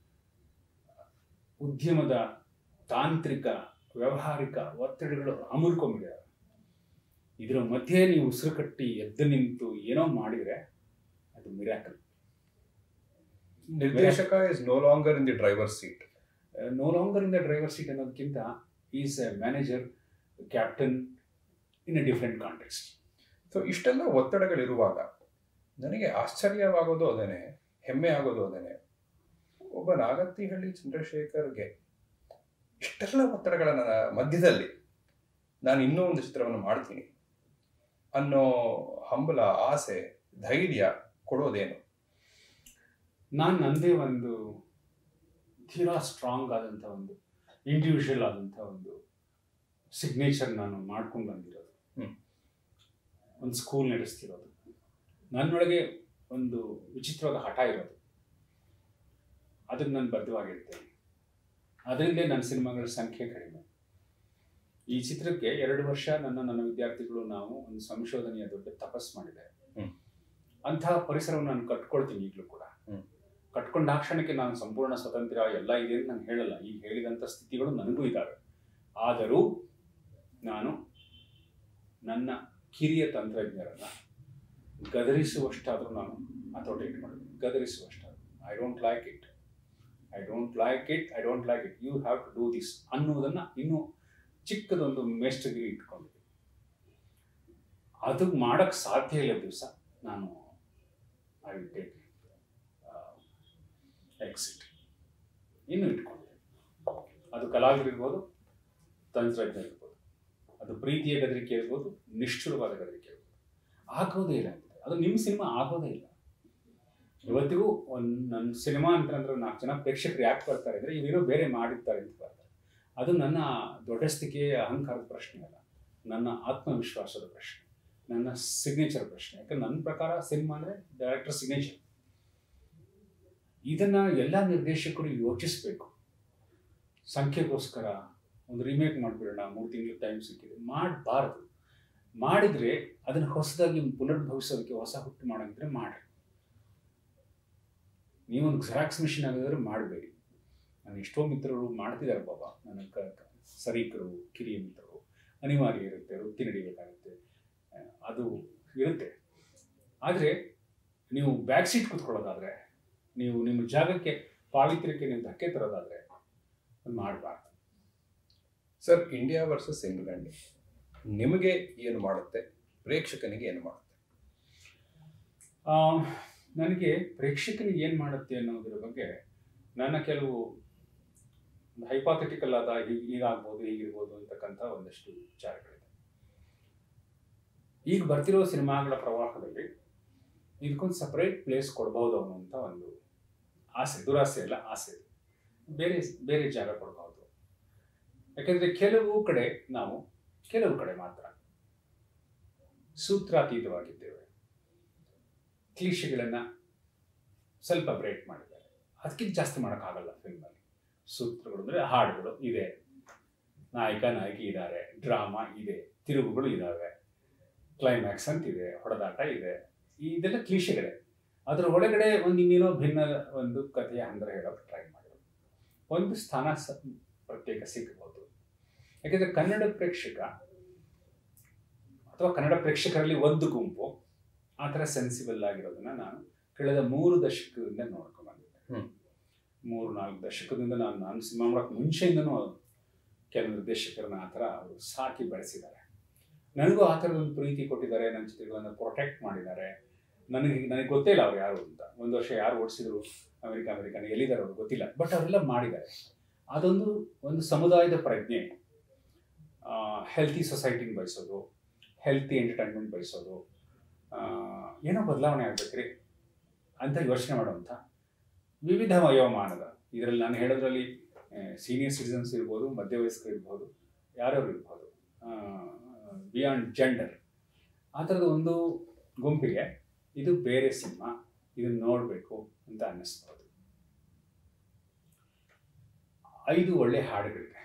ಉದ್ಯಮದ ತಾಂತ್ರಿಕ ವ್ಯಾವಹಾರಿಕ ಒತ್ತಡಗಳು ಅಮೂರ್ಕೊಂಬಿಟ್ಟಿದ್ದಾರೆ ಇದರ ಮಧ್ಯೆ ನೀವು ಉಸಿರು ಕಟ್ಟಿ ಎದ್ದು ನಿಂತು ಏನೋ ಮಾಡಿದರೆ ಅದು ಮಿರಾಕಲ್ ನಿರ್ದೇಶಕ is no longer in the driver seat no longer in the driver seat ಅನ್ನೋದಕ್ಕಿಂತ is a manager captain in a different context so ಇಷ್ಟೆಲ್ಲ ಒತ್ತಡಗಳಿರುವಾಗ ನನಗೆ ಆಶ್ಚರ್ಯವಾಗೋದು ಅದೇನೆ ಹೆಮ್ಮೆ ಆಗೋದು ಅದೇನೆ ಒಬ್ಬ ನಾಗತಿಹಳ್ಳಿ ಚಂದ್ರಶೇಖರ್ಗೆ ಇಷ್ಟೆಲ್ಲ ಒತ್ತಡಗಳ ನನ್ನ ಮಧ್ಯದಲ್ಲಿ ನಾನು ಇನ್ನೂ ಒಂದು ಚಿತ್ರವನ್ನು ಮಾಡ್ತೀನಿ ಅನ್ನೋ ಹಂಬಲ ಆಸೆ ಧೈರ್ಯ ಕೊಡೋದೇನು ನಾನು ನನ್ನದೇ ಒಂದು ತೀರಾ ಸ್ಟ್ರಾಂಗ್ ಆದಂಥ ಒಂದು ಇಂಡಿವಿಜುವಲ್ ಆದಂಥ ಒಂದು ಸಿಗ್ನೇಚರ್ ನಾನು ಮಾಡ್ಕೊಂಡು ಬಂದಿರೋದು ಹ್ಮ್. ಒಂದು ಸ್ಕೂಲ್ ನಡೆಸ್ತಿರೋದು ನನ್ನೊಳಗೆ ಒಂದು ವಿಚಿತ್ರವಾದ ಹಠ ಇರೋದು ಅದಕ್ಕೆ ನಾನು ಬದ್ಧವಾಗಿರ್ತೇನೆ ಅದರಿಂದಲೇ ನನ್ನ ಸಿನಿಮಾಗಳ ಸಂಖ್ಯೆ ಕಡಿಮೆ ಈ ಚಿತ್ರಕ್ಕೆ ಎರಡು ವರ್ಷ ನನ್ನ ನನ್ನ ವಿದ್ಯಾರ್ಥಿಗಳು ನಾವು ಒಂದು ಸಂಶೋಧನೆಯ ದೊಡ್ಡ ತಪಸ್ ಮಾಡಿದ್ದೇವೆ ಹ್ಮ್. ಅಂತಹ ಪರಿಸರವನ್ನು ನಾನು ಕಟ್ಕೊಳ್ತೀನಿ ಈಗಲೂ ಕೂಡ ಹ್ಮ್. ಕಟ್ಕೊಂಡ ಆ ಕ್ಷಣಕ್ಕೆ ನಾನು ಸಂಪೂರ್ಣ ಸ್ವತಂತ್ರ ಎಲ್ಲ ಇದೆ ಅಂತ ನಾನು ಹೇಳಲ್ಲ ಈಗ ಹೇಳಿದಂಥ ಸ್ಥಿತಿಗಳು ನನಗೂ ಇದ್ದಾವೆ ಆದರೂ ನಾನು ನನ್ನ ಕಿರಿಯ ತಂತ್ರಜ್ಞರನ್ನ ಗದರಿಸುವಷ್ಟಾದರೂ ನಾನು ಹತೋಟಿ ಇಟ್ಕೊಂಡಿದ್ದೆ ಗದರಿಸುವಷ್ಟಾದರೂ I don't like it I don't like it I don't like it you have to do this ಅನ್ನುವುದನ್ನು ಇನ್ನೂ ಚಿಕ್ಕದೊಂದು ಮೇಸ್ಟಗಿರಿ ಇಟ್ಕೊಂಡಿದ್ದೆ ಅದು ಮಾಡೋಕ್ಕೆ ಸಾಧ್ಯ ಇಲ್ಲ ದಿವಸ ನಾನು ಐ ವಿಲ್ ಟೇಕ್ ಎಕ್ಸಿಟ್ ಇನ್ನು ಇಟ್ಕೊಂಡಿದ್ದೆ ಅದು ಕಲಾವಿದರಿರ್ಬೋದು ತಂತ್ರಜ್ಞರಿರ್ಬೋದು ಅದು ಪ್ರೀತಿಯ ಗದರಿಕೆ ಇರ್ಬೋದು ನಿಷ್ಠುರವಾದ ಗದರಿಕೆ ಇರ್ಬೋದು ಆಗೋದೇ ಇಲ್ಲ ಅಂತ ಅದು ನಿಮ್ಮ ಸಿನಿಮಾ ಆಗೋದೇ ಇಲ್ಲ ಇವತ್ತಿಗೂ ಒಂದು ನನ್ನ ಸಿನಿಮಾ ಅಂತಂದ್ರೆ ನಾಲ್ಕು ಜನ ಪ್ರೇಕ್ಷಕರು ಯಾಕೆ ಬರ್ತಾರೆ ಅಂದರೆ ಇವೇನೋ ಬೇರೆ ಮಾಡಿರ್ತಾರೆ ಅಂತ ಬರ್ತಾರೆ ಅದು ನನ್ನ ದೊಡ್ಡಸ್ತಿಕೆ ಅಹಂಕಾರದ ಪ್ರಶ್ನೆ ಅಲ್ಲ ನನ್ನ ಆತ್ಮವಿಶ್ವಾಸದ ಪ್ರಶ್ನೆ ನನ್ನ ಸಿಗ್ನೇಚರ್ ಪ್ರಶ್ನೆ ಯಾಕಂದ್ರೆ ನನ್ನ ಪ್ರಕಾರ ಸಿನಿಮಾ ಅಂದರೆ ಡೈರೆಕ್ಟರ್ ಸಿಗ್ನೇಚರ್ ಇದನ್ನ ಎಲ್ಲ ನಿರ್ದೇಶಕರು ಯೋಚಿಸ್ಬೇಕು ಸಂಖ್ಯೆಗೋಸ್ಕರ ಒಂದು ರಿಮೇಕ್ ಮಾಡಿಬಿಡೋಣ ಮೂರು ತಿಂಗಳು ಟೈಮ್ ಸಿಕ್ಕಿದೆ ಮಾಡಬಾರ್ದು ಮಾಡಿದ್ರೆ ಅದನ್ನ ಹೊಸದಾಗಿ ಪುನರ್ಭವಿಸೋದಕ್ಕೆ ಹೊಸ ಹುಟ್ಟು ಮಾಡೋಂಗಿದ್ರೆ ಮಾಡಿ ನೀವೊಂದು ಜೆರಾಕ್ಸ್ ಮಿಷಿನ್ ಆಗಿದ್ರೆ ಮಾಡಬೇಡಿ ನಾನು ಎಷ್ಟೋ ಮಿತ್ರರು ಮಾಡ್ತಿದ್ದಾರೆ ಬಾಬಾ ನನ್ನ ಕ ಕ- ಸರೀಕರು ಕಿರಿಯ ಮಿತ್ರರು ಅನಿವಾರ್ಯ ಇರುತ್ತೆ ವೃತ್ತಿ ನಡಿಬೇಕಾಗುತ್ತೆ ಆ, ಅದು ಇರುತ್ತೆ ಆದರೆ ನೀವು ಬ್ಯಾಕ್ ಸೀಟ್ ಕೂತ್ಕೊಳ್ಳೋದಾದ್ರೆ ನೀವು ನಿಮ್ಮ ಜಾಗಕ್ಕೆ ಪಾವಿತ್ರ್ಯಕ್ಕೆ ನೀವು ಧಕ್ಕೆ ತರೋದಾದ್ರೆ ಅದು ಮಾಡಬಾರ್ದು ಸರ್ ಇಂಡಿಯಾ ವರ್ಸಸ್ ಇಂಗ್ಲೆಂಡ್ ನಿಮಗೆ ಏನು ಮಾಡುತ್ತೆ ಪ್ರೇಕ್ಷಕನಿಗೆ ಏನು ಮಾಡುತ್ತೆ ಆ, ನನಗೆ ಪ್ರೇಕ್ಷಕನಿಗೆ ಏನು ಮಾಡುತ್ತೆ ಅನ್ನೋದ್ರ ಬಗ್ಗೆ ನನ್ನ ಕೆಲವು ಹೈಪಾಥೆಟಿಕಲ್ ಆದ ಹೀಗೆ ಹೀಗಾಗ್ಬೋದು ಹೀಗಿರ್ಬೋದು ಅಂತಕ್ಕಂಥ ಒಂದಷ್ಟು ವಿಚಾರಗಳಿದೆ ಈಗ ಬರ್ತಿರೋ ಸಿನಿಮಾಗಳ ಪ್ರವಾಹದಲ್ಲಿ ಇದಕ್ಕೊಂದು ಸಪರೇಟ್ ಪ್ಲೇಸ್ ಕೊಡ್ಬೋದು ಅನ್ನುವಂಥ ಒಂದು ಆಸೆ ದುರಾಸೆ ಅಲ್ಲ ಆಸೆ ಇದೆ. ಬೇರೆ ಬೇರೆ ಜಾಗ ಕೊಡ್ಬೋದು ಯಾಕೆಂದ್ರೆ ಕೆಲವು ಕಡೆ ನಾವು ಕೆಲವು ಕಡೆ ಮಾತ್ರ ಸೂತ್ರಾತೀತವಾಗಿದ್ದೇವೆ ಕ್ಲೀಶೆಗಳನ್ನು ಸ್ವಲ್ಪ ಬ್ರೇಕ್ ಮಾಡಿದ್ದಾರೆ ಅದಕ್ಕಿಂತ ಜಾಸ್ತಿ ಮಾಡೋಕ್ಕಾಗಲ್ಲ ಫಿಲ್ಮಲ್ಲಿ ಸೂತ್ರಗಳು ಅಂದರೆ ಹಾಡುಗಳು ಇದೆ ನಾಯಕ ನಾಯಕಿ ಇದ್ದಾರೆ ಡ್ರಾಮಾ ಇದೆ ತಿರುಗುಗಳು ಇದ್ದಾವೆ ಕ್ಲೈಮ್ಯಾಕ್ಸ್ ಅಂತ ಇದೆ ಹೊಡೆದಾಟ ಇದೆ ಇದೆಲ್ಲ ಕ್ಲೀಶೆಗಳೇ ಅದರ ಒಳಗಡೆ ಒಂದು ಇನ್ನೇನೋ ಭಿನ್ನ ಒಂದು ಕಥೆಯ ಹಂದರ ಹೇಳೋಕೆ ಟ್ರೈ ಮಾಡಿದ್ರು ಒಂದು ಸ್ಥಾನ ಸ ಪ್ರತ್ಯೇಕ ಸಿಗಬಹುದು ಯಾಕೆಂದರೆ ಕನ್ನಡ ಪ್ರೇಕ್ಷಕ ಅಥವಾ ಕನ್ನಡ ಪ್ರೇಕ್ಷಕರಲ್ಲಿ ಒಂದು ಗುಂಪು ಆ ಥರ ಸೆನ್ಸಿಬಲ್ ಆಗಿರೋದನ್ನ ನಾನು ಕಳೆದ ಮೂರು ದಶಕದಿಂದ ನೋಡ್ಕೊಂಡು ಬಂದಿದ್ದೆ ಹ್ಮ್. ಮೂರು ನಾಲ್ಕು ದಶಕದಿಂದ ನಾನು ನಾನು ಸಿನಿಮಾ ಮಾಡೋಕೆ ಮುಂಚೆಯಿಂದನೂ ಕೆಲವು ನಿರ್ದೇಶಕರನ್ನ ಆ ಥರ ಅವರು ಸಾಕಿ ಬೆಳೆಸಿದ್ದಾರೆ ನನಗೂ ಆ ಥರದ ಒಂದು ಪ್ರೀತಿ ಕೊಟ್ಟಿದ್ದಾರೆ ನನ್ನ ಚಿತ್ರಗಳನ್ನು ಪ್ರೊಟೆಕ್ಟ್ ಮಾಡಿದ್ದಾರೆ ನನಗೆ ನನಗೆ ಗೊತ್ತೇ ಇಲ್ಲ ಅವ್ರು ಯಾರು ಅಂತ ಒಂದು ವರ್ಷ ಯಾರು ಓಡಿಸಿದ್ರು ಅಮೆರಿಕ ಅಮೆರಿಕನ್ ಎಲ್ಲಿದ್ದಾರೆ ಅವ್ರಿಗೆ ಗೊತ್ತಿಲ್ಲ ಬಟ್ ಅವರೆಲ್ಲ ಮಾಡಿದ್ದಾರೆ ಅದೊಂದು ಒಂದು ಸಮುದಾಯದ ಪ್ರಜ್ಞೆ ಹೆಲ್ತಿ ಸೊಸೈಟಿನ ಬಯಸೋದು ಹೆಲ್ತಿ ಎಂಟರ್ಟೈನ್ಮೆಂಟ್ ಬಯಸೋದು ಆ, ಏನೋ ಬದಲಾವಣೆ ಆಗ್ಬೇಕ್ರಿ ಅಂತ ಯೋಚನೆ ಮಾಡುವಂಥ ವಿವಿಧ ವಯೋಮಾನದ ಇದರಲ್ಲಿ ನಾನು ಹೇಳೋದ್ರಲ್ಲಿ ಸೀನಿಯರ್ ಸಿಟಿಸನ್ಸ್ ಇರ್ಬೋದು ಮಧ್ಯವಯಸ್ಕರು ಇರ್ಬೋದು ಯಾರ್ಯಾರು ಇರ್ಬೋದು ಬಿಯಾಂಡ್ ಜೆಂಡರ್ ಆ ಥರದ ಒಂದು ಗುಂಪಿಗೆ ಇದು ಬೇರೆ ಸಿನಿಮಾ ಇದನ್ನು ನೋಡಬೇಕು ಅಂತ ಅನ್ನಿಸ್ಬೋದು ಐದು ಒಳ್ಳೆ ಹಾಡುಗಳಿವೆ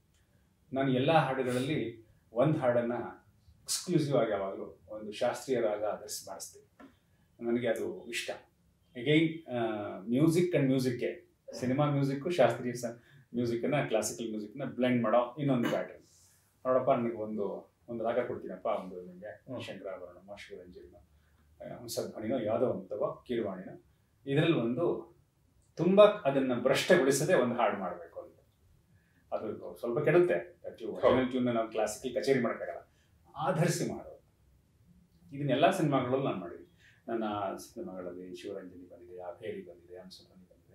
ನಾನು ಎಲ್ಲ ಹಾಡುಗಳಲ್ಲಿ ಒಂದು ಹಾಡನ್ನು ಎಕ್ಸ್ಕ್ಲೂಸಿವ್ ಆಗಿ ಯಾವಾಗಲೂ ಒಂದು ಶಾಸ್ತ್ರೀಯ ರಾಗ ಆಧರಿಸಿ ಮಾಡಿಸ್ತೀನಿ ನನಗೆ ಅದು ಇಷ್ಟ ಅಗೈನ್ ಮ್ಯೂಸಿಕ್ ಆ್ಯಂಡ್ ಮ್ಯೂಸಿಕ್ಗೆ ಸಿನಿಮಾ ಮ್ಯೂಸಿಕ್ಕು ಶಾಸ್ತ್ರೀಯ ಸ ಮ್ಯೂಸಿಕ್ಕನ್ನು ಕ್ಲಾಸಿಕಲ್ ಮ್ಯೂಸಿಕ್ನ ಬ್ಲೆಂಡ್ ಮಾಡೋ ಇನ್ನೊಂದು ಪ್ಯಾಟರ್ನ್ ನೋಡಪ್ಪ ನನಗೆ ಒಂದು ಒಂದು ರಾಗ ಕೊಡ್ತೀನಪ್ಪ ಒಂದು ನಿಮಗೆ ಹ್ಮ್. ಶಂಕರಾಭರಣ ಶಿವರಂಜನ ಹಂಸಧ್ವನಿನೋ ಯಾವುದೋ ಒಂದು ತಗೋ ಕೀರ್ವಾಣಿನ ಇದರಲ್ಲಿ ಒಂದು ತುಂಬ ಅದನ್ನು ಭ್ರಷ್ಟಗೊಳಿಸದೆ ಒಂದು ಹಾಡು ಮಾಡಬೇಕು ಅಂತ ಅದು ಸ್ವಲ್ಪ ಕೆಡುತ್ತೆ ಹೌದು. ಟ್ಯೂನ್ ನಾವು ಕ್ಲಾಸಿಕಲ್ ಕಚೇರಿ ಮಾಡೋಕ್ಕಾಗಲ್ಲ ಆಧರಿಸಿ ಮಾಡೋದು ಇದನ್ನೆಲ್ಲ ಸಿನಿಮಾಗಳಲ್ಲೂ ನಾನು ಮಾಡಿದ್ದೀನಿ ನನ್ನ ಸಿನಿಮಾಗಳಲ್ಲಿ ಶಿವರಂಜನಿ ಬಂದಿದೆ ಅಭೇರಿ ಬಂದಿದೆ ಹಂಸಧ್ವನಿ ಬಂದಿದೆ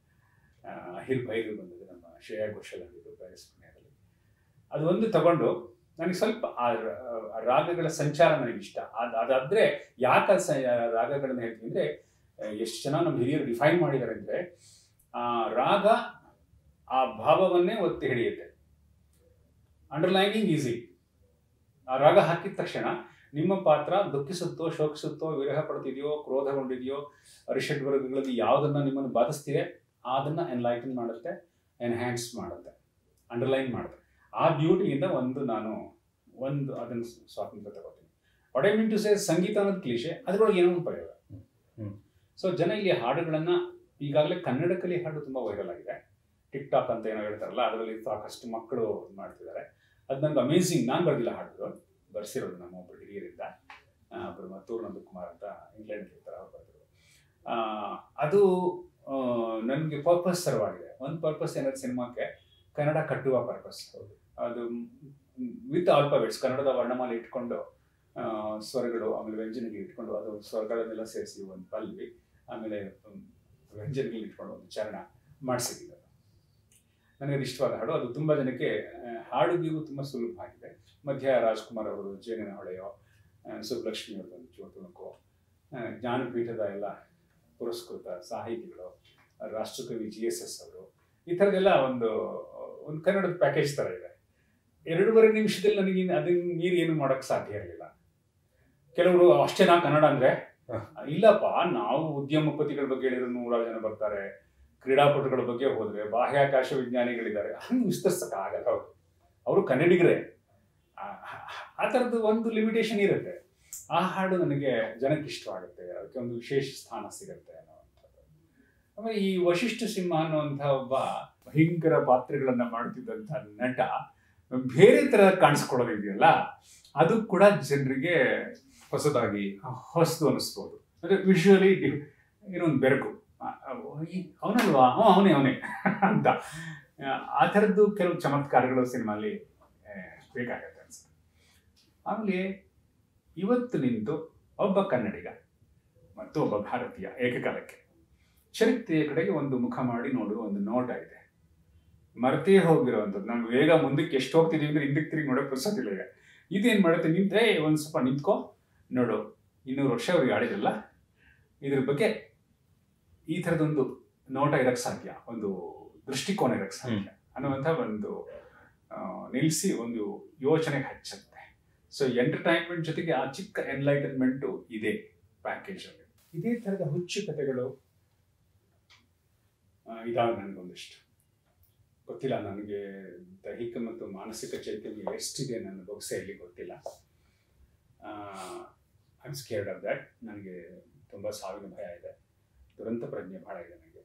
ಆ, ಅಹಿರ್ ಭೈರು ಬಂದಿದೆ ನಮ್ಮ ಶ್ರೇಯಾ ಘೋಷಲ್ ಆಗಿದ್ದು ಪ್ಯಾರಿಸ್ ಪುಣ್ಯದಲ್ಲಿ ಅದು ಒಂದು ತಗೊಂಡು ನನಗೆ ಸ್ವಲ್ಪ ಆ ರ- ಆ ರಾಗಗಳ ಸಂಚಾರ ನನಗೆ ಇಷ್ಟ ಅದ್- ಅದಾದ್ರೆ ಯಾಕೆ ಆ ಸ- ಆ ರಾಗಗಳನ್ನ ಹೇಳ್ತೀನಿ ಅಂದ್ರೆ ಎಷ್ಟು ಜನ ನಮ್ಮ ಹಿರಿಯರು ಡಿಫೈನ್ ಮಾಡಿದ್ದಾರೆ ಅಂದ್ರೆ ಆ ರಾಗ ಆ ಭಾವವನ್ನೇ ಒತ್ತಿ ಹಿಡಿಯುತ್ತೆ ಅಂಡರ್ಲೈನಿಂಗ್ ಈಸಿ ಆ ರಾಗ ಹಾಕಿದ ತಕ್ಷಣ ನಿಮ್ಮ ಪಾತ್ರ ದುಃಖಿಸುತ್ತೋ ಶೋಕಿಸುತ್ತೋ ವಿರಹ ಪಡ್ತಿದೆಯೋ ಕ್ರೋಧಗೊಂಡಿದೆಯೋ ಅರಿಷಡ್ ವರ್ಗಗಳಲ್ಲಿ ಯಾವುದನ್ನ ನಿಮ್ಮನ್ನು ಬಾಧಿಸ್ತಿದೆ ಅದನ್ನ ಎನ್ಲೈಟನ್ ಮಾಡುತ್ತೆ ಎನ್ಹ್ಯಾನ್ಸ್ ಮಾಡುತ್ತೆ ಅಂಡರ್ಲೈನ್ ಮಾಡುತ್ತೆ ಆ ಬ್ಯೂಟಿಯಿಂದ ಒಂದು ನಾನು ಒಂದು ಅದನ್ನು ಸ್ವಾತಂತ್ರ್ಯ ತಗೋತೀನಿ what I mean to say ಸಂಗೀತ ಅನ್ನೋದು ಕ್ಲೀಶೆ ಅದರೊಳಗೆ ಏನೋ ಒಂದು ಪ್ರಯೋಗ ಹ್ಮ್. ಸೊ ಜನ ಇಲ್ಲಿ ಹಾಡುಗಳನ್ನ ಈಗಾಗಲೇ ಕನ್ನಡಕಲಿ ಹಾಡು ತುಂಬ ವೈರಲ್ ಆಗಿದೆ ಟಿಕ್ ಟಾಕ್ ಅಂತ ಏನೋ ಹೇಳ್ತಾರಲ್ಲ ಅದರಲ್ಲಿ ಸಾಕಷ್ಟು ಮಕ್ಕಳು ಇದ್ ಮಾಡ್ತಿದ್ದಾರೆ ಅದು ನಂಗೆ ಅಮೇಝಿಂಗ್ ನಾನು ಬರೆದಿಲ್ಲ ಹಾಡುಗಳು ಬರ್ಸಿರೋದು ನಮ್ಮ ಒಬ್ಬರು ಹಿರಿಯರಿಂದ ಆ, ಒಬ್ರು ಮತ್ತೂರು ನಂದಕುಮಾರ್ ಅಂತ ಇಂಗ್ಲೆಂಡ್ ಇರ್ತಾರೆ ಅವ್ರು ಬರೆದಿರೋದು ಆ, ಅದು ನನಗೆ ಪರ್ಪಸ್ ಸರ್ವಾಗಿದೆ ಒಂದು ಪರ್ಪಸ್ ಏನಾದ್ರು ಸಿನಿಮಾಕ್ಕೆ ಕನ್ನಡ ಕಟ್ಟುವ ಪರ್ಪಸ್ ಅದು ವಿತ್ ಆಲ್ಫಾಬೆಟ್ಸ್ ಕನ್ನಡದ ವರ್ಣಮಾಲೆ ಇಟ್ಕೊಂಡು ಆ, ಸ್ವರಗಳು ಆಮೇಲೆ ವ್ಯಂಜನಗಳು ಇಟ್ಕೊಂಡು ಅದು ಸ್ವರಗಳನ್ನೆಲ್ಲ ಸೇರಿಸಿ ಒಂದು ಪಲ್ವಿ ಆಮೇಲೆ um, ವ್ಯಂಜನಗಳು ಇಟ್ಕೊಂಡು ಒಂದು ಚರಣ ಮಾಡಿಸಿದ್ದೀವಿ ನನಗೆ ಅದು ಇಷ್ಟವಾದ ಹಾಡು ಅದು ತುಂಬ ಜನಕ್ಕೆ ಆ, ಹಾಡುಗಿಗೂ ತುಂಬ ಸುಲಭ ಆಗಿದೆ ಮಧ್ಯ ರಾಜ್ಕುಮಾರ್ ಅವರು ಜೇನಿನ ಹೊಳೆಯೋ ಆ, ಸುಬ್ಬಲಕ್ಷ್ಮಿ ಅವ್ರದ್ದು ಚೋಟುಣಕು ಜ್ಞಾನಪೀಠದ ಎಲ್ಲ ಪುರಸ್ಕೃತ ಸಾಹಿತಿಗಳು ರಾಷ್ಟ್ರಕವಿ ಜಿ ಎಸ್ ಎಸ್ ಅವರು ಈ ಥರದ್ದೆಲ್ಲ ಒಂದು ಒಂದು ಕನ್ನಡದ ಪ್ಯಾಕೇಜ್ ಥರ ಇದೆ ಎರಡೂವರೆ ನಿಮಿಷದಲ್ಲಿ ನನಗೆ ಇನ್ನು ಅದನ್ನ ಮೀರಿ ಏನು ಮಾಡೋಕ್ಕೆ ಸಾಧ್ಯ ಇರಲಿಲ್ಲ ಕೆಲವರು ಅಷ್ಟೇ ನಾ ಕನ್ನಡ ಅಂದರೆ ಹ. ಇಲ್ಲಪ್ಪ ನಾವು ಉದ್ಯಮಪತಿಗಳ ಬಗ್ಗೆ ಹೇಳಿದ್ರೆ ನೂರಾರು ಜನ ಬರ್ತಾರೆ ಕ್ರೀಡಾಪಟುಗಳ ಬಗ್ಗೆ ಹೋದ್ರೆ ಬಾಹ್ಯಾಕಾಶ ವಿಜ್ಞಾನಿಗಳಿದ್ದಾರೆ ಹಂಗೆ ವಿಸ್ತರಿಸಕ್ ಆಗಲ್ಲ ಅವ್ರು ಅವರು ಕನ್ನಡಿಗರೇ ಆ- ಆ ಥರದ್ದು ಒಂದು ಲಿಮಿಟೇಷನ್ ಇರುತ್ತೆ ಆ ಹಾಡು ನನಗೆ ಜನಕ್ಕೆ ಇಷ್ಟವಾಗುತ್ತೆ ಅದಕ್ಕೆ ಒಂದು ವಿಶೇಷ ಸ್ಥಾನ ಸಿಗುತ್ತೆ ಅನ್ನೋವಂಥದ್ದು ಆಮೇಲೆ ಈ ವಶಿಷ್ಠ ಸಿಂಹ ಅನ್ನುವಂಥ ಒಬ್ಬ ಭಯಂಕರ ಪಾತ್ರಗಳನ್ನ ಮಾಡ್ತಿದ್ದಂಥ ನಟ ಬೇರೆ ತರ ಕಾಣಿಸ್ಕೊಳ್ಳೋದಿದೆಯಲ್ಲ ಅದು ಕೂಡ ಜನರಿಗೆ ಹೊಸದಾಗಿ ಹೊಸದು ಅನಿಸ್ಬೋದು ಅಂದ್ರೆ ವಿಷುವಲಿ ಇನ್ನೊಂದು ಬೆರಕು ಅವನಲ್ವಾ ಹ್ಞೂ ಅವನೇ ಅವನೇ ಅಂತ ಆ, ಆ ಥರದ್ದು ಕೆಲವು ಚಮತ್ಕಾರಗಳು ಸಿನಿಮಾಲಿ ಬೇಕಾಗತ್ತೆ ಅನ್ಸುತ್ತೆ ಆಮೇಲೆ ಇವತ್ತು ನಿಂತು ಒಬ್ಬ ಕನ್ನಡಿಗ ಮತ್ತು ಒಬ್ಬ ಭಾರತೀಯ ಏಕಕಾಲಕ್ಕೆ ಚರಿತ್ರೆಯ ಕಡೆಗೆ ಒಂದು ಮುಖ ಮಾಡಿ ನೋಡುವ ಒಂದು ನೋಟ ಇದೆ ಮರ್ತೇ ಹೋಗಿರುವಂಥದ್ದು ನಾವು ವೇಗ ಮುಂದಕ್ಕೆ ಎಷ್ಟು ಹೋಗ್ತಿದೀವಿ ಅಂದ್ರೆ ಹಿಂದಕ್ಕೆ ತಿರುಗಿ ನೋಡೋಕೆ ಪುರ್ಸೋತಿಲ್ಲ ಈಗ ಇದೇನ್ ಮಾಡುತ್ತೆ ನಿಂತ್ರೆ ಒಂದು ಸ್ವಲ್ಪ ನಿಂತ್ಕೋ ನೋಡು ಇನ್ನೂರು ವರ್ಷ ಅವ್ರಿಗೆ ಆಡಿರಲ್ಲ ಇದ್ರ ಬಗ್ಗೆ ಈ ಥರದೊಂದು ನೋಟ ಇರಕ್ಕೆ ಸಾಧ್ಯ ಒಂದು ದೃಷ್ಟಿಕೋನ ಇರಕ್ಕೆ ಸಾಧ್ಯ ಅನ್ನುವಂಥ ಒಂದು ನಿಲ್ಲಿಸಿ ಒಂದು ಯೋಚನೆಗೆ ಹಚ್ಚುತ್ತೆ ಸೊ ಎಂಟರ್ಟೈನ್ಮೆಂಟ್ ಜೊತೆಗೆ ಆ ಚಿಕ್ಕ ಎನ್ಲೈಟನ್ಮೆಂಟು ಇದೆ ಪ್ಯಾಕೇಜ್ ಅಲ್ಲಿ ಇದೇ ಥರದ ಹುಚ್ಚು ಕಥೆಗಳು ಇದಾವೆ ನನಗೊಂದಿಷ್ಟು ಗೊತ್ತಿಲ್ಲ ನನಗೆ ದೈಹಿಕ ಮತ್ತು ಮಾನಸಿಕ ಚೈತನ್ಯ ಎಷ್ಟಿದೆ ನನ್ನ ಬೊಗಸೆಯಲ್ಲಿ ಗೊತ್ತಿಲ್ಲ I am scared of that ನನಗೆ ತುಂಬ ಸಾವಿನ ಭಯ ಇದೆ ದುರಂತ ಪ್ರಜ್ಞೆ ಭಾಳ ಇದೆ ನನಗೆ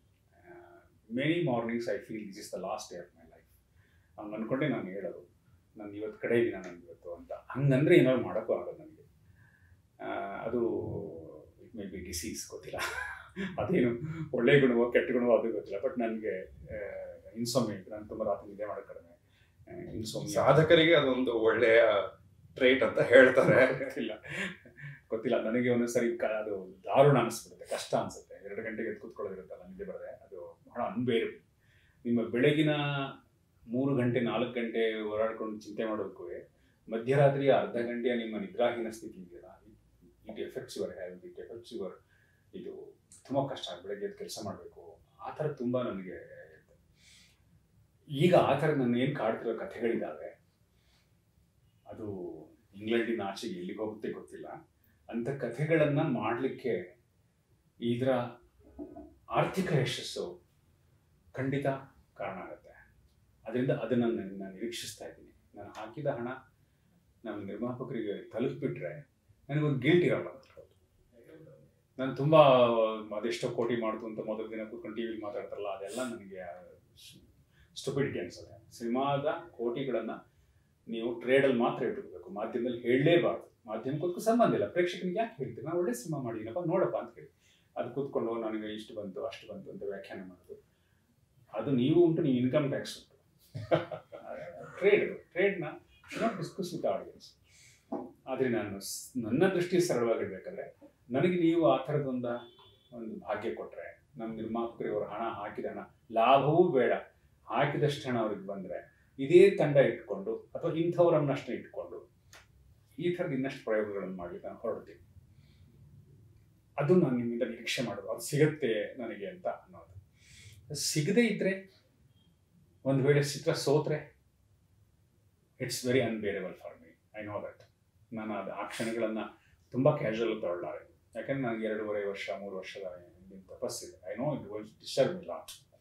many mornings I feel this is the last day of my life ಹಂಗೆ ಅಂದ್ಕೊಂಡೆ ನಾನು ಹೇಳೋದು ನಾನು ಇವತ್ತು ಕಡೆ ದಿನ ನಾನು ಇವತ್ತು ಅಂತ ಹಂಗಂದ್ರೆ ಏನಾದ್ರು ಮಾಡೋಕ್ಕೂ ಆಗೋದು ನನಗೆ ಆ, ಅದು ಇಟ್ ಮೇ ಬಿ ಡಿಸೀಸ್ ಗೊತ್ತಿಲ್ಲ ಅದೇನು ಒಳ್ಳೆ ಗುಣವೋ ಕೆಟ್ಟ ಗುಣವೋ ಅದು ಗೊತ್ತಿಲ್ಲ ಬಟ್ ನನಗೆ ಇನ್ಸೊಮ್ಮೆ ನಾನು ತುಂಬ ರಾತ್ರಿ ನಿದ್ದೆ ಮಾಡೋದು ಕಡಿಮೆ ಇನ್ಸೊಮ್ಮೆ ಸಾಧಕರಿಗೆ ಅದೊಂದು ಒಳ್ಳೆಯ ಟ್ರೈಟ್ ಅಂತ ಹೇಳ್ತಾರೆ ಗೊತ್ತಿಲ್ಲ ಗೊತ್ತಿಲ್ಲ ನನಗೆ ಒಂದೊಂದ್ಸರಿ ಕ- ಅದು ದಾರುಣ ಅನಿಸ್ಬಿಡುತ್ತೆ ಕಷ್ಟ ಅನ್ಸುತ್ತೆ ಎರಡು ಗಂಟೆಗೆ ಎದ್ದು ಕೂತ್ಕೊಳ್ಳೋದಿರುತ್ತಲ್ಲ ನಿದ್ದೆ ಬರದೆ ಅದು ಬಹಳ ಅನ್ಬೇರು ನಿಮ್ಮ ಬೆಳಗಿನ ಮೂರು ಗಂಟೆ ನಾಲ್ಕು ಗಂಟೆ ಓಡಾಡ್ಕೊಂಡು ಚಿಂತೆ ಮಾಡೋದಕ್ಕೂ ಮಧ್ಯರಾತ್ರಿಯ ಅರ್ಧ ಗಂಟೆಯ ನಿಮ್ಮ ನಿದ್ರಾಹೀನ ಸ್ಥಿತಿ ಇದೆಯಲ್ಲ it affects your health it affects your ಇದು ತುಂಬ ಕಷ್ಟ ಬೆಳಗ್ಗೆ ಎದ್ದು ಕೆಲಸ ಮಾಡಬೇಕು ಆ ಥರ ತುಂಬ ನನಗೆ ಇರುತ್ತೆ. ಈಗ ಆ ಥರ ನನ್ನ ಏನು ಕಾಡ್ತಿರೋ ಕಥೆಗಳಿದ್ದಾವೆ ಅದು ಇಂಗ್ಲೆಂಡಿನ ಆಚೆಗೆ ಎಲ್ಲಿಗೆ ಹೋಗುತ್ತೆ ಗೊತ್ತಿಲ್ಲ ಅಂಥ ಕಥೆಗಳನ್ನ ಮಾಡಲಿಕ್ಕೆ ಇದರ ಆರ್ಥಿಕ ಯಶಸ್ಸು ಖಂಡಿತ ಕಾರಣ ಆಗುತ್ತೆ ಅದರಿಂದ ಅದನ್ನು ನಾನು ನಾನು ನಿರೀಕ್ಷಿಸ್ತಾ ಇದ್ದೀನಿ ನಾನು ಹಾಕಿದ ಹಣ ನಮ್ಮ ನಿರ್ಮಾಪಕರಿಗೆ ತಲುಪಿಬಿಟ್ರೆ ನನಗೊಂದು ಗಿಲ್ಟ್ ಇರಲ್ಲ ನಾನು ತುಂಬ ಅದೆಷ್ಟೋ ಕೋಟಿ ಮಾಡ್ತು ಅಂತ ಮೊದಲ ದಿನ ಕೂತ್ಕೊಂಡು ಟಿ ವಿಲಿ ಮಾತಾಡ್ತಾರಲ್ಲ ಅದೆಲ್ಲ ನನಗೆ ಸ್ಟುಪಿಡಿಟಿ ಅನ್ಸುತ್ತೆ ಸಿನಿಮಾದ ಕೋಟಿಗಳನ್ನು ನೀವು ಟ್ರೇಡಲ್ಲಿ ಮಾತ್ರ ಇಟ್ಕೋಬೇಕು ಮಾಧ್ಯಮದಲ್ಲಿ ಹೇಳಲೇಬಾರ್ದು ಮಾಧ್ಯಮಕ್ಕೂ ಸಂಬಂಧ ಇಲ್ಲ ಪ್ರೇಕ್ಷಕನಿಗೆ ಯಾಕೆ ಹೇಳ್ತೀವಿ ನಾನು ಒಳ್ಳೆ ಸಿನಿಮಾ ಮಾಡಿದ್ದೀನಪ್ಪ ನೋಡಪ್ಪ ಅಂತ ಹೇಳಿ ಅದು ಕೂತ್ಕೊಂಡು ನನಗೆ ಇಷ್ಟು ಬಂತು ಅಷ್ಟು ಬಂತು ಅಂತ ವ್ಯಾಖ್ಯಾನ ಮಾಡೋದು ಅದು ನೀವು ಉಂಟು ನೀವು ಇನ್ಕಮ್ ಟ್ಯಾಕ್ಸ್ ಉಂಟು ಟ್ರೇಡ್ ಟ್ರೇಡ್ನ ನಾಟ್ ಡಿಸ್ಕಸ್ ವಿತ್ ಆಡಿಯನ್ಸ್ ಆದರೆ ನಾನು ಸ್- ನನ್ನ ದೃಷ್ಟಿ ಸರಳವಾಗಿರ್ಬೇಕಾದ್ರೆ ನನಗೆ ನೀವು ಆ ಥರದೊಂದ ಒಂದು ಭಾಗ್ಯ ಕೊಟ್ಟರೆ ನಮ್ಮ ನಿರ್ಮಾಪಕರಿಗೆ ಅವರು ಹಣ ಹಾಕಿದ ಹಣ ಲಾಭವೂ ಬೇಡ ಹಾಕಿದಷ್ಟು ಹಣ ಅವ್ರಿಗೆ ಬಂದರೆ ಇದೇ ತಂಡ ಇಟ್ಕೊಂಡು ಅಥವಾ ಇಂಥವ್ರನ್ನಷ್ಟೇ ಇಟ್ಕೊಂಡು ಈ ಥರದ ಇನ್ನಷ್ಟು ಪ್ರಯೋಗಗಳನ್ನು ಮಾಡಲಿಕ್ಕೆ ನಾನು ಹೊರಡ್ತೀನಿ ಅದು ನಾನು ನಿಮ್ಮಿಂದ ನಿರೀಕ್ಷೆ ಮಾಡೋದು ಅದು ಸಿಗುತ್ತೆ ನನಗೆ ಅಂತ ಅನ್ನೋದು ಸಿಗದೇ ಇದ್ರೆ ಒಂದು ವೇಳೆ ಚಿತ್ರ ಸೋತ್ರೆ it's very unbearable for me I know that ನಾನು ಅದು ಆ ಕ್ಷಣಗಳನ್ನು ತುಂಬ ಕ್ಯಾಶುವಲ್ ತಗೊಳ್ಳಾರೆ ಯಾಕಂದ್ರೆ ನನಗೆ ಎರಡೂವರೆ ವರ್ಷ ಮೂರು ವರ್ಷದ ಹಿಂದಿನ ತಪಸ್ಸಿದೆ I know it was disturb ಇಲ್ಲ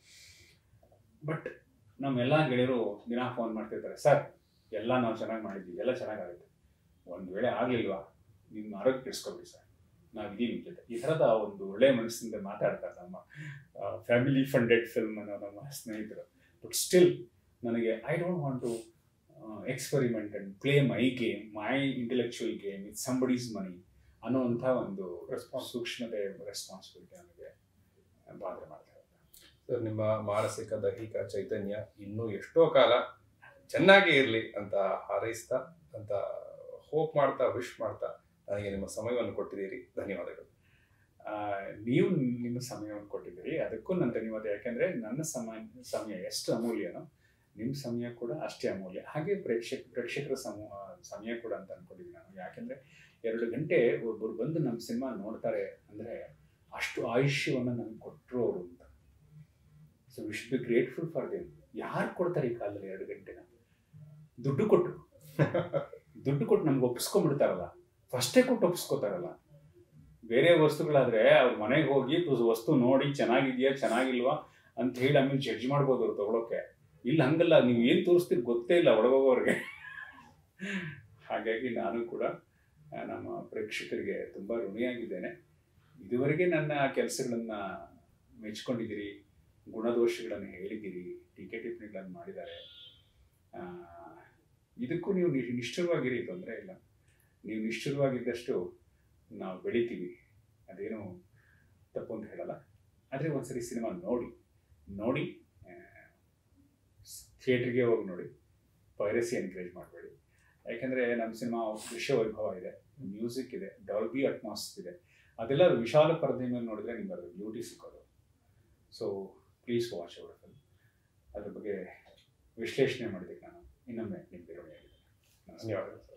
ಬಟ್ ನಮ್ಮೆಲ್ಲ ಗೆಳೆಯರು ದಿನ ಫೋನ್ ಮಾಡ್ತಿರ್ತಾರೆ ಸರ್ ಎಲ್ಲ ನಾವು ಚೆನ್ನಾಗಿ ಮಾಡಿದ್ದೀವಿ ಎಲ್ಲ ಚೆನ್ನಾಗಾಗುತ್ತೆ ಒಂದು ವೇಳೆ ಆಗಲಿಲ್ವಾ ನಿಮ್ಮ ಆರೋಗ್ಯ ಕೆಡಿಸ್ಕೊಬಿಡಿ ಸರ್ ನಾವಿದ್ದೀವಿ ನಿಮ್ಮ ಜೊತೆ ಈ ಥರದ ಒಂದು ಒಳ್ಳೆಯ ಮನಸ್ಸಿಂದ ಮಾತಾಡ್ತಾರೆ ನಮ್ಮ ಫ್ಯಾಮಿಲಿ ಫಂಡೆಡ್ ಫಿಲ್ಮ್ ಅನ್ನೋ ನಮ್ಮ ಸ್ನೇಹಿತರು ಬಟ್ ಸ್ಟಿಲ್ ನನಗೆ I don't want to experiment and play my game my intellectual game it somebody's money ಅನ್ನೋವಂಥ ಒಂದು ಸೂಕ್ಷ್ಮತೆ ರೆಸ್ಪಾನ್ಸಿಬಿಲಿಟಿ ನನಗೆ ಬಾಧೆ ಮಾಡ್ತಾ ಇರುತ್ತೆ ಸರ್ ನಿಮ್ಮ ಮಾನಸಿಕ ದೈಹಿಕ ಚೈತನ್ಯ ಇನ್ನೂ ಎಷ್ಟೋ ಕಾಲ ಚೆನ್ನಾಗಿ ಇರಲಿ ಅಂತ ಹಾರೈಸ್ತಾ ಅಂತ ಹೋಪ್ ಮಾಡ್ತಾ ವಿಶ್ ಮಾಡ್ತಾ ನನಗೆ ನಿಮ್ಮ ಸಮಯವನ್ನು ಕೊಟ್ಟಿದ್ದೀರಿ ಧನ್ಯವಾದಗಳು ಆ, ನೀವು ನಿಮ್ಮ ಸಮಯವನ್ನು ಕೊಟ್ಟಿದ್ದೀರಿ ಅದಕ್ಕೂ ನನ್ನ ಧನ್ಯವಾದ ಯಾಕೆಂದ್ರೆ ನನ್ನ ಸಮಯ ಸಮಯ ಎಷ್ಟು ಅಮೂಲ್ಯನೋ ನಿಮ್ಮ ಸಮಯ ಕೂಡ ಅಷ್ಟೇ ಅಮೂಲ್ಯ ಹಾಗೆ ಪ್ರೇಕ್ಷಕ ಪ್ರೇಕ್ಷಕರ ಸಮೂಹ ಸಮಯ ಕೂಡ ಅಂತ ಅನ್ಕೊಂಡಿದ್ದೀನಿ ನಾನು ಯಾಕೆಂದ್ರೆ ಎರಡು ಗಂಟೆ ಒಬ್ಬರು ಬಂದು ನಮ್ಮ ಸಿನಿಮಾ ನೋಡ್ತಾರೆ ಅಂದ್ರೆ ಅಷ್ಟು ಆಯುಷ್ಯವನ್ನು ನನಗೆ ಕೊಟ್ಟರು ಅವರು ಅಂತ so we should be grateful for them ಯಾರು ಕೊಡ್ತಾರೆ ಈ ಕಾಲದಲ್ಲಿ ಎರಡು ಗಂಟೆನ ದುಡ್ಡು ಕೊಟ್ಟು ದುಡ್ಡು ಕೊಟ್ಟು ನಮ್ಗೆ ಒಪ್ಪಿಸ್ಕೊಂಡ್ಬಿಡ್ತಾರಲ್ಲ ಫಸ್ಟೇ ಕೊಟ್ಟು ಒಪ್ಪಿಸ್ಕೋತಾರಲ್ಲ ಬೇರೆ ವಸ್ತುಗಳಾದ್ರೆ ಅವ್ರ ಮನೆಗೆ ಹೋಗಿ ತು- ವಸ್ತು ನೋಡಿ ಚೆನ್ನಾಗಿದ್ಯಾ ಚೆನ್ನಾಗಿಲ್ವಾ ಅಂತ ಹೇಳಿ ಆಮೇಲೆ ಜಡ್ಜ್ ಮಾಡ್ಬೋದು ಅವ್ರು ತಗೊಳಕ್ಕೆ ಇಲ್ಲ ಹಂಗಲ್ಲ ನೀವು ಏನು ತೋರಿಸ್ತೀರಿ ಗೊತ್ತೇ ಇಲ್ಲ ಒಳಗೋಗೋರಿಗೆ ಹಾಗಾಗಿ ನಾನು ಕೂಡ ಆ, ನಮ್ಮ ಪ್ರೇಕ್ಷಕರಿಗೆ ತುಂಬ ಋಣಿಯಾಗಿದ್ದೇನೆ ಇದುವರೆಗೆ ನನ್ನ ಕೆಲಸಗಳನ್ನ ಮೆಚ್ಕೊಂಡಿದ್ದೀರಿ ಗುಣದೋಷಗಳನ್ನು ಹೇಳಿದ್ದೀರಿ ಟೀಕೆ ಟಿಪ್ಪಣಿಗಳನ್ನು ಮಾಡಿದ್ದಾರೆ ಆ, ಇದಕ್ಕೂ ನೀವು ನಿ- ನಿಷ್ಠುರವಾಗಿರಿ ತೊಂದರೆ ಇಲ್ಲ ನೀವು ನಿಷ್ಠುರವಾಗಿದ್ದಷ್ಟು ನಾವು ಬೆಳಿತೀವಿ ಅದೇನು ತಪ್ಪು ಅಂತ ಹೇಳಲ್ಲ ಆದರೆ ಒಂದ್ಸರಿ ಸಿನಿಮಾ ನೋಡಿ ನೋಡಿ ಥಿಯೇಟ್ರಿಗೆ ಹೋಗಿ ನೋಡಿ ಪೈರಸಿ ಎನ್ಕರೇಜ್ ಮಾಡಬೇಡಿ ಯಾಕೆಂದರೆ ನಮ್ಮ ಸಿನಿಮಾ ದೃಶ್ಯ ವೈಭವ ಇದೆ ಮ್ಯೂಸಿಕ್ ಇದೆ ಡಾಲ್ಬಿ ಅಟ್ಮಾಸ್ ಇದೆ ಅದೆಲ್ಲ ವಿಶಾಲ ಪರದೆ ಮೇಲೆ ನೋಡಿದ್ರೆ ನಿಮ್ಗೆ ಅದ್ರ ಬ್ಯೂಟಿ ಸಿಕ್ಕೋದು so please watch our film ಅದ್ರ ಬಗ್ಗೆ ವಿಶ್ಲೇಷಣೆ ಮಾಡಿದ್ದಕ್ಕೆ ನಾನು ಇನ್ನೊಮ್ಮೆ ನಿಮಗೆ ಋಣಿಯಾಗಿದ್ದೇನೆ ನಮಸ್ಕಾರ ಧನ್ಯವಾದಗಳು